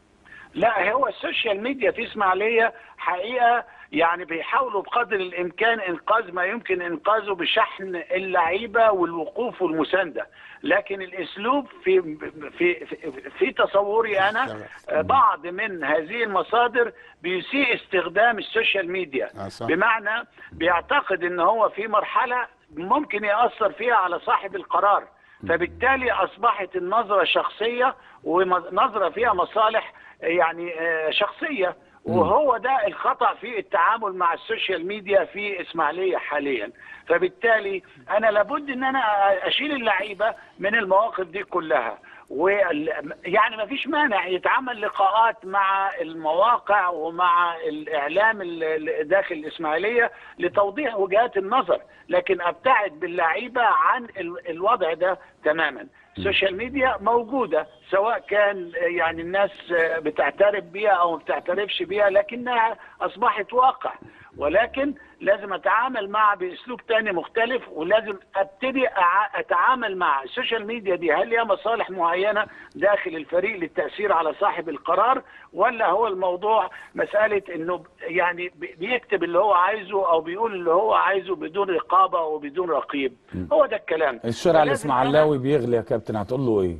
لا هو السوشيال ميديا في اسماعيليه حقيقه يعني بيحاولوا بقدر الامكان انقاذ ما يمكن انقاذه بشحن اللعيبه والوقوف والمسانده لكن الاسلوب في في في, في تصوري انا آه، بعض من هذه المصادر بيسيء استخدام السوشيال ميديا آه، صح. بمعنى بيعتقد ان هو في مرحله ممكن ياثر فيها على صاحب القرار فبالتالي اصبحت النظره شخصيه ونظره فيها مصالح يعني آه، شخصيه وهو ده الخطا في التعامل مع السوشيال ميديا في اسماعيليه حاليا فبالتالي انا لابد ان انا اشيل اللعيبه من المواقف دي كلها وال... يعني ما فيش مانع يتعمل لقاءات مع المواقع ومع الاعلام ال- ال- داخل الاسماعيليه لتوضيح وجهات النظر لكن ابتعد باللعيبه عن ال- الوضع ده تماما السوشيال ميديا موجوده سواء كان يعني الناس بتعترف بيها او ما بتعترفش بيها لكنها اصبحت واقع ولكن لازم اتعامل معها باسلوب تاني مختلف ولازم ابتدي أع- اتعامل مع السوشيال ميديا دي هل ليها مصالح معينه داخل الفريق للتاثير على صاحب القرار ولا هو الموضوع مساله انه يعني بي- بيكتب اللي هو عايزه او بيقول اللي هو عايزه بدون رقابه وبدون رقيب هو ده الكلام الشارع فلازم الاسماعيلاوي بيغلي يا كابتن هتقول له ايه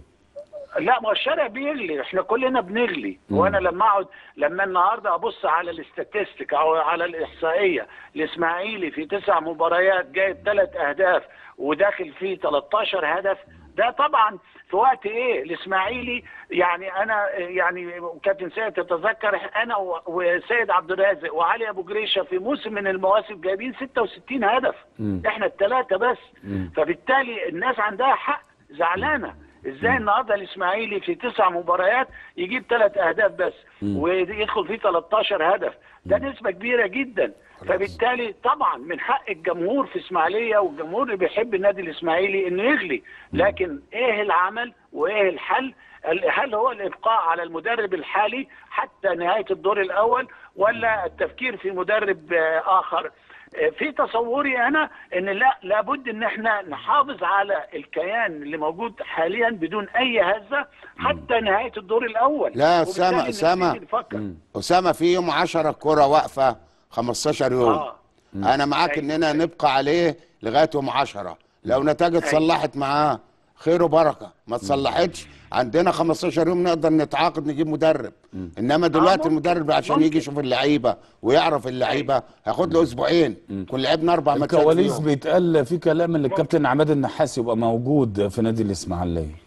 لا ما هو الشارع بيغلي احنا كلنا بنغلي وانا لما اقعد لما النهارده ابص على الاستاتستيك او على الاحصائيه الاسماعيلي في تسع مباريات جايب ثلاث اهداف وداخل فيه 13 هدف ده طبعا في وقت ايه الاسماعيلي يعني انا يعني كابتن سيد تتذكر انا و- وسيد عبد الرازق وعلي ابو جريشه في موسم من المواسم جايبين 66 هدف مم. احنا الثلاثه بس مم. فبالتالي الناس عندها حق زعلانه ازاي النهارده الاسماعيلي في تسع مباريات يجيب ثلاث اهداف بس ويدخل فيه 13 هدف ده نسبه كبيره جدا فبالتالي طبعا من حق الجمهور في اسماعيليه والجمهور اللي بيحب النادي الاسماعيلي انه يغلي لكن ايه العمل وايه الحل ال- هل هو الابقاء على المدرب الحالي حتى نهايه الدور الاول ولا التفكير في مدرب آه، اخر آه، في تصوري انا ان لا لابد ان احنا نحافظ على الكيان اللي موجود حاليا بدون اي هزه حتى نهايه الدور الاول لا، وبالتالي أسامة، نبتدي أسامة. نفكر. اسامه في يوم 10 كرة واقفه 15 يوم اه انا معاك اننا نبقى عليه لغايه يوم 10 لو نتائج اتصلحت معاه خير وبركه ما اتصلحتش عندنا 15 يوم نقدر نتعاقد نجيب مدرب انما دلوقتي ممكن. المدرب عشان ممكن. يجي يشوف اللعيبه ويعرف اللعيبه هياخد له اسبوعين كل لعبنا اربع ماتشات الكواليس فيهم. بيتقال في كلام ان الكابتن عماد النحاس يبقى موجود في نادي الاسماعيليه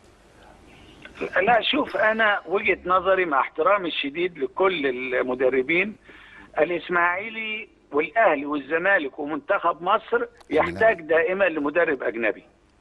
لا شوف انا وجهه نظري مع احترامي الشديد لكل المدربين الاسماعيلي والاهلي والزمالك ومنتخب مصر يحتاج دائما لمدرب اجنبي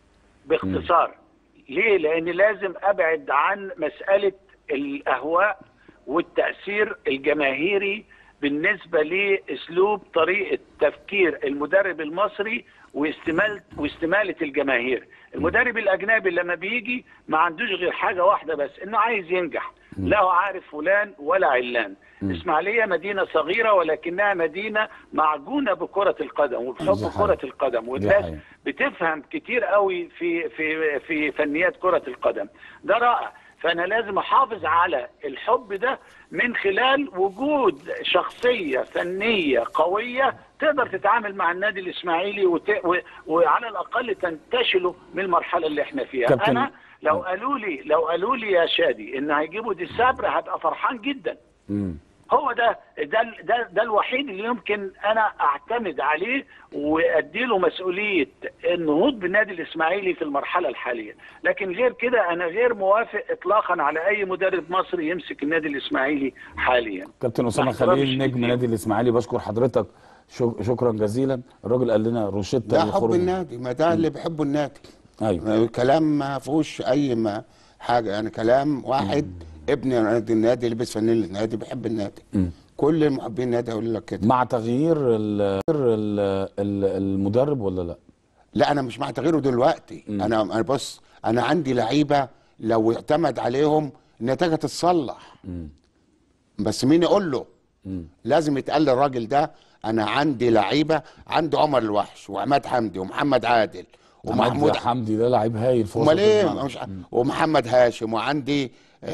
باختصار ليه لان لازم ابعد عن مساله الاهواء والتاثير الجماهيري بالنسبه لاسلوب طريقه تفكير المدرب المصري واستماله واستماله الجماهير المدرب الاجنبي لما بيجي ما عندوش غير حاجه واحده بس انه عايز ينجح لا هو عارف فلان ولا علان اسماعيليه مدينه صغيره ولكنها مدينه معجونه بكره القدم دي وبحب حقيقة. كره القدم دي والناس حقيقة. بتفهم كتير قوي في في في فنيات كره القدم ده رائع فانا لازم احافظ على الحب ده من خلال وجود شخصيه فنيه قويه تقدر تتعامل مع النادي الاسماعيلي وت... و... وعلى الاقل تنتشله من المرحله اللي احنا فيها كابتن- انا لو قالوا لي لو قالوا لي يا شادي ان هيجيبوا دي السبر هبقى فرحان جدا مم. هو ده ده ده ده الوحيد اللي يمكن انا اعتمد عليه وادي له مسؤوليه النهوض بالنادي الاسماعيلي في المرحله الحاليه، لكن غير كده انا غير موافق اطلاقا على اي مدرب مصري يمسك النادي الاسماعيلي حاليا. كابتن اسامه مع احترامي خليل نجم نادي الاسماعيلي بشكر حضرتك شك- شكرا جزيلا الراجل قال لنا روشته ده حب للخروج. النادي ما ده اللي بيحبوا النادي ايوه كلام ما فيهوش اي ما حاجه يعني كلام واحد ابن نادي النادي لبس فانيله النادي بيحب النادي مم. كل محبين النادي هيقول لك كده مع تغيير ال ال ال المدرب ولا لا؟ لا انا مش مع تغييره دلوقتي مم. انا انا بص انا عندي لعيبه لو اعتمد عليهم النتيجه تتصلح مم. بس مين يقول له مم. لازم يتقال للراجل ده انا عندي لعيبه عندي عمر الوحش وعماد حمدي ومحمد عادل ومحمود ومحمود حمدي ده لعيب هايل في وسط امال ايه الملعب. مش ومحمد هاشم وعندي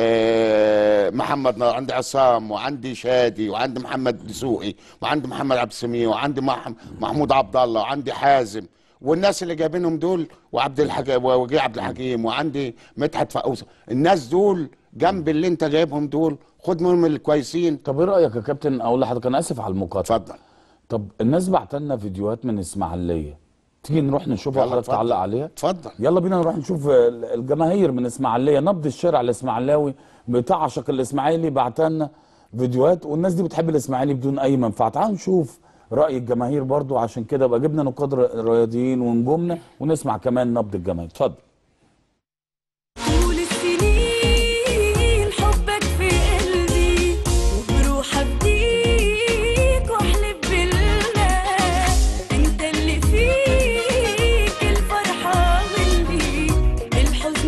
آه محمد نار عندي عصام وعندي شادي وعندي محمد دسوقي وعندي محمد عبد السميع وعندي مح محمود عبد الله وعندي حازم والناس اللي جايبينهم دول وعبد الحكيم وجي عبد الحكيم وعندي مدحت فقوس الناس دول جنب اللي انت جايبهم دول خد منهم الكويسين طب ايه رايك يا كابتن اقول لحضرتك انا اسف على المقاطعه اتفضل طب الناس بعت لنا فيديوهات من اسماعيليه تيجي نروح نشوفها يلا وحضرتك اتفضل. تعلق عليها اتفضل يلا بينا نروح نشوف ال- الجماهير من اسماعيليه نبض الشارع الاسماعيلاوي بتعشق الاسماعيلي بعت لنا فيديوهات والناس دي بتحب الاسماعيلي بدون اي منفعه تعالوا نشوف راي الجماهير برضو عشان كده بقى جبنا نقاد ر- رياضيين ونجومنا ونسمع كمان نبض الجماهير اتفضل طول السنين حبك في قلبي وبروح افديك واحلف بالله انت اللي فيك الفرحة واللي الحزن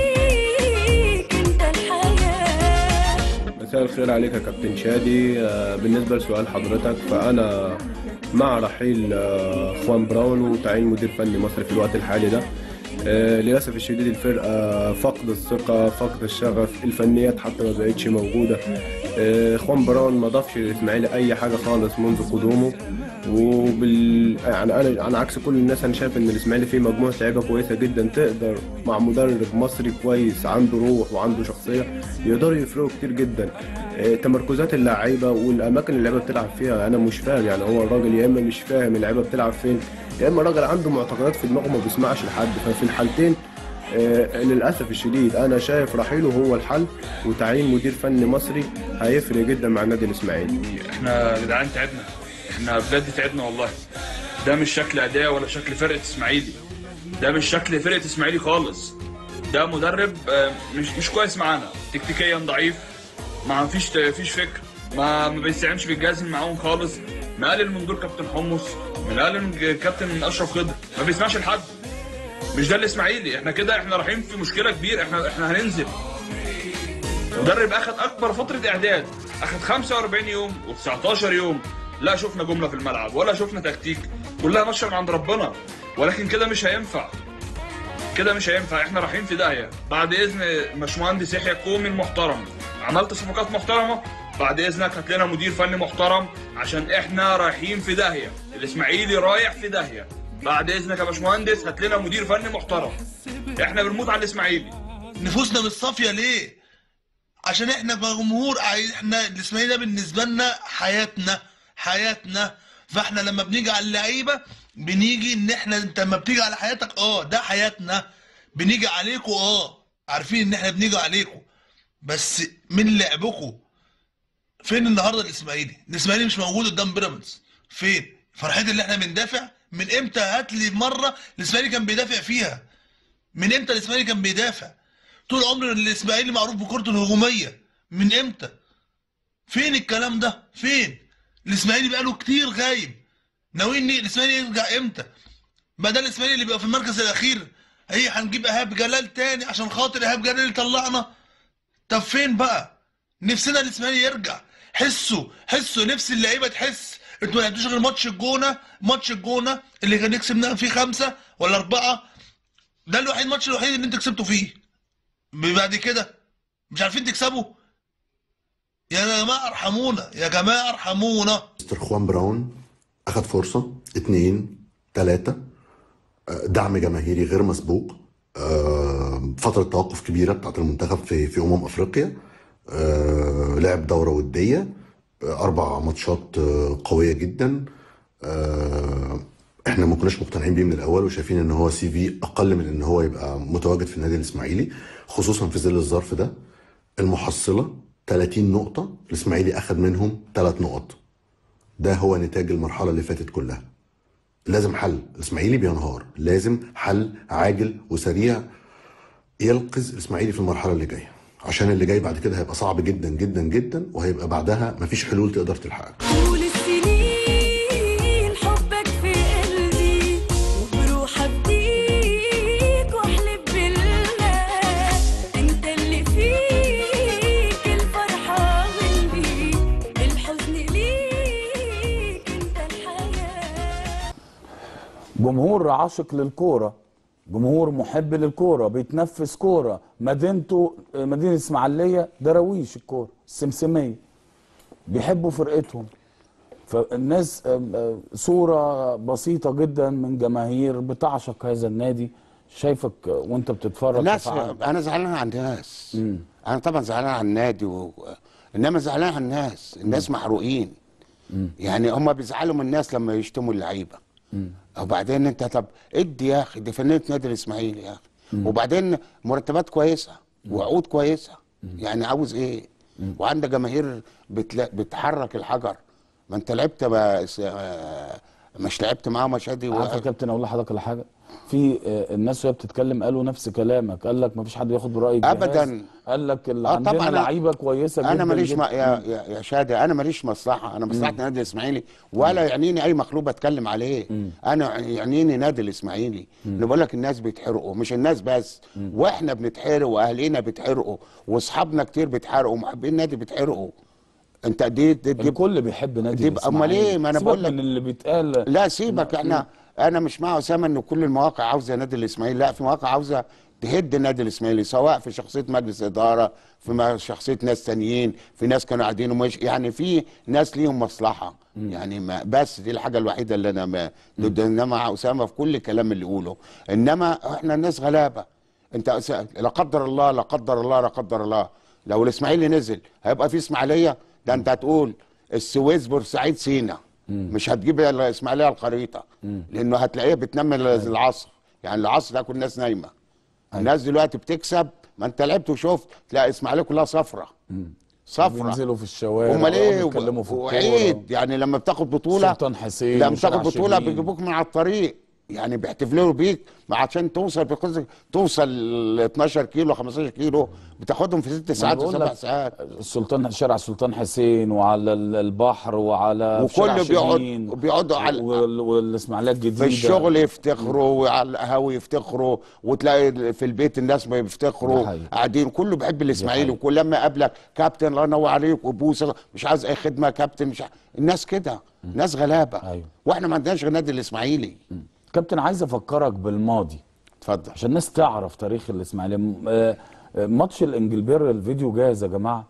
ليك انت الحياة مساء الخير عليك يا كابتن شادي آه، بالنسبة لسؤال حضرتك فأنا مع رحيل آه، خوان براون وتعيين مدير فني مصري في الوقت الحالي ده آه، للأسف الشديد الفرقة فقد الثقة فقد الشغف الفنيات حتى ما بقتش موجودة آه، خوان براون ما ضافش للإسماعيلي أي حاجة خالص منذ قدومه وبال يعني انا انا عكس كل الناس انا شايف ان الاسماعيلي فيه مجموعه لعيبه كويسه جدا تقدر مع مدرب مصري كويس عنده روح وعنده شخصيه يقدروا يفرقوا كتير جدا آه، تمركزات اللعيبه والاماكن اللي اللعيبه بتلعب فيها انا مش فاهم يعني هو الراجل يا اما مش فاهم اللعيبه بتلعب فين يا اما الراجل عنده معتقدات في دماغه ما بيسمعش لحد ففي الحالتين آه، للاسف الشديد انا شايف رحيله هو الحل وتعيين مدير فني مصري هيفرق جدا مع النادي الاسماعيلي احنا يا جدعان تعبنا احنا بجد تعبنا والله ده مش شكل اداء ولا شكل فرقه اسماعيلي ده مش شكل فرقه اسماعيلي خالص ده مدرب آه، مش مش كويس معانا تكتيكيا ضعيف ما فيش فيش فكر ما ما بيستعنش بالجهاز اللي معاهم خالص مقلل من دور كابتن حمص مقلل من كابتن اشرف خضر ما بيسمعش لحد مش ده الاسماعيلي احنا كده احنا رايحين في مشكله كبيره احنا احنا هننزل مدرب اخد اكبر فتره اعداد اخد 45 يوم و19 يوم لا شفنا جمله في الملعب ولا شفنا تكتيك كلها ماشيه من عند ربنا ولكن كده مش هينفع كده مش هينفع احنا رايحين في داهيه بعد اذن باشمهندس يحيى الكومي المحترم عملت صفقات محترمه بعد اذنك هات لنا مدير فني محترم عشان احنا رايحين في داهيه الاسماعيلي رايح في داهيه بعد اذنك يا باشمهندس هات لنا مدير فني محترم احنا بنموت على الاسماعيلي نفوسنا مش صافيه ليه؟ عشان احنا كجمهور عايز- احنا الاسماعيلي ده بالنسبه لنا حياتنا حياتنا فاحنا لما بنيجي على اللعيبه بنيجي ان احنا انت لما بتيجي على حياتك اه ده حياتنا بنيجي عليكم اه عارفين ان احنا بنيجي عليكم بس من لعبكم فين النهارده الاسماعيلي؟ الاسماعيلي مش موجود قدام بيراميدز فين؟ فرحتي اللي احنا بندافع من امتى هات لي مره الاسماعيلي كان بيدافع فيها من امتى الاسماعيلي كان بيدافع طول عمر الاسماعيلي معروف بكرته الهجوميه من امتى فين الكلام ده فين الاسماعيلي بقاله كتير غايب ناويين إن الاسماعيلي يرجع امتى بدل الاسماعيلي اللي بيبقى في المركز الاخير هي هنجيب ايهاب جلال تاني عشان خاطر ايهاب جلال اللي طلعنا طب فين بقى نفسنا الاسماعيلي يرجع حسوا حسوا نفس اللعيبه تحس انتوا ما لعبتوش غير ماتش الجونه ماتش الجونه اللي كان يكسبنا فيه خمسه ولا اربعه ده الوحيد الماتش الوحيد اللي انتوا كسبتوا فيه بعد كده مش عارفين تكسبوا يا جماعه ارحمونا يا جماعه ارحمونا مستر خوان براون اخذ فرصه اثنين ثلاثه دعم جماهيري غير مسبوق آه، فتره توقف كبيره بتاعت المنتخب في في امم افريقيا آه، لعب دوره وديه آه، اربع ماتشات آه، قويه جدا آه، احنا ما كناش مقتنعين بيه من الاول وشايفين ان هو سي في اقل من ان هو يبقى متواجد في النادي الاسماعيلي خصوصا في ظل الظرف ده المحصله 30 نقطه الاسماعيلي اخذ منهم ثلاث نقط ده هو نتاج المرحله اللي فاتت كلها لازم حل الاسماعيلي بينهار لازم حل عاجل وسريع ينقذ الاسماعيلي في المرحله اللي جايه عشان اللي جاي بعد كده هيبقى صعب جدا جدا جدا وهيبقى بعدها مفيش حلول تقدر تلحقك طول السنين حبك في قلبي وبروح افديك واحلف بالله انت اللي فيك الفرحة واللي الحزن ليك انت الحياة جمهور عاشق للكوره جمهور محب للكوره بيتنفس كوره مدينته مدينه اسماعيليه دراويش الكوره السمسميه بيحبوا فرقتهم فالناس آم، آم، صوره بسيطه جدا من جماهير بتعشق هذا النادي شايفك وانت بتتفرج الناس تفاعل. انا زعلان على الناس انا طبعا زعلان على النادي و... انما زعلان على الناس الناس محروقين يعني هم بيزعلوا من الناس لما يشتموا اللعيبه وبعدين انت طب ادي يا اخي دي فنانه نادي الاسماعيلي يا اخي وبعدين مرتبات كويسه وعقود كويسه يعني عاوز ايه وعندك جماهير بتلا... بتحرك الحجر ما انت لعبت بس آه، مش لعبت معاهم مشادي عارف يا كابتن اقول لحضرتك على حاجه في آه، الناس وهي بتتكلم قالوا نفس كلامك قال لك ما فيش حد بياخد براي الجهاز. أبداً. قال لك اللي آه عندنا طبعاً. لعيبه كويسه جدا انا ماليش جداً. ما يا, يا, يا شادي انا ماليش مصلحه انا مصلحه نادي الاسماعيلي ولا يعنيني اي مخلوق اتكلم عليه انا يعنيني نادي الاسماعيلي انا بقول لك الناس بيتحرقوا مش الناس بس واحنا بنتحرق واهالينا بيتحرقوا واصحابنا كتير بيتحرقوا ومحبين النادي بيتحرقوا انت دي دي, دي الكل بيحب نادي دي امال ايه ما انا سيبك بقول لك من اللي بيتقال لا سيبك احنا انا مش مع اسامه ان كل المواقع عاوزه نادي الاسماعيلي لا في مواقع عاوزه تهد النادي الاسماعيلي سواء في شخصيه مجلس اداره في م- شخصيه ناس تانيين في ناس كانوا قاعدين ومش يعني في ناس ليهم مصلحه يعني ما بس دي الحاجه الوحيده اللي انا ما ضد انما مع اسامه في كل الكلام اللي يقوله انما احنا الناس غلابه انت أس- لا قدر الله لا قدر الله لا قدر الله لو الاسماعيلي نزل هيبقى في اسماعيليه ده انت هتقول السويس بورسعيد سينا مش هتجيب الاسماعيليه على الخريطه لانه هتلاقيها بتنام العصر يعني العصر ده كل الناس نايمه الناس دلوقتي بتكسب ما انت لعبت وشفت تلاقي الاسماعيليه كلها صفرة صفرة بينزلوا في الشوارع امال ايه بيتكلموا في الكورة. وعيد يعني لما بتاخد بطوله سلطان حسين لما وشارع بتاخد بطوله شبين. بيجيبوك من على الطريق يعني بيحتفلوا بيك عشان توصل بقصة توصل ل 12 كيلو 15 كيلو بتاخدهم في ست ما ساعات أنا بقول وسبع لك ساعات السلطان شارع السلطان حسين وعلى ال- البحر وعلى شارع وكله بيقعد شبين بيقعدوا على وال- والاسماعيليه الجديده في الشغل يفتخروا وعلى القهاوي يفتخروا وتلاقي في البيت الناس ما ده بيفتخروا حقيقي. قاعدين كله بيحب الاسماعيلي وكل لما يقابلك كابتن الله ينور عليك وبوسه مش عايز اي خدمه يا كابتن مش ع... الناس كده ناس غلابه أيوة. واحنا ما عندناش غير نادي الاسماعيلي كابتن عايز افكرك بالماضي اتفضل عشان الناس تعرف تاريخ الاسماعيليه م- آه، آه، ماتش الانجلبير الفيديو جاهز يا جماعه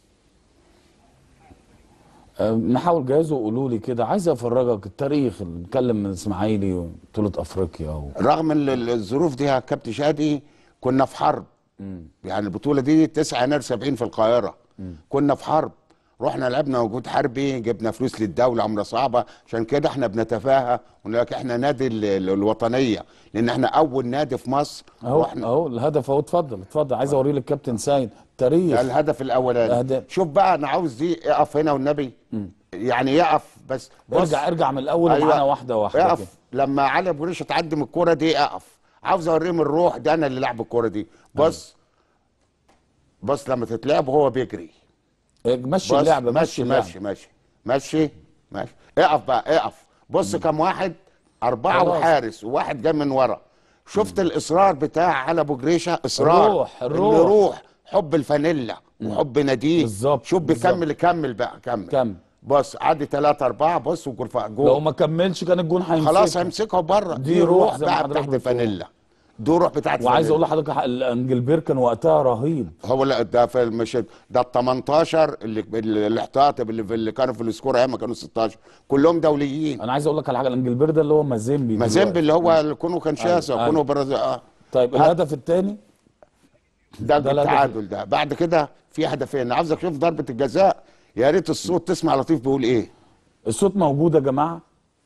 آه، نحاول جاهزه وقولوا لي كده عايز افرجك التاريخ اللي بيتكلم من الاسماعيلي وبطوله افريقيا و... رغم ال- ال- الظروف دي يا كابتن شادي كنا في حرب يعني البطوله دي 9 يناير 70 في القاهره كنا في حرب رحنا لعبنا وجود حربي جبنا فلوس للدوله عمله صعبه عشان كده احنا بنتفاهى ونقول لك احنا نادي ال- ال- الوطنيه لان احنا اول نادي في مصر اهو اهو الهدف اهو اتفضل اتفضل عايز اوريه للكابتن سيد تاريخ ده الهدف الاولاني الأهداف. شوف بقى انا عاوز دي اقف هنا والنبي يعني يقف بس بص. ارجع ارجع من الاول أيوة. ومعانا واحده واحده كده. اقف لما علي ابو ريشه تعدي من الكوره دي اقف عاوز اوريهم الروح ده انا اللي لعب الكوره دي بص بص لما تتلعب وهو بيجري مشي بص، اللعبه مشي مشي اللعبه مشي مشي مشي ماشي اقف بقى اقف بص كم واحد أربعة خلاص. وحارس وواحد جاي من ورا شفت الإصرار بتاع على أبو جريشة إصرار الروح- الروح. الروح حب الفانيلا وحب ناديه بالظبط شوف بيكمل كمل بقى كمل كمل بص عدي ثلاثة أربعة بص وجول لو جول ما كملش كان الجون هيمسكه خلاص هيمسكها بره دي دي روح روح زي ما بقى حضرتك بتاعت بتقول. الفانيلا دي روح بتاعت وعايز الفانيلا. اقول لحضرتك الانجلبير كان وقتها رهيب هو لا ده في مش ده ال 18 اللي اللي الاحتياطي اللي, في اللي كانوا في السكور ايام ما كانوا 16 كلهم دوليين انا عايز اقول لك على حاجه الانجلبير ده اللي هو مازيمبي مازيمبي اللي هو دلوقتي. اللي كونوا أيوة، كانشاسا أيوة. وكونوا برازيل اه طيب هات. الهدف الثاني ده, ده الهدف التعادل ده بعد كده في هدفين عاوزك تشوف ضربه الجزاء يا ريت الصوت تسمع لطيف بيقول ايه الصوت موجود يا جماعه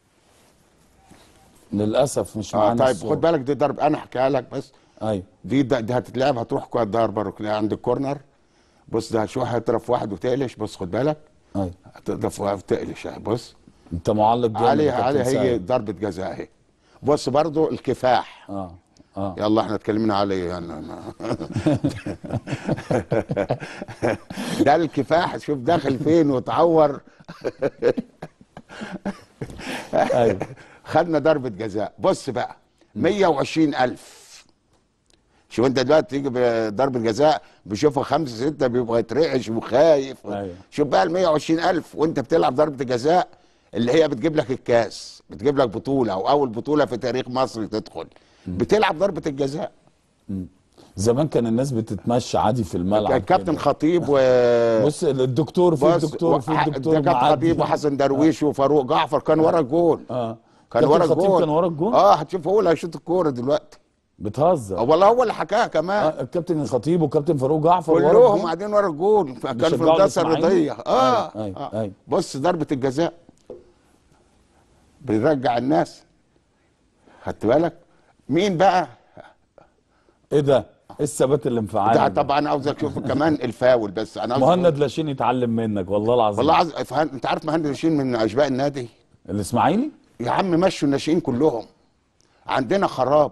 للاسف مش اه معانا طيب الصوت. خد بالك دي ضرب انا هحكيها لك بس ايوه دي ده دي هتتلعب هتروح كوره ضربه ركنيه عند الكورنر بص ده شو هترف واحد وتقلش بص خد بالك ايوه هتضرب واحد وتقلش اهي بص انت معلق جامد علي يا كابتن علي هي سعيد. ضربه جزاء اهي بص برضو الكفاح اه اه يلا احنا اتكلمنا عليه يعني أنا- ده الكفاح شوف داخل فين وتعور ايوه خدنا ضربة جزاء بص بقى 120 ألف شوف انت دلوقتي تيجي بضربة جزاء بيشوفها خمسة ستة بيبقى يترعش وخايف أيوة. شوف بقى ال 120 ألف وانت بتلعب ضربة جزاء اللي هي بتجيب لك الكاس بتجيب لك بطولة أو أول بطولة في تاريخ مصر تدخل بتلعب ضربة الجزاء زمان كان الناس بتتمشى عادي في الملعب الكابتن كده. خطيب و بص الدكتور في بص، الدكتور في وح- الدكتور ده كابتن معدي. خطيب وحسن درويش وفاروق جعفر كان ورا الجول اه كان كابتن ورا خطيب الجول كان ورا الجول؟ اه هتشوف هو اللي هيشوط الكوره دلوقتي بتهزر آه والله هو اللي حكاها كمان آه الكابتن الخطيب وكابتن فاروق جعفر ورا كلهم الجول. قاعدين ورا الجول كان في بيشجعوا الهندسه الإسماعيلي؟ الرياضيه اه, أيوة، أيوة، آه. أيوة. بص ضربه الجزاء بيرجع الناس خدت بالك مين بقى ايه ده؟ ايه الثبات اللي مفعل ده طبعا عاوزك تشوف كمان الفاول بس انا عاوز مهند لاشين يتعلم منك والله العظيم والله عاوز فهن- انت عارف مهند لاشين من اشباء النادي الاسماعيلي يا عم مشوا الناشئين كلهم عندنا خراب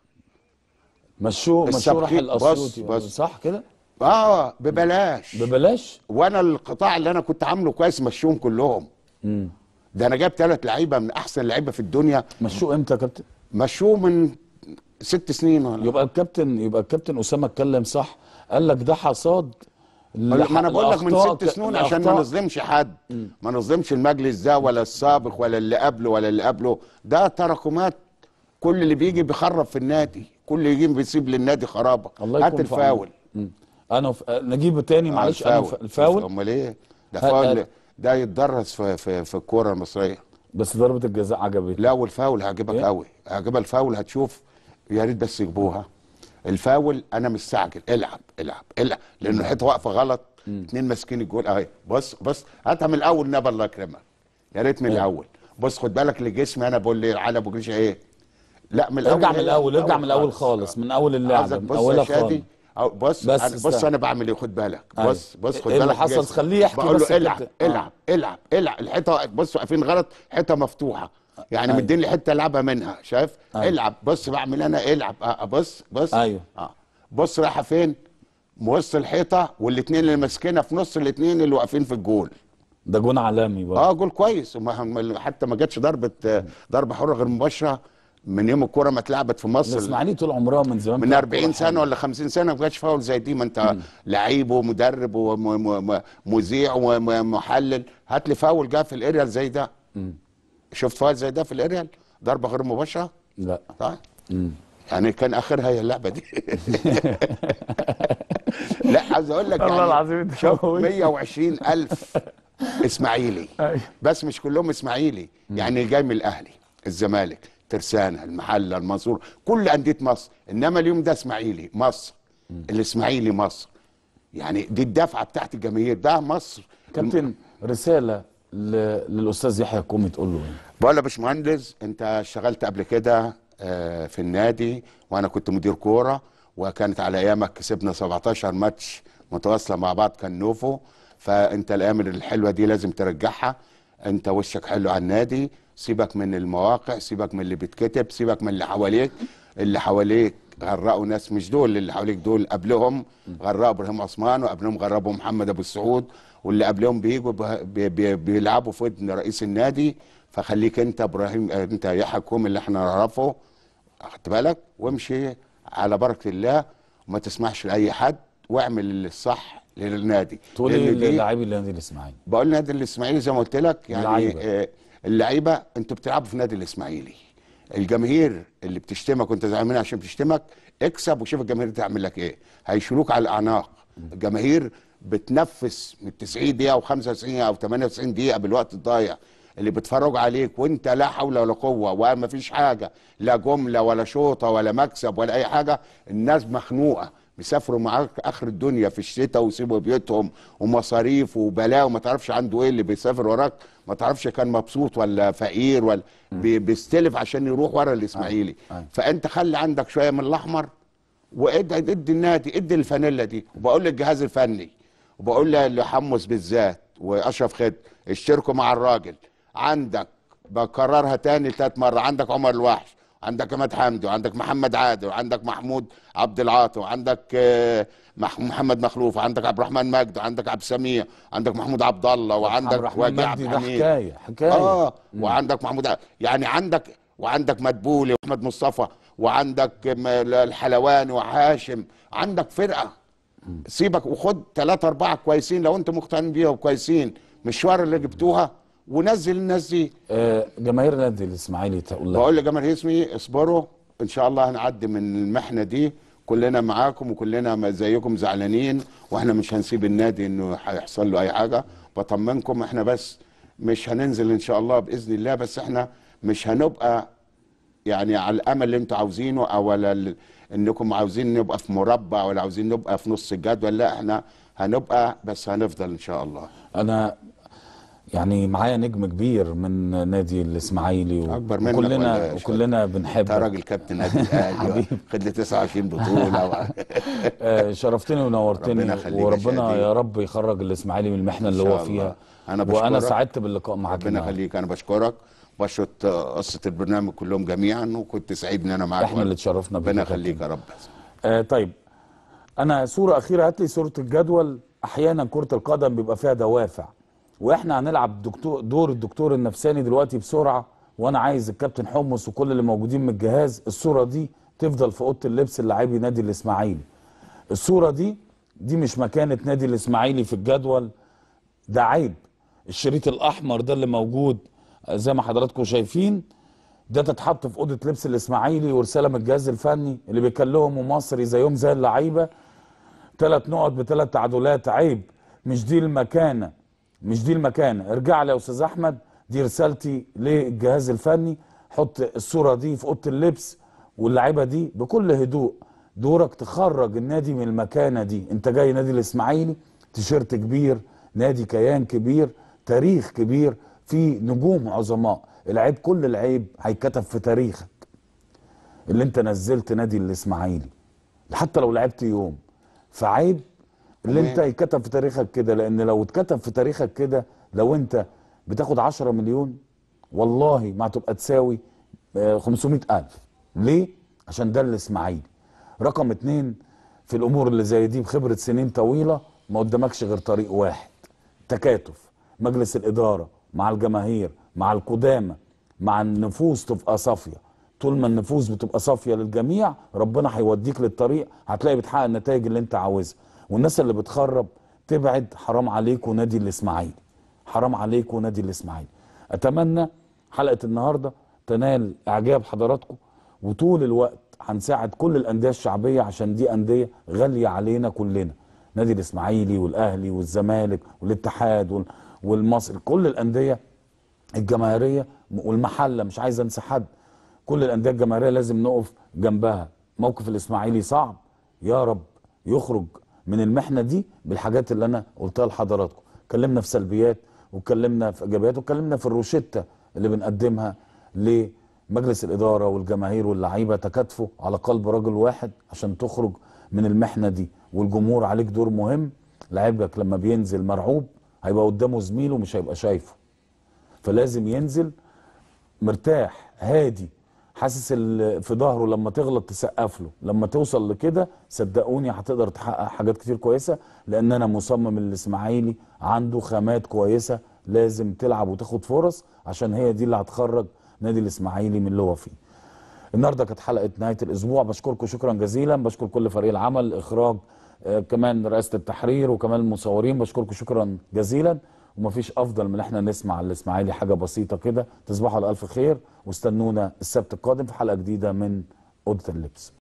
مشوه مشوه راح السبكي- بص الاسيوطي بص صح كده؟ اه ببلاش ببلاش وانا القطاع اللي انا كنت عامله كويس مشوهم كلهم امم ده انا جايب ثلاث لعيبه من احسن لعيبه في الدنيا مشوه امتى يا كابتن؟ مشوه من ست سنين ولا يبقى الكابتن يبقى الكابتن اسامه اتكلم صح قال لك ده حصاد ما انا بقول لك من الأخطاء ست ك- سنين عشان ما الأخطاء. نظلمش حد ما نظلمش المجلس ده ولا السابق ولا اللي قبله ولا اللي قبله ده تراكمات كل اللي بيجي بيخرب في النادي كل اللي يجي بيسيب للنادي خرابه الله هات يكون في الفاول عونك. مم. انا ف... نجيب تاني معلش آه، انا ف... الفاول امال ايه ده هات- فاول هات. ده يتدرس في في, في الكوره المصريه بس ضربه الجزاء عجبتني لا والفاول هيعجبك إيه؟ قوي هيعجبك الفاول هتشوف يا ريت بس يجيبوها الفاول انا مستعجل العب العب العب لان الحته واقفه غلط اتنين ماسكين الجول اهي بص بص هاتها من الاول نبى الله يكرمك يا ريت من إيه؟ الاول بص خد بالك لجسمي انا بقول لي على ابو جريشه ايه لا من الاول ارجع من إيه؟ الاول ارجع من الاول خالص من اول اللعبه عايزك من بص يا اولها خالص شادي أو بص بس أنا بص استنى. انا بعمل ايه خد بالك أيوة. بص بص خد إيه اللي بالك حصل؟ جسمي. خليه يحكي بقول بس له يا العب كابتن. آه. العب العب العب الحيطه بص واقفين غلط حيطه مفتوحه يعني أيوة. مديني حته العبها منها شايف أيوة. العب بص بعمل انا العب آه بص بص ايوه اه بص رايحه فين وسط الحيطه والاثنين اللي ماسكينها في نص الاثنين اللي واقفين في الجول ده جون عالمي برضه اه جول كويس وما- ما- حتى ما جاتش ضربه آه، ضربه حره غير مباشره من يوم الكوره ما اتلعبت في مصر الاسماعيلي طول عمرها من زمان من بتلعب 40 كورة سنه حلوة. ولا 50 سنه ما جاتش فاول زي دي ما انت لعيب ومدرب ومذيع ومحلل هات لي فاول جه في الاريال زي ده مم. شفت فاول زي ده في الاريال ضربه غير مباشره لا طيب مم. يعني كان اخرها هي اللعبه دي لا عايز اقول لك والله يعني العظيم انت شوف قوي. 120 الف اسماعيلي أيوة. بس مش كلهم اسماعيلي يعني جاي من الاهلي الزمالك ترسانه المحله المنصور كل انديه مصر انما اليوم ده اسماعيلي مصر الاسماعيلي مصر يعني دي الدفعه بتاعت الجماهير ده مصر كابتن رساله ل... للاستاذ يحيى كومي تقول له ايه؟ بقول له يا باشمهندس انت اشتغلت قبل كده آه، في النادي وانا كنت مدير كوره وكانت على ايامك كسبنا 17 ماتش متواصله مع بعض كان نوفو فانت الايام الحلوه دي لازم ترجعها انت وشك حلو على النادي سيبك من المواقع سيبك من اللي بيتكتب سيبك من اللي حواليك اللي حواليك غرقوا ناس مش دول اللي حواليك دول قبلهم غرقوا ابراهيم عثمان وقبلهم غرقوا محمد ابو السعود واللي قبلهم بيجوا به- بي بي بيلعبوا في ودن رئيس النادي فخليك انت ابراهيم انت يحيى كوم اللي احنا نعرفه خدت بالك وامشي على بركه الله وما تسمحش لاي حد واعمل الصح للنادي تقول لأن ايه دي- للاعبي النادي الاسماعيلي بقول نادي الاسماعيلي زي ما قلت لك يعني اللعيبة. آه، اللعيبه انتوا بتلعبوا في نادي الاسماعيلي الجماهير اللي بتشتمك وانت زعلان منها عشان بتشتمك اكسب وشوف الجماهير تعمل لك ايه هيشيلوك على الاعناق الجماهير بتنفس من 90 دقيقه و95 او 98 دقيقه بالوقت الضايع اللي بيتفرجوا عليك وانت لا حول ولا قوه وما فيش حاجه لا جمله ولا شوطه ولا مكسب ولا اي حاجه الناس مخنوقه بيسافروا معاك اخر الدنيا في الشتاء ويسيبوا بيوتهم ومصاريف وبلاء وما تعرفش عنده ايه اللي بيسافر وراك ما تعرفش كان مبسوط ولا فقير ولا بي- بيستلف عشان يروح ورا الاسماعيلي فانت خلي عندك شويه من الاحمر وادي ادي النادي ادي الفانيلا دي وبقول للجهاز الفني وبقول لحمص بالذات واشرف خد اشتركوا مع الراجل عندك بكررها تاني تالت مره عندك عمر الوحش عندك عماد حمدي وعندك محمد عادل وعندك محمود عبد العاطي وعندك آه، مح- محمد مخلوف وعندك عبد الرحمن مجدي وعندك عبد السميع وعندك محمود عبد الله عبد وعندك الرحمن وجيه عبد مجدي ده الحميد حكاية- حكاية. اه مم. وعندك محمود ع- يعني عندك وعندك مدبولي واحمد مصطفى وعندك م- الحلواني وهاشم عندك فرقه سيبك وخد ثلاثة أربعة كويسين لو أنت مقتنع بيهم كويسين مشوار اللي جبتوها ونزل الناس دي آه، جماهير النادي الاسماعيلي تقول لها بقول لجماهير اسمي اصبروا إن شاء الله هنعدي من المحنة دي كلنا معاكم وكلنا ما زيكم زعلانين واحنا مش هنسيب النادي انه هيحصل له اي حاجه بطمنكم احنا بس مش هننزل ان شاء الله باذن الله بس احنا مش هنبقى يعني على الامل اللي انتوا عاوزينه او على ال- انكم عاوزين نبقى في مربع ولا عاوزين نبقى في نص الجدول لا احنا هنبقى بس هنفضل ان شاء الله انا يعني معايا نجم كبير من نادي الاسماعيلي و... أكبر منك وكلنا ولا يا وكلنا بنحبك انت راجل كابتن نادي الاهلي خد لي 29 بطوله و... آه، شرفتني ونورتني ربنا يخليك يا وربنا شادي. يا رب يخرج الاسماعيلي من المحنه اللي إن هو شاء فيها الله. أنا وانا بشكرك. سعدت باللقاء معاك ربنا النهاردة. يخليك انا بشكرك بشكر قصه البرنامج كلهم جميعا وكنت سعيد ان انا معاك احنا اللي اتشرفنا بيك ربنا يا كابتن. يخليك يا رب آه طيب انا صوره اخيره هات لي صوره الجدول احيانا كره القدم بيبقى فيها دوافع واحنا هنلعب دكتور دور الدكتور النفساني دلوقتي بسرعه وانا عايز الكابتن حمص وكل اللي موجودين من الجهاز الصوره دي تفضل في اوضه اللبس اللاعبي نادي الاسماعيلي الصوره دي دي مش مكانه نادي الاسماعيلي في الجدول ده عيب الشريط الاحمر ده اللي موجود زي ما حضراتكم شايفين ده تتحط في اوضه لبس الاسماعيلي ورساله من الجهاز الفني اللي بيكلمهم مصري زيهم زي اللعيبه ثلاث نقط بثلاث تعادلات عيب مش دي المكانه مش دي المكانه ارجع لي يا استاذ احمد دي رسالتي للجهاز الفني حط الصوره دي في اوضه اللبس واللعيبه دي بكل هدوء دورك تخرج النادي من المكانه دي انت جاي نادي الاسماعيلي تيشيرت كبير نادي كيان كبير تاريخ كبير في نجوم عظماء العيب كل العيب هيتكتب في تاريخك اللي انت نزلت نادي الاسماعيلي حتى لو لعبت يوم فعيب اللي تمام. انت يتكتب في تاريخك كده لان لو اتكتب في تاريخك كده لو انت بتاخد 10 مليون والله ما هتبقى تساوي آه، 500 ألف ليه؟ عشان ده الإسماعيلي رقم اتنين في الأمور اللي زي دي بخبرة سنين طويلة ما قدامكش غير طريق واحد تكاتف مجلس الإدارة مع الجماهير مع القدامى مع النفوس تبقى صافية طول ما النفوس بتبقى صافية للجميع ربنا هيوديك للطريق هتلاقي بتحقق النتائج اللي انت عاوزها والناس اللي بتخرب تبعد حرام عليكم نادي الإسماعيلي حرام عليكم نادي الإسماعيلي أتمنى حلقة النهاردة تنال إعجاب حضراتكم وطول الوقت هنساعد كل الأندية الشعبية عشان دي أندية غالية علينا كلنا نادي الإسماعيلي والأهلي والزمالك والاتحاد وال- والمصري كل الأندية الجماهيرية والمحلة مش عايز أنسى حد كل الأندية الجماهيرية لازم نقف جنبها موقف الإسماعيلي صعب يا رب يخرج من المحنة دي بالحاجات اللي أنا قلتها لحضراتكم اتكلمنا في سلبيات واتكلمنا في إيجابيات واتكلمنا في الروشتة اللي بنقدمها لمجلس الإدارة والجماهير واللعيبة تكاتفوا على قلب رجل واحد عشان تخرج من المحنة دي والجمهور عليك دور مهم لعيبك لما بينزل مرعوب هيبقى قدامه زميله مش هيبقى شايفه فلازم ينزل مرتاح هادي حاسس ال- في ظهره لما تغلط تسقف له لما توصل لكده صدقوني هتقدر تحقق حاجات كتير كويسه لان انا مصمم الاسماعيلي عنده خامات كويسه لازم تلعب وتاخد فرص عشان هي دي اللي هتخرج نادي الاسماعيلي من اللي هو فيه النهارده كانت حلقه نهايه الاسبوع بشكركم شكرا جزيلا بشكر كل فريق العمل اخراج آه، كمان رئاسه التحرير وكمان المصورين بشكركم شكرا جزيلا ومفيش افضل من احنا نسمع الاسماعيلي حاجه بسيطه كده تصبحوا على الف خير واستنونا السبت القادم في حلقه جديده من اوضه اللبس